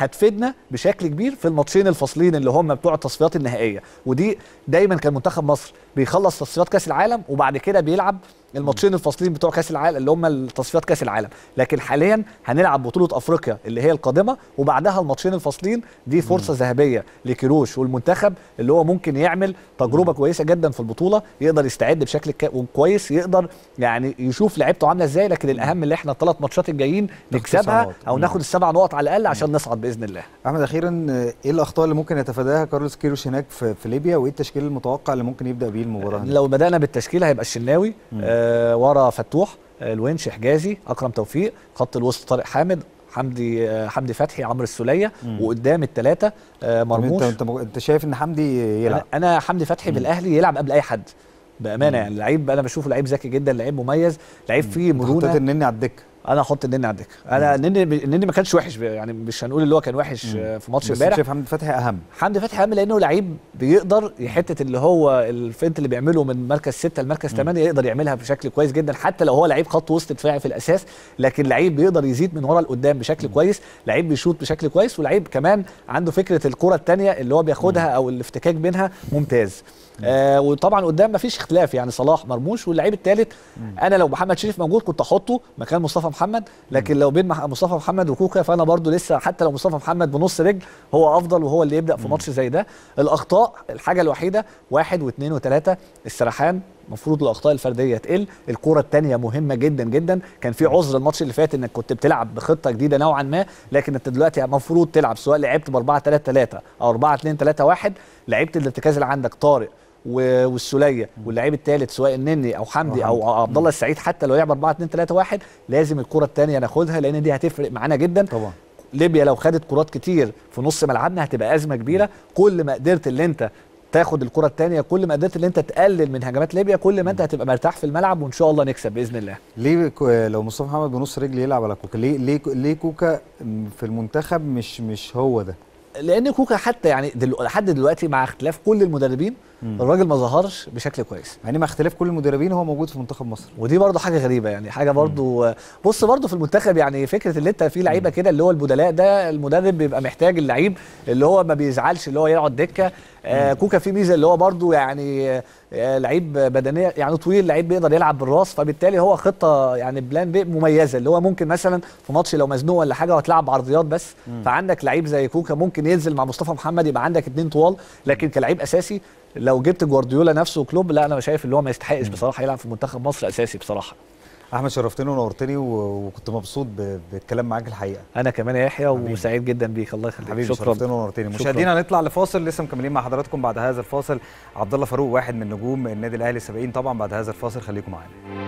Speaker 6: هتفيدنا بشكل كبير في الماتشين الفاصلين اللي هم بتوع التصفيات النهائيه ودي دايما كان منتخب مصر بيخلص تصفيات كاس العالم وبعد كده بيلعب الماتشين الفاصلين بتوع كاس العالم اللي هم التصفيات كاس العالم لكن حاليا هنلعب بطوله افريقيا اللي هي القادمه وبعدها الماتشين الفاصلين دي فرصه ذهبيه لكيروش والمنتخب اللي هو ممكن يعمل تجربه كويسه جدا في البطوله يقدر يستعد بشكل كا- كويس يقدر يعني يشوف لعيبته عامله ازاي لكن الاهم اللي احنا الثلاث ماتشات الجايين
Speaker 1: ناخد تسع
Speaker 6: نكسبها
Speaker 1: نقط.
Speaker 6: او
Speaker 1: مم.
Speaker 6: ناخد السبع نقط على الاقل عشان نصعد باذن الله
Speaker 1: احمد اخيرا آه، ايه الاخطاء اللي ممكن يتفاداها كارلوس كيروش هناك في, في ليبيا وايه التشكيل المتوقع اللي ممكن يبدا بيه المباراه هناك؟
Speaker 6: لو بدانا بالتشكيل هيبقى الشناوي آه ورا فتوح آه الونش حجازي اكرم توفيق خط الوسط طارق حامد حمدي آه حمدي فتحي عمرو السوليه وقدام الثلاثه آه
Speaker 1: طب انت
Speaker 6: مرموش
Speaker 1: انت انت شايف ان حمدي يلعب
Speaker 6: انا أنا حمدي فتحي بالاهلي يلعب قبل اي حد بامانه يعني لعيب انا بشوفه لعيب ذكي جدا لعيب مميز لعيب فيه
Speaker 1: حطيت
Speaker 6: مرونه
Speaker 1: النني على الدكه
Speaker 6: انا احط النني على الدكه انا النني النني ما كانش وحش يعني مش هنقول اللي هو كان وحش آه، في ماتش
Speaker 1: بس انت
Speaker 6: امبارح
Speaker 1: شايف حمدي فتحي اهم
Speaker 6: حمدي فتحي اهم لانه لعيب بيقدر حته اللي هو الفنت اللي بيعمله من مركز ستة لمركز ثمانية يقدر يعملها بشكل كويس جدا حتى لو هو لعيب خط وسط دفاعي في الاساس لكن لعيب بيقدر يزيد من ورا لقدام بشكل كويس لعيب بيشوط بشكل كويس ولعيب كمان عنده فكره الكره الثانيه اللي هو بياخدها او الافتكاك بينها ممتاز آه وطبعا قدام مفيش اختلاف يعني صلاح مرموش واللعيب الثالث انا لو محمد شريف موجود كنت احطه مكان مصطفى محمد لكن لو بين مح- مصطفى محمد وكوكا فانا برضو لسه حتى لو مصطفى محمد بنص رجل هو افضل وهو اللي يبدا في ماتش زي ده الاخطاء الحاجه الوحيده واحد واثنين وثلاثه السرحان المفروض الاخطاء الفرديه تقل الكره الثانيه مهمه جدا جدا كان في عذر الماتش اللي فات انك كنت بتلعب بخطه جديده نوعا ما لكن انت دلوقتي المفروض تلعب سواء لعبت ب 4 3 3 او 4 2 3 1 لعيبه الارتكاز اللي عندك طارق و- والسوليه واللعيب الثالث سواء النني او حمدي او أو عبد الله السعيد حتى لو لعب 4 2 3 1 لازم الكره الثانيه ناخدها لان دي هتفرق معانا جدا
Speaker 1: طبعا
Speaker 6: ليبيا لو خدت كرات كتير في نص ملعبنا هتبقى ازمه كبيره كل ما قدرت اللي انت تاخد الكره الثانيه كل ما قدرت اللي انت تقلل من هجمات ليبيا كل ما انت هتبقى مرتاح في الملعب وان شاء الله نكسب باذن الله
Speaker 1: ليه كو- لو مصطفى محمد بنص رجل يلعب على كوكا ليه ليه ليه كوكا م- في المنتخب مش مش هو ده
Speaker 6: لان كوكا حتى يعني دلو لحد دلوقتي مع اختلاف كل المدربين الراجل ما ظهرش بشكل كويس
Speaker 1: يعني مع اختلاف كل المدربين هو موجود في منتخب مصر
Speaker 6: ودي برضه حاجه غريبه يعني حاجه برضه بص برضه في المنتخب يعني فكره اللي انت في لعيبه كده اللي هو البدلاء ده المدرب بيبقى محتاج اللعيب اللي هو ما بيزعلش اللي هو يقعد دكه آه كوكا في ميزه اللي هو برضه يعني آه لعيب بدنيه يعني طويل لعيب بيقدر يلعب بالراس فبالتالي هو خطه يعني بلان بي مميزه اللي هو ممكن مثلا في ماتش لو مزنوق ولا حاجه وهتلعب بعرضيات بس فعندك لعيب زي كوكا ممكن ينزل مع مصطفى محمد يبقى عندك اتنين طوال لكن كلعيب اساسي لو جبت جوارديولا نفسه وكلوب لا انا شايف اللي هو ما يستحقش بصراحه يلعب في منتخب مصر اساسي بصراحه
Speaker 1: احمد شرفتني ونورتني و- وكنت مبسوط ب- بالكلام معاك الحقيقه
Speaker 6: انا كمان يا يحيى وسعيد جدا بيك الله يخليك
Speaker 1: حبيبي شرفتني ونورتني
Speaker 6: شكراً.
Speaker 1: مشاهدينا هنطلع لفاصل لسه مكملين مع حضراتكم بعد هذا الفاصل عبد الله فاروق واحد من نجوم النادي الاهلي السبعين طبعا بعد هذا الفاصل خليكم معانا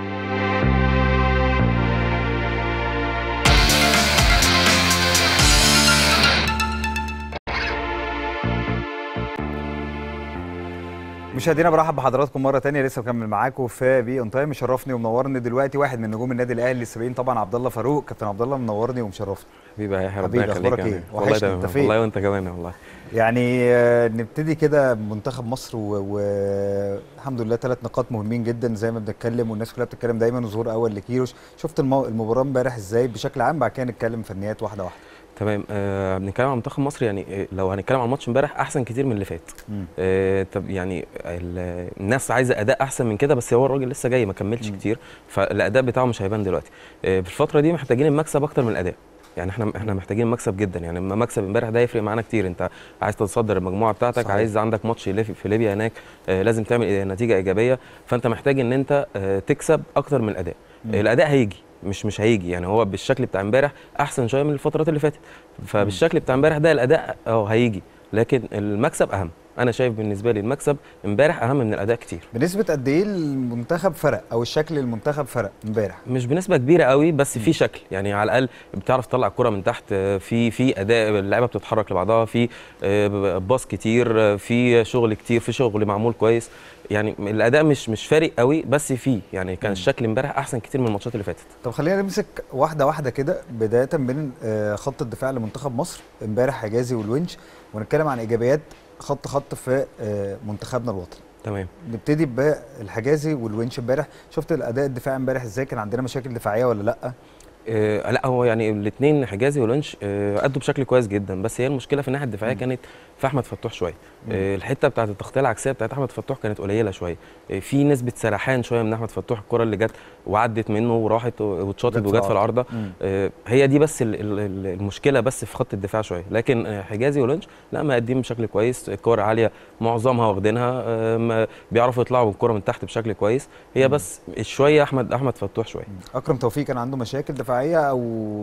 Speaker 1: مشاهدينا برحب بحضراتكم مره تانية لسه مكمل معاكم في بي اون تايم مشرفني ومنورني دلوقتي واحد من نجوم النادي الاهلي السبعين طبعا عبد الله فاروق كابتن عبد الله منورني ومشرفني
Speaker 7: حبيبي يا
Speaker 1: حبيبي،
Speaker 7: ربنا
Speaker 1: أخبارك
Speaker 7: يخليك
Speaker 1: إيه؟
Speaker 7: يعني. والله
Speaker 1: وحشني،
Speaker 7: تمام
Speaker 1: أنت فين؟
Speaker 7: والله وانت كمان والله
Speaker 1: يعني آه، نبتدي كده بمنتخب مصر والحمد لله ثلاث نقاط مهمين جدا زي ما بنتكلم والناس كلها بتتكلم دايما وظهور اول لكيروش شفت المو... المباراه امبارح ازاي بشكل عام بعد كده نتكلم فنيات واحده واحده
Speaker 7: تمام آه بنتكلم عن منتخب مصر يعني آه، لو هنتكلم عن ماتش امبارح احسن كتير من اللي فات
Speaker 1: مم.
Speaker 7: آه طب يعني ال- الناس عايزه اداء احسن من كده بس هو الراجل لسه جاي ما كملش كتير فالاداء بتاعه مش هيبان دلوقتي آه في الفتره دي محتاجين المكسب اكتر من الاداء يعني احنا احنا محتاجين المكسب جدا يعني اما مكسب امبارح ده يفرق معانا كتير انت عايز تتصدر المجموعه بتاعتك
Speaker 1: صحيح.
Speaker 7: صحيح. عايز عندك ماتش ليف- في ليبيا هناك آه لازم تعمل نتيجه ايجابيه فانت محتاج ان انت آه تكسب اكتر من الاداء
Speaker 1: مم.
Speaker 7: الاداء هيجي مش مش هيجي يعني هو بالشكل بتاع امبارح احسن شويه من الفترات اللي فاتت فبالشكل بتاع امبارح ده الاداء اه هيجي لكن المكسب اهم انا شايف بالنسبه لي المكسب امبارح اهم من الاداء كتير
Speaker 1: بنسبه قد ايه المنتخب فرق او الشكل المنتخب فرق امبارح
Speaker 7: مش بنسبه كبيره قوي بس في شكل يعني على الاقل بتعرف تطلع الكره من تحت آه، في في اداء اللعيبه بتتحرك لبعضها في آه، باص كتير آه، في شغل كتير في شغل معمول كويس يعني الاداء مش مش فارق قوي بس فيه يعني كان الشكل امبارح احسن كتير من الماتشات اللي فاتت
Speaker 1: طب خلينا نمسك واحده واحده كده بدايه من آه، خط الدفاع لمنتخب مصر امبارح حجازي والونش ونتكلم عن ايجابيات خط خط في آه، منتخبنا الوطني
Speaker 7: تمام
Speaker 1: نبتدي بالحجازي والونش امبارح شفت الاداء الدفاعي امبارح ازاي كان عندنا مشاكل دفاعيه ولا لا
Speaker 7: آه لا هو يعني الاثنين حجازي ولونش آه ادوا بشكل كويس جدا بس هي المشكله في الناحيه الدفاعيه كانت في احمد فتوح شويه آه الحته بتاعت التغطيه العكسيه بتاعت احمد فتوح كانت قليله شويه آه في نسبه سرحان شويه من احمد فتوح الكره اللي جت وعدت منه وراحت واتشاطت
Speaker 1: جت في
Speaker 7: وجت في
Speaker 1: العارضة.
Speaker 7: العارضه آه هي دي بس ال- ال- ال- المشكله بس في خط الدفاع شويه لكن آه حجازي ولونش لا مقدمين بشكل كويس الكور عاليه معظمها واخدينها آه ما- بيعرفوا يطلعوا بالكره من تحت بشكل كويس هي بس شويه احمد احمد فتوح شويه
Speaker 1: اكرم توفيق كان عنده مشاكل دفاعيه او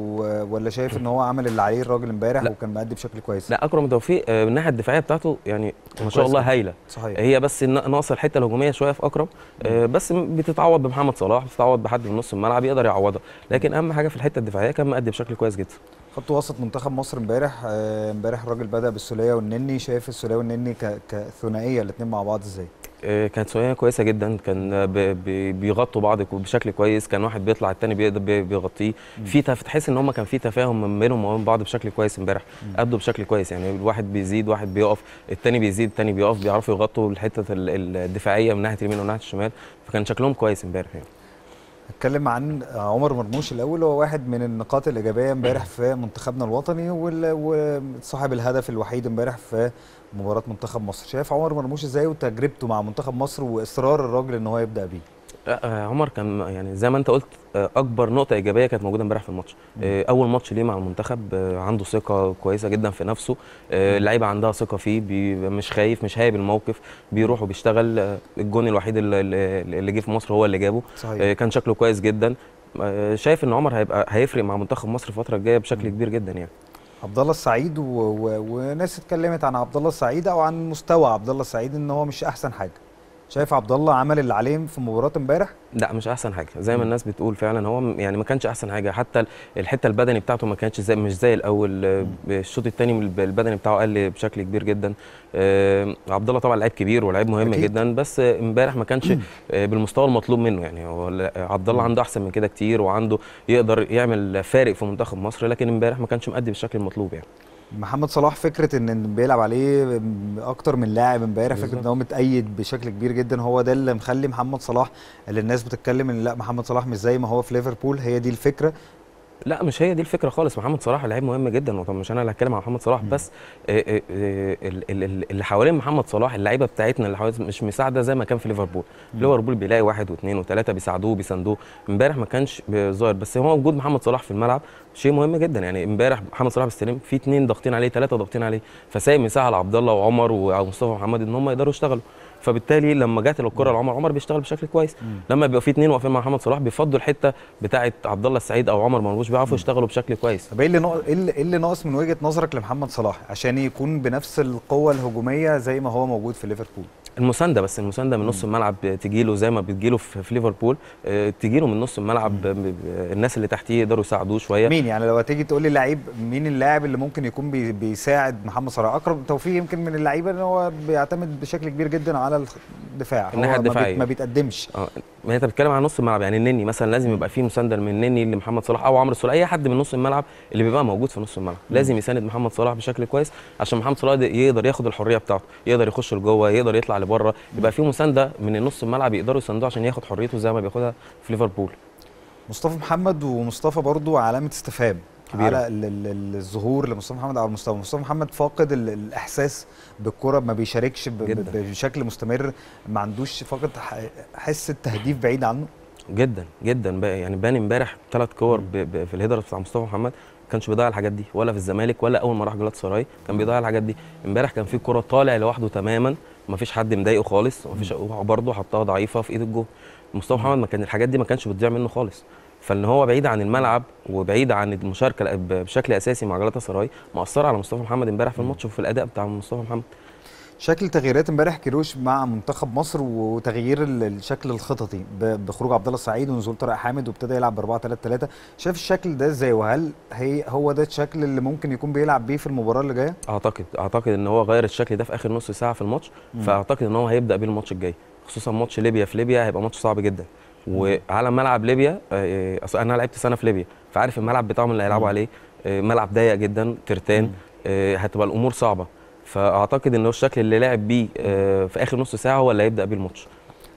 Speaker 1: ولا شايف ان هو عمل اللي عليه الراجل امبارح
Speaker 7: لا.
Speaker 1: وكان مأدي بشكل كويس
Speaker 7: لا اكرم توفيق آه، من الناحيه الدفاعيه بتاعته يعني ما شاء
Speaker 1: كويس
Speaker 7: الله
Speaker 1: جدا.
Speaker 7: هايله
Speaker 1: صحيح
Speaker 7: هي بس نا- ناقصه الحته الهجوميه شويه في اكرم آه، بس م- بتتعوض بمحمد صلاح بتتعوض بحد من نص الملعب يقدر يعوضها لكن اهم حاجه في الحته الدفاعيه كان مأدي بشكل كويس جدا
Speaker 1: خط وسط منتخب مصر امبارح آه، امبارح الراجل بدأ بالسوليه والنني شايف السوليه والنني ك- كثنائيه الاثنين مع بعض ازاي
Speaker 7: آه، كانت ثنائيه كويسه جدا كان آه، ب- ب- بيغطوا بعض كو- بشكل كويس كان واحد بيطلع التاني بيقدر بي- بيغطيه في تف- تحس ان هم كان في تفاهم من بينهم وبين بعض بشكل كويس امبارح ادوا بشكل كويس يعني الواحد بيزيد واحد بيقف التاني بيزيد التاني بيقف بيعرفوا يغطوا الحته ال- الدفاعيه من ناحيه اليمين ومن ناحيه الشمال فكان شكلهم كويس امبارح يعني
Speaker 1: هتكلم عن عمر مرموش الاول هو واحد من النقاط الايجابيه امبارح في منتخبنا الوطني وال- وصاحب الهدف الوحيد امبارح في مباراه منتخب مصر شايف عمر مرموش ازاي وتجربته مع منتخب مصر واصرار الراجل ان هو يبدا بيه
Speaker 7: لا، آه، عمر كان يعني زي ما انت قلت آه، اكبر نقطه ايجابيه كانت موجوده امبارح في الماتش آه، اول ماتش ليه مع المنتخب آه، عنده ثقه كويسه جدا في نفسه آه، اللعيبه عندها ثقه فيه بي مش خايف مش هايب الموقف بيروح وبيشتغل آه، الجون الوحيد اللي, اللي اللي جه في مصر هو اللي جابه
Speaker 1: صحيح
Speaker 7: آه، كان شكله كويس جدا آه، شايف ان عمر هيبقى هيفرق مع منتخب مصر الفتره الجايه بشكل كبير جدا يعني
Speaker 1: عبد الله السعيد و... و... وناس اتكلمت عن عبد الله السعيد او عن مستوى عبد الله السعيد ان هو مش احسن حاجه شايف عبد الله عمل اللي عليه في مباراه امبارح
Speaker 7: لا مش احسن حاجه زي ما الناس بتقول فعلا هو م- يعني ما كانش احسن حاجه حتى ال- الحته البدني بتاعته ما كانتش زي مش زي الاول آه، الشوط الثاني البدني بتاعه قل بشكل كبير جدا آه، عبد الله طبعا لعيب كبير ولعيب مهم
Speaker 1: أكيد.
Speaker 7: جدا بس آه، امبارح ما كانش آه، بالمستوى المطلوب منه يعني هو لا- عبد الله عنده احسن من كده كتير وعنده يقدر يعمل فارق في منتخب مصر لكن امبارح ما كانش مأدي بالشكل المطلوب يعني
Speaker 1: محمد صلاح فكره ان إن بيلعب عليه اكتر من لاعب امبارح فكره ان هو متأيد بشكل كبير جدا هو ده اللي مخلي محمد صلاح اللي الناس بتتكلم ان لا محمد صلاح مش زي ما هو في ليفربول هي دي الفكره
Speaker 7: لا مش هي دي الفكره خالص محمد صلاح لعيب مهم جدا وطبعا مش انا اللي هتكلم عن محمد صلاح بس آه، آه، آه، ال- ال- ال- اللي حوالين محمد صلاح اللعيبه بتاعتنا اللي حوالين مش مساعده زي ما كان في ليفربول ليفربول بيلاقي واحد واثنين وثلاثه بيساعدوه بيساندوه امبارح ما كانش ظاهر بس هو وجود محمد صلاح في الملعب شيء مهم جدا يعني امبارح محمد صلاح بيستلم في اثنين ضاغطين عليه ثلاثه ضاغطين عليه فسايب مساحه لعبد الله وعمر ومصطفى محمد ان هم يقدروا يشتغلوا فبالتالي لما جت الكره لعمر عمر بيشتغل بشكل كويس لما بيبقى في اثنين واقفين مع محمد صلاح بيفضوا الحته بتاعه عبد الله السعيد او عمر مرموش بيعرفوا يشتغلوا بشكل كويس
Speaker 1: طب ايه اللي ناقص ايه اللي- إيه اللي ناقص من وجهه نظرك لمحمد صلاح عشان يكون بنفس القوه الهجوميه زي ما هو موجود في ليفربول
Speaker 7: المسانده بس المسانده من نص الملعب تجيله زي ما بتجيله في في ليفربول آه، تجيله من نص الملعب ب- ب- الناس اللي تحتيه يقدروا يساعدوه شويه
Speaker 1: مين يعني لو هتيجي تقول لي لعيب مين اللاعب اللي ممكن يكون بي بيساعد محمد صلاح اكرم توفيق يمكن من اللعيبه ان هو بيعتمد بشكل كبير جدا على الدفاع هو
Speaker 7: الناحية
Speaker 1: ما بي-
Speaker 7: الدفاعية.
Speaker 1: ما بيتقدمش
Speaker 7: اه ما انت بتتكلم عن نص الملعب يعني النني مثلا لازم يبقى فيه مسانده من النني لمحمد صلاح او عمرو السوليه اي حد من نص الملعب اللي بيبقى موجود في نص الملعب لازم يساند محمد صلاح بشكل كويس عشان محمد صلاح ده يقدر ياخد الحريه بتاعته يقدر يخش لجوه يقدر يطلع لبره يبقى فيه مسانده من نص الملعب يقدروا يساندوه عشان ياخد حريته زي ما بياخدها في ليفربول
Speaker 1: مصطفى محمد ومصطفى برضو علامه استفهام
Speaker 7: كبيرة.
Speaker 1: على ال- ال- ال- الظهور لمصطفى محمد على المستوى مصطفى محمد فاقد ال- الاحساس بالكره ما بيشاركش ب- ب-
Speaker 7: جداً.
Speaker 1: بشكل مستمر ما عندوش فاقد ح- حس التهديف بعيد عنه
Speaker 7: جدا جدا بقى يعني بان امبارح ثلاث كور ب- ب- في الهيدر بتاع مصطفى محمد ما كانش بيضيع الحاجات دي ولا في الزمالك ولا اول ما راح جلات سراي كان بيضيع الحاجات دي امبارح كان في كره طالع لوحده تماما ما فيش حد مضايقه خالص ما فيش برضه حطها ضعيفه في ايد الجول مصطفى محمد ما كان الحاجات دي ما كانش بتضيع منه خالص فان هو بعيد عن الملعب وبعيد عن المشاركه ب- بشكل اساسي مع جلاتا سراي مأثر على مصطفى محمد امبارح في الماتش وفي الاداء بتاع مصطفى محمد
Speaker 1: شكل تغييرات امبارح كيروش مع منتخب مصر وتغيير ال- الشكل الخططي ب- بخروج عبد الله السعيد ونزول طارق حامد وابتدى يلعب ب 4 3 3 شايف الشكل ده ازاي وهل هي هو ده الشكل اللي ممكن يكون بيلعب بيه في المباراه اللي جايه؟
Speaker 7: اعتقد اعتقد ان هو غير الشكل ده في اخر نص ساعه في الماتش فاعتقد ان هو هيبدا بيه الماتش الجاي خصوصا ماتش ليبيا في ليبيا هيبقى ماتش صعب جدا وعلى ملعب ليبيا آه، اصل انا لعبت سنه في ليبيا فعارف الملعب بتاعهم اللي هيلعبوا عليه آه، ملعب ضيق جدا ترتان آه، هتبقى الامور صعبه فاعتقد ان هو الشكل اللي لعب بيه آه، في اخر نص ساعه هو اللي هيبدا بيه الماتش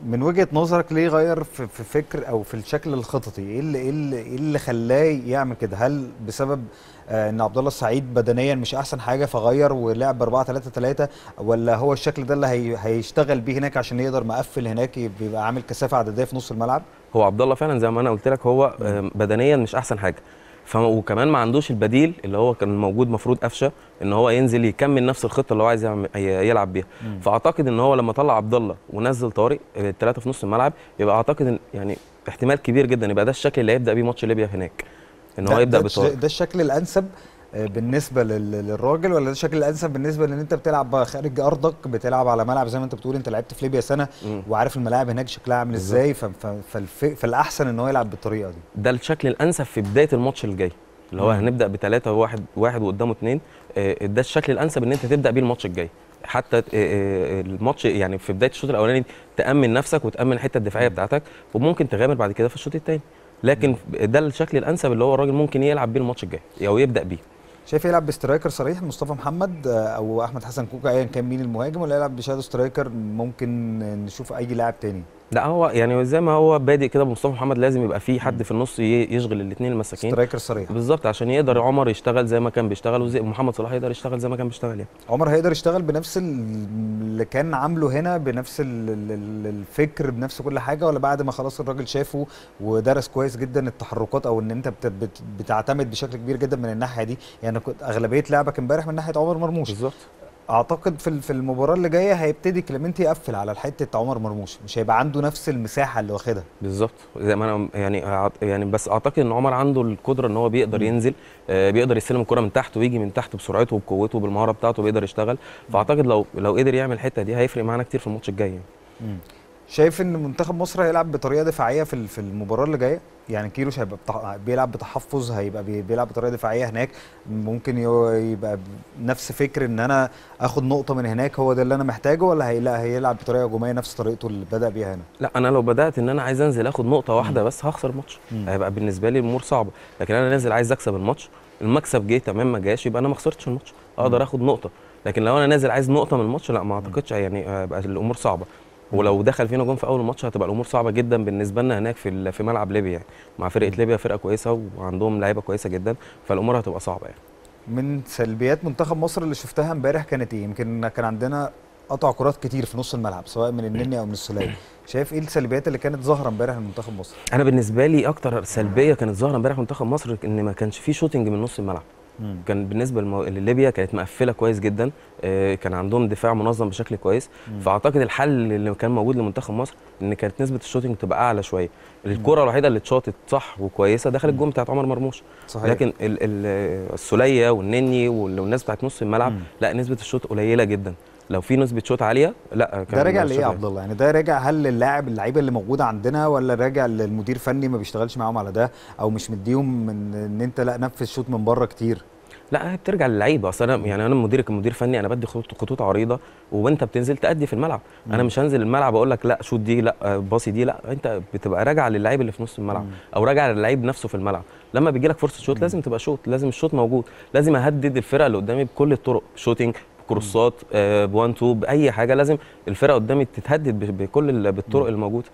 Speaker 1: من وجهه نظرك ليه غير في, في فكر او في الشكل الخططي ايه اللي ايه اللي, إيه اللي خلاه يعمل كده هل بسبب آه ان عبد الله السعيد بدنيا مش احسن حاجه فغير ولعب ب 4 3 3 ولا هو الشكل ده اللي هي هيشتغل بيه هناك عشان يقدر مقفل هناك بيبقى عامل كثافه عدديه في نص الملعب
Speaker 7: هو عبد الله فعلا زي ما انا قلت لك هو آه، بدنيا مش احسن حاجه ف وكمان ما عندوش البديل اللي هو كان موجود مفروض قفشه ان هو ينزل يكمل نفس الخطه اللي هو عايز يعمل- ي- يلعب بيها فاعتقد ان هو لما طلع عبد الله ونزل طارق الثلاثه في نص الملعب يبقى اعتقد ان يعني احتمال كبير جدا يبقى ده الشكل اللي هيبدا بيه ماتش ليبيا هناك ان هو
Speaker 1: ده-
Speaker 7: يبدا
Speaker 1: ده, الش-
Speaker 7: بطارق
Speaker 1: ده الشكل الانسب آه، بالنسبه لل- للراجل ولا ده الشكل الانسب بالنسبه لان انت بتلعب بقى خارج ارضك بتلعب على ملعب زي ما انت بتقول انت لعبت في ليبيا سنه
Speaker 7: مم.
Speaker 1: وعارف الملاعب هناك شكلها عامل ازاي ف- ف- فالف- فالاحسن ان هو يلعب بالطريقه دي
Speaker 7: ده الشكل الانسب في بدايه الماتش اللي جاي اللي هو
Speaker 1: مم.
Speaker 7: هنبدا بثلاثه وواحد واحد وقدامه اثنين ده الشكل الانسب ان انت تبدا بيه الماتش الجاي حتى آه، آه، الماتش يعني في بدايه الشوط الاولاني تامن نفسك وتامن الحته الدفاعيه بتاعتك وممكن تغامر بعد كده في الشوط الثاني لكن ده الشكل الانسب اللي هو الراجل ممكن يلعب بيه الماتش الجاي او يبدا بيه
Speaker 1: شايف يلعب بسترايكر صريح مصطفى محمد آه، او احمد حسن كوكا ايا كان مين المهاجم ولا يلعب بشادو سترايكر ممكن نشوف اي لاعب تاني
Speaker 7: لا هو يعني زي ما هو بادئ كده بمصطفى محمد لازم يبقى في حد في النص ي- يشغل الاثنين المساكين
Speaker 1: سترايكر صريح
Speaker 7: بالظبط عشان يقدر عمر يشتغل زي ما كان بيشتغل وزي محمد صلاح يقدر يشتغل زي ما كان بيشتغل يعني
Speaker 1: عمر هيقدر يشتغل بنفس ال- اللي كان عامله هنا بنفس ال- ال- ال- الفكر بنفس كل حاجه ولا بعد ما خلاص الراجل شافه ودرس كويس جدا التحركات او ان انت بت بت بتعتمد بشكل كبير جدا من الناحيه دي يعني كنت اغلبيه لعبك امبارح من ناحيه عمر مرموش
Speaker 7: بالظبط
Speaker 1: اعتقد في ال- في المباراه اللي جايه هيبتدي كليمنتي يقفل على حته عمر مرموش مش هيبقى عنده نفس المساحه اللي واخدها
Speaker 7: بالظبط زي ما انا يعني أعت- يعني بس اعتقد ان عمر عنده القدره ان هو بيقدر ينزل آه، بيقدر يستلم الكره من تحت ويجي من تحت بسرعته وبقوته وبالمهاره بتاعته بيقدر يشتغل فاعتقد لو لو قدر يعمل الحته دي هيفرق معانا كتير في الماتش الجاي يعني.
Speaker 1: شايف ان منتخب مصر هيلعب بطريقه دفاعيه في ال- في المباراه اللي جايه يعني كيروش هيبقى بتح... بيلعب بتحفظ هيبقى بي- بيلعب بطريقه دفاعيه هناك ممكن يو- يبقى ب- نفس فكر ان انا اخد نقطه من هناك هو ده اللي انا محتاجه ولا هي... لا هيلعب بطريقه هجوميه نفس طريقته اللي بدا بيها هنا
Speaker 7: لا انا لو بدات ان انا عايز انزل اخد نقطه واحده بس هخسر الماتش
Speaker 1: مم.
Speaker 7: هيبقى بالنسبه لي الامور صعبه لكن انا نازل عايز اكسب الماتش المكسب جه تمام ما جاش يبقى انا ما خسرتش الماتش اقدر اخد نقطه لكن لو انا نازل عايز نقطه من الماتش لا ما اعتقدش يعني هيبقى الامور صعبه ولو دخل فينا جون في اول الماتش هتبقى الامور صعبه جدا بالنسبه لنا هناك في ال- في ملعب ليبيا يعني مع فرقه ليبيا فرقه كويسه وعندهم لعيبه كويسه جدا فالامور هتبقى صعبه يعني
Speaker 1: من سلبيات منتخب مصر اللي شفتها امبارح كانت ايه يمكن كان عندنا قطع كرات كتير في نص الملعب سواء من النني او من السوليه شايف ايه السلبيات اللي كانت ظاهره امبارح لمنتخب مصر
Speaker 7: انا بالنسبه لي اكتر سلبيه كانت ظاهره امبارح في منتخب مصر ان ما كانش فيه شوتنج من نص الملعب كان بالنسبه لمو... لليبيا كانت مقفله كويس جدا آه، كان عندهم دفاع منظم بشكل كويس فاعتقد الحل اللي كان موجود لمنتخب مصر ان كانت نسبه الشوتنج تبقى اعلى شويه الكره الوحيده اللي اتشاطت صح وكويسه دخلت الجون بتاعت عمر مرموش
Speaker 1: صحيح.
Speaker 7: لكن ال... ال... السوليه والنني وال- والناس بتاعت نص الملعب
Speaker 1: مم.
Speaker 7: لا نسبه الشوط قليله جدا لو في نسبه شوط عاليه لا كان
Speaker 1: ده راجع لايه يا
Speaker 7: شغال.
Speaker 1: عبد الله يعني ده راجع هل للاعب اللعيبه اللي موجوده عندنا ولا راجع للمدير فني ما بيشتغلش معاهم على ده او مش مديهم من ان انت لا نفذ شوط من بره كتير
Speaker 7: لا هي بترجع للعيبه اصل انا يعني انا مدير كمدير فني انا بدي خطوط خطوط عريضه وانت بتنزل تأدي في الملعب انا مش هنزل الملعب اقول لك لا شوت دي لا آه، باصي دي لا انت بتبقى راجع للعيب اللي في نص الملعب او راجع للعيب نفسه في الملعب لما بيجي لك فرصه شوت لازم تبقى شوت لازم الشوت موجود لازم اهدد الفرقه اللي قدامي بكل الطرق شوتينج كروسات آه، بوان تو باي حاجه لازم الفرقه قدامي تتهدد ب- بكل ال- بالطرق الموجوده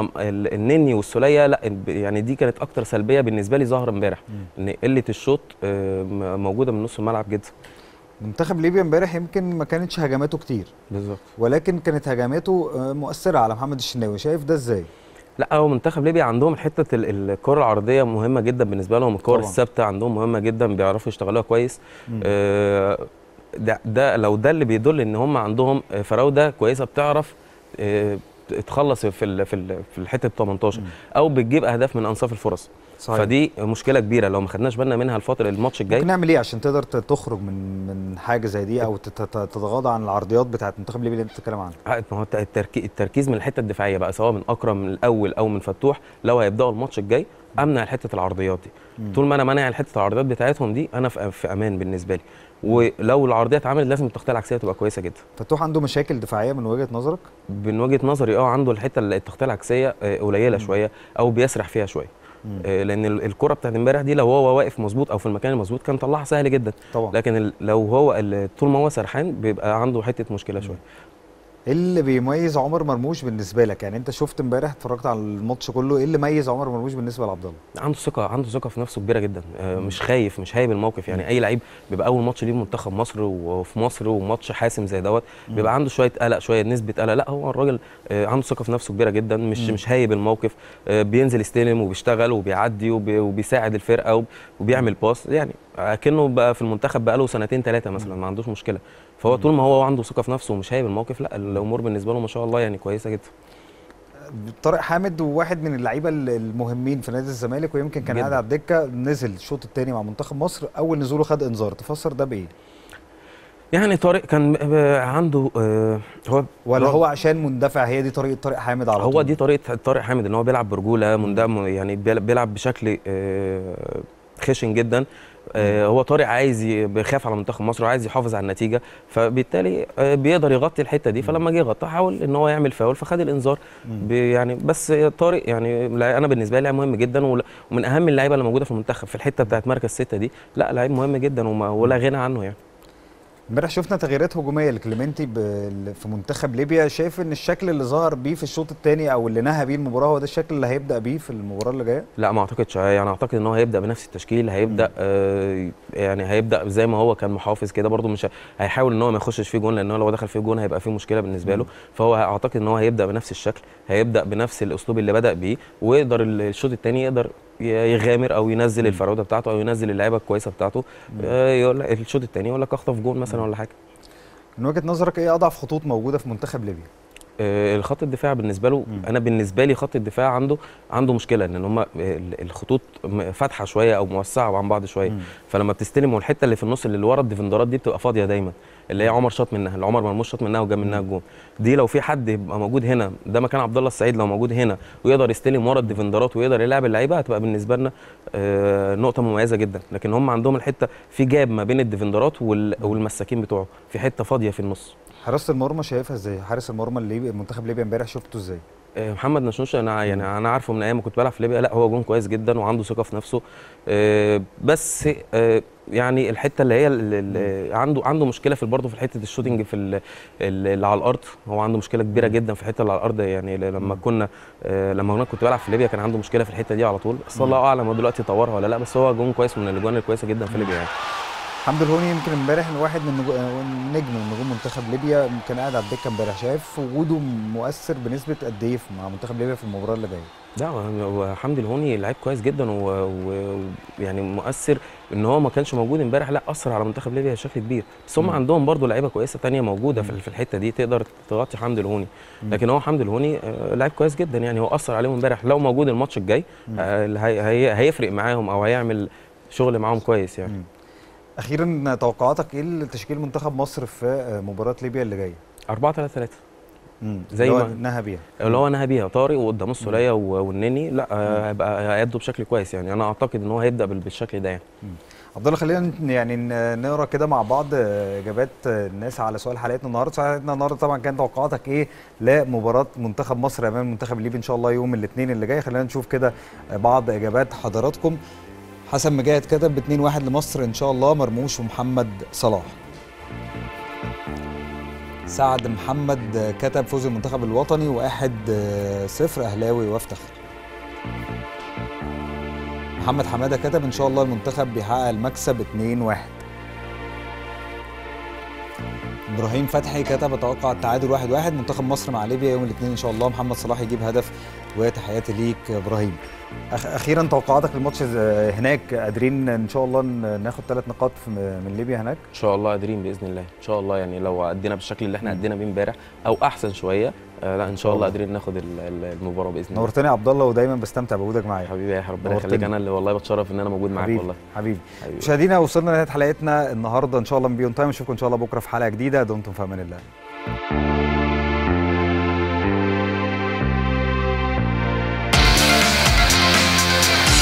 Speaker 7: فالنني والسوليه لا ب- يعني دي كانت اكتر سلبيه بالنسبه لي ظاهره امبارح ان قله الشوط آه، م- موجوده من نص الملعب جدا
Speaker 1: منتخب ليبيا امبارح يمكن ما كانتش هجماته كتير
Speaker 7: بالظبط
Speaker 1: ولكن كانت هجماته آه، مؤثره على محمد الشناوي شايف ده ازاي
Speaker 7: لا هو منتخب ليبيا عندهم حته ال- الكره العرضيه مهمه جدا بالنسبه لهم الكره
Speaker 1: طبعاً.
Speaker 7: الثابته عندهم مهمه جدا بيعرفوا يشتغلوها كويس آه، ده ده لو ده اللي بيدل ان هم عندهم آه، فراوده كويسه بتعرف آه، تخلص في ال في ال في الحته 18 او بتجيب اهداف من انصاف الفرص
Speaker 1: صحيح.
Speaker 7: فدي مشكله كبيره لو ما خدناش بالنا منها الفتره الماتش الجاي
Speaker 1: ممكن نعمل ايه عشان تقدر ت- تخرج من من حاجه زي دي او تت- تت- تتغاضى عن العرضيات بتاعت منتخب ليبيا اللي انت بتتكلم عنها
Speaker 7: آه، ما هو الت- التركي- التركيز من الحته الدفاعيه بقى سواء من اكرم من الاول او من فتوح لو هيبداوا الماتش الجاي امنع حته العرضيات دي طول ما انا مانع حته العرضيات بتاعتهم دي انا في, في امان بالنسبه لي ولو العرضيه اتعملت لازم التغطيه العكسيه تبقى كويسه جدا
Speaker 1: فتوح عنده مشاكل دفاعيه من وجهه نظرك
Speaker 7: من وجهه نظري اه عنده الحته اللي التغطيه العكسيه آه، قليله شويه او بيسرح فيها شويه آه، لان ال- الكره بتاعت امبارح دي لو هو واقف مظبوط او في المكان المظبوط كان طلعها سهل جدا
Speaker 1: طبعا
Speaker 7: لكن ال- لو هو ال- طول ما هو سرحان بيبقى عنده حته مشكله شويه
Speaker 1: ايه اللي بيميز عمر مرموش بالنسبه لك يعني انت شفت امبارح اتفرجت على الماتش كله ايه اللي ميز عمر مرموش بالنسبه لعبد الله
Speaker 7: عنده ثقه عنده ثقه في نفسه كبيره جدا آه، مش خايف مش هايب الموقف يعني اي لعيب بيبقى اول ماتش ليه منتخب مصر وفي مصر وماتش حاسم زي دوت بيبقى عنده شويه قلق شويه نسبه قلق لا هو الراجل آه، عنده ثقه في نفسه كبيره جدا مش مش هايب الموقف آه، بينزل يستلم وبيشتغل وبيعدي وبي- وبيساعد الفرقه وب- وبيعمل باس يعني كأنه بقى في المنتخب بقى له سنتين ثلاثه مثلا ما عندوش مشكله فهو طول ما هو عنده ثقه في نفسه ومش هايب الموقف لا الامور بالنسبه له ما شاء الله يعني كويسه جدا
Speaker 1: طارق حامد واحد من اللعيبه ال- المهمين في نادي الزمالك ويمكن كان
Speaker 7: جداً.
Speaker 1: قاعد على الدكه نزل الشوط الثاني مع منتخب مصر اول نزوله خد انذار تفسر ده بايه
Speaker 7: يعني طارق كان آه، عنده آه، هو
Speaker 1: ولا هو عشان مندفع هي دي طريقه طارق حامد على
Speaker 7: هو
Speaker 1: طول
Speaker 7: دي طريقه طارق حامد ان هو بيلعب برجوله مندم يعني بيل- بيلعب بشكل آه، خشن جدا آه، هو طارق عايز ي- بيخاف على منتخب مصر وعايز يحافظ على النتيجه فبالتالي آه، بيقدر يغطي الحته دي فلما جه يغطي حاول ان هو يعمل فاول فخد الانذار ب- يعني بس طارق يعني لا- انا بالنسبه لي لاعب مهم جدا ول- ومن اهم اللعيبه اللي موجوده في المنتخب في الحته بتاعت مركز سته دي لا لعيب مهم جدا وما- ولا غنى عنه يعني
Speaker 1: امبارح شفنا تغييرات هجوميه لكليمنتي ب- في منتخب ليبيا شايف ان الشكل اللي ظهر بيه في الشوط الثاني او اللي نهى بيه المباراه هو ده الشكل اللي هيبدا بيه في المباراه اللي جايه
Speaker 7: لا ما اعتقدش يعني اعتقد ان هو هيبدا بنفس التشكيل هيبدا آه يعني هيبدا زي ما هو كان محافظ كده برده مش ه- هيحاول ان هو ما يخشش فيه جون لان هو لو دخل فيه جون هيبقى فيه مشكله بالنسبه له فهو اعتقد ان هو هيبدا بنفس الشكل هيبدا بنفس الاسلوب اللي بدا بيه ويقدر ال- الشوط الثاني يقدر ي- يغامر او ينزل الفراوده بتاعته او ينزل اللعيبه الكويسه بتاعته آه يقول لك الشوط الثاني يقول لك اخطف جون مثلا ولا حاجه
Speaker 1: من وجهه نظرك ايه اضعف خطوط موجوده في منتخب ليبيا
Speaker 7: آه، الخط الدفاع بالنسبه له
Speaker 1: مم.
Speaker 7: انا بالنسبه لي خط الدفاع عنده عنده مشكله ان هم الخطوط م- فاتحه شويه او موسعه عن بعض شويه
Speaker 1: مم.
Speaker 7: فلما بتستلم والحته اللي في النص اللي ورا الديفندرات دي بتبقى فاضيه دايما اللي هي عمر شاط منها اللي عمر مرموش شاط منها وجاب منها الجون دي لو في حد يبقى موجود هنا ده مكان عبد الله السعيد لو موجود هنا ويقدر يستلم ورا الديفندرات ويقدر يلعب اللعيبه هتبقى بالنسبه لنا آه، نقطه مميزه جدا لكن هم عندهم الحته في جاب ما بين الديفندرات وال- والمساكين بتوعه في حته فاضيه في النص
Speaker 1: حراسه المرمى شايفها ازاي حارس المرمى اللي منتخب ليبيا امبارح شفته ازاي
Speaker 7: آه، محمد نشوش انا يعني انا عارفه من ايام ما كنت بلعب في ليبيا لا هو جون كويس جدا وعنده ثقه في نفسه آه، بس آه، يعني الحته اللي هي اللي- اللي عنده عنده مشكله في برضه في حته الشوتنج في ال- ال- اللي على الارض هو عنده مشكله كبيره جدا في الحته اللي على الارض يعني ل- لما كنا آه، لما هناك كنت بلعب في ليبيا كان عنده مشكله في الحته دي على طول بس الله اعلم هو دلوقتي طورها ولا لا بس هو جون كويس من الاجوان الكويسه جدا في ليبيا يعني
Speaker 1: حمد الهوني يمكن امبارح واحد من نجو- آه، نجم من نجوم منتخب ليبيا كان قاعد على الدكه امبارح شايف وجوده مؤثر بنسبه قد ايه في- مع منتخب ليبيا في المباراه اللي جايه
Speaker 7: لا هو- هو حمدي الهوني لعيب كويس جدا ويعني مؤثر ان هو ما كانش موجود امبارح لا اثر على منتخب ليبيا بشكل كبير بس هم
Speaker 1: مم.
Speaker 7: عندهم برضو لعيبه كويسه تانية موجوده في في الحته دي تقدر تغطي حمدي الهوني لكن هو حمدي الهوني آه، لعيب كويس جدا يعني هو اثر عليهم امبارح لو موجود الماتش الجاي آه، هي- هي- هيفرق معاهم او هيعمل شغل معاهم كويس يعني
Speaker 1: مم. اخيرا توقعاتك ايه لتشكيل منتخب مصر في آه، مباراه ليبيا اللي جايه
Speaker 7: 4 3 3
Speaker 1: مم.
Speaker 7: زي
Speaker 1: اللي هو
Speaker 7: ما-
Speaker 1: نهى بيها
Speaker 7: اللي هو نهى بيها طارق وقدام السوليه و- والنني لا آه، هيبقى هيأدوا بشكل كويس يعني انا اعتقد ان هو هيبدا بال- بالشكل ده يعني
Speaker 1: عبد الله خلينا ن- يعني ن- نقرا كده مع بعض آه، اجابات آه، الناس على سؤال حلقتنا النهارده سؤال حلقتنا النهارده طبعا كان توقعاتك ايه لمباراه منتخب مصر امام المنتخب الليبي ان شاء الله يوم الاثنين اللي جاي خلينا نشوف كده آه، بعض اجابات حضراتكم حسن مجاهد كتب 2-1 لمصر ان شاء الله مرموش ومحمد صلاح سعد محمد آه، كتب فوز المنتخب الوطني واحد آه، صفر اهلاوي وافتخر محمد حماده كتب ان شاء الله المنتخب بيحقق المكسب 2-1 ابراهيم فتحي كتب اتوقع التعادل 1-1 منتخب مصر مع ليبيا يوم الاثنين ان شاء الله محمد صلاح يجيب هدف وتحياتي ليك يا ابراهيم أخ اخيرا توقعاتك للماتش ز- هناك قادرين ان شاء الله ن- ناخد ثلاث نقاط في- من ليبيا هناك
Speaker 7: ان شاء الله قادرين باذن الله ان شاء الله يعني لو ادينا بالشكل اللي احنا ادينا بيه امبارح او احسن شويه آه لا ان شاء الله قادرين ناخد ال- ال- المباراه باذن الله
Speaker 1: نورتني يا عبد الله ودايما بستمتع بوجودك معايا
Speaker 7: حبيبي يا ربنا
Speaker 1: نورتني.
Speaker 7: يخليك انا اللي والله بتشرف ان انا موجود معاك
Speaker 1: حبيبي
Speaker 7: والله
Speaker 1: حبيبي
Speaker 7: حبيبي
Speaker 1: مشاهدينا وصلنا لنهايه حلقتنا النهارده ان شاء الله من بيون تايم نشوفكم ان شاء الله بكره في حلقه جديده دمتم في امان الله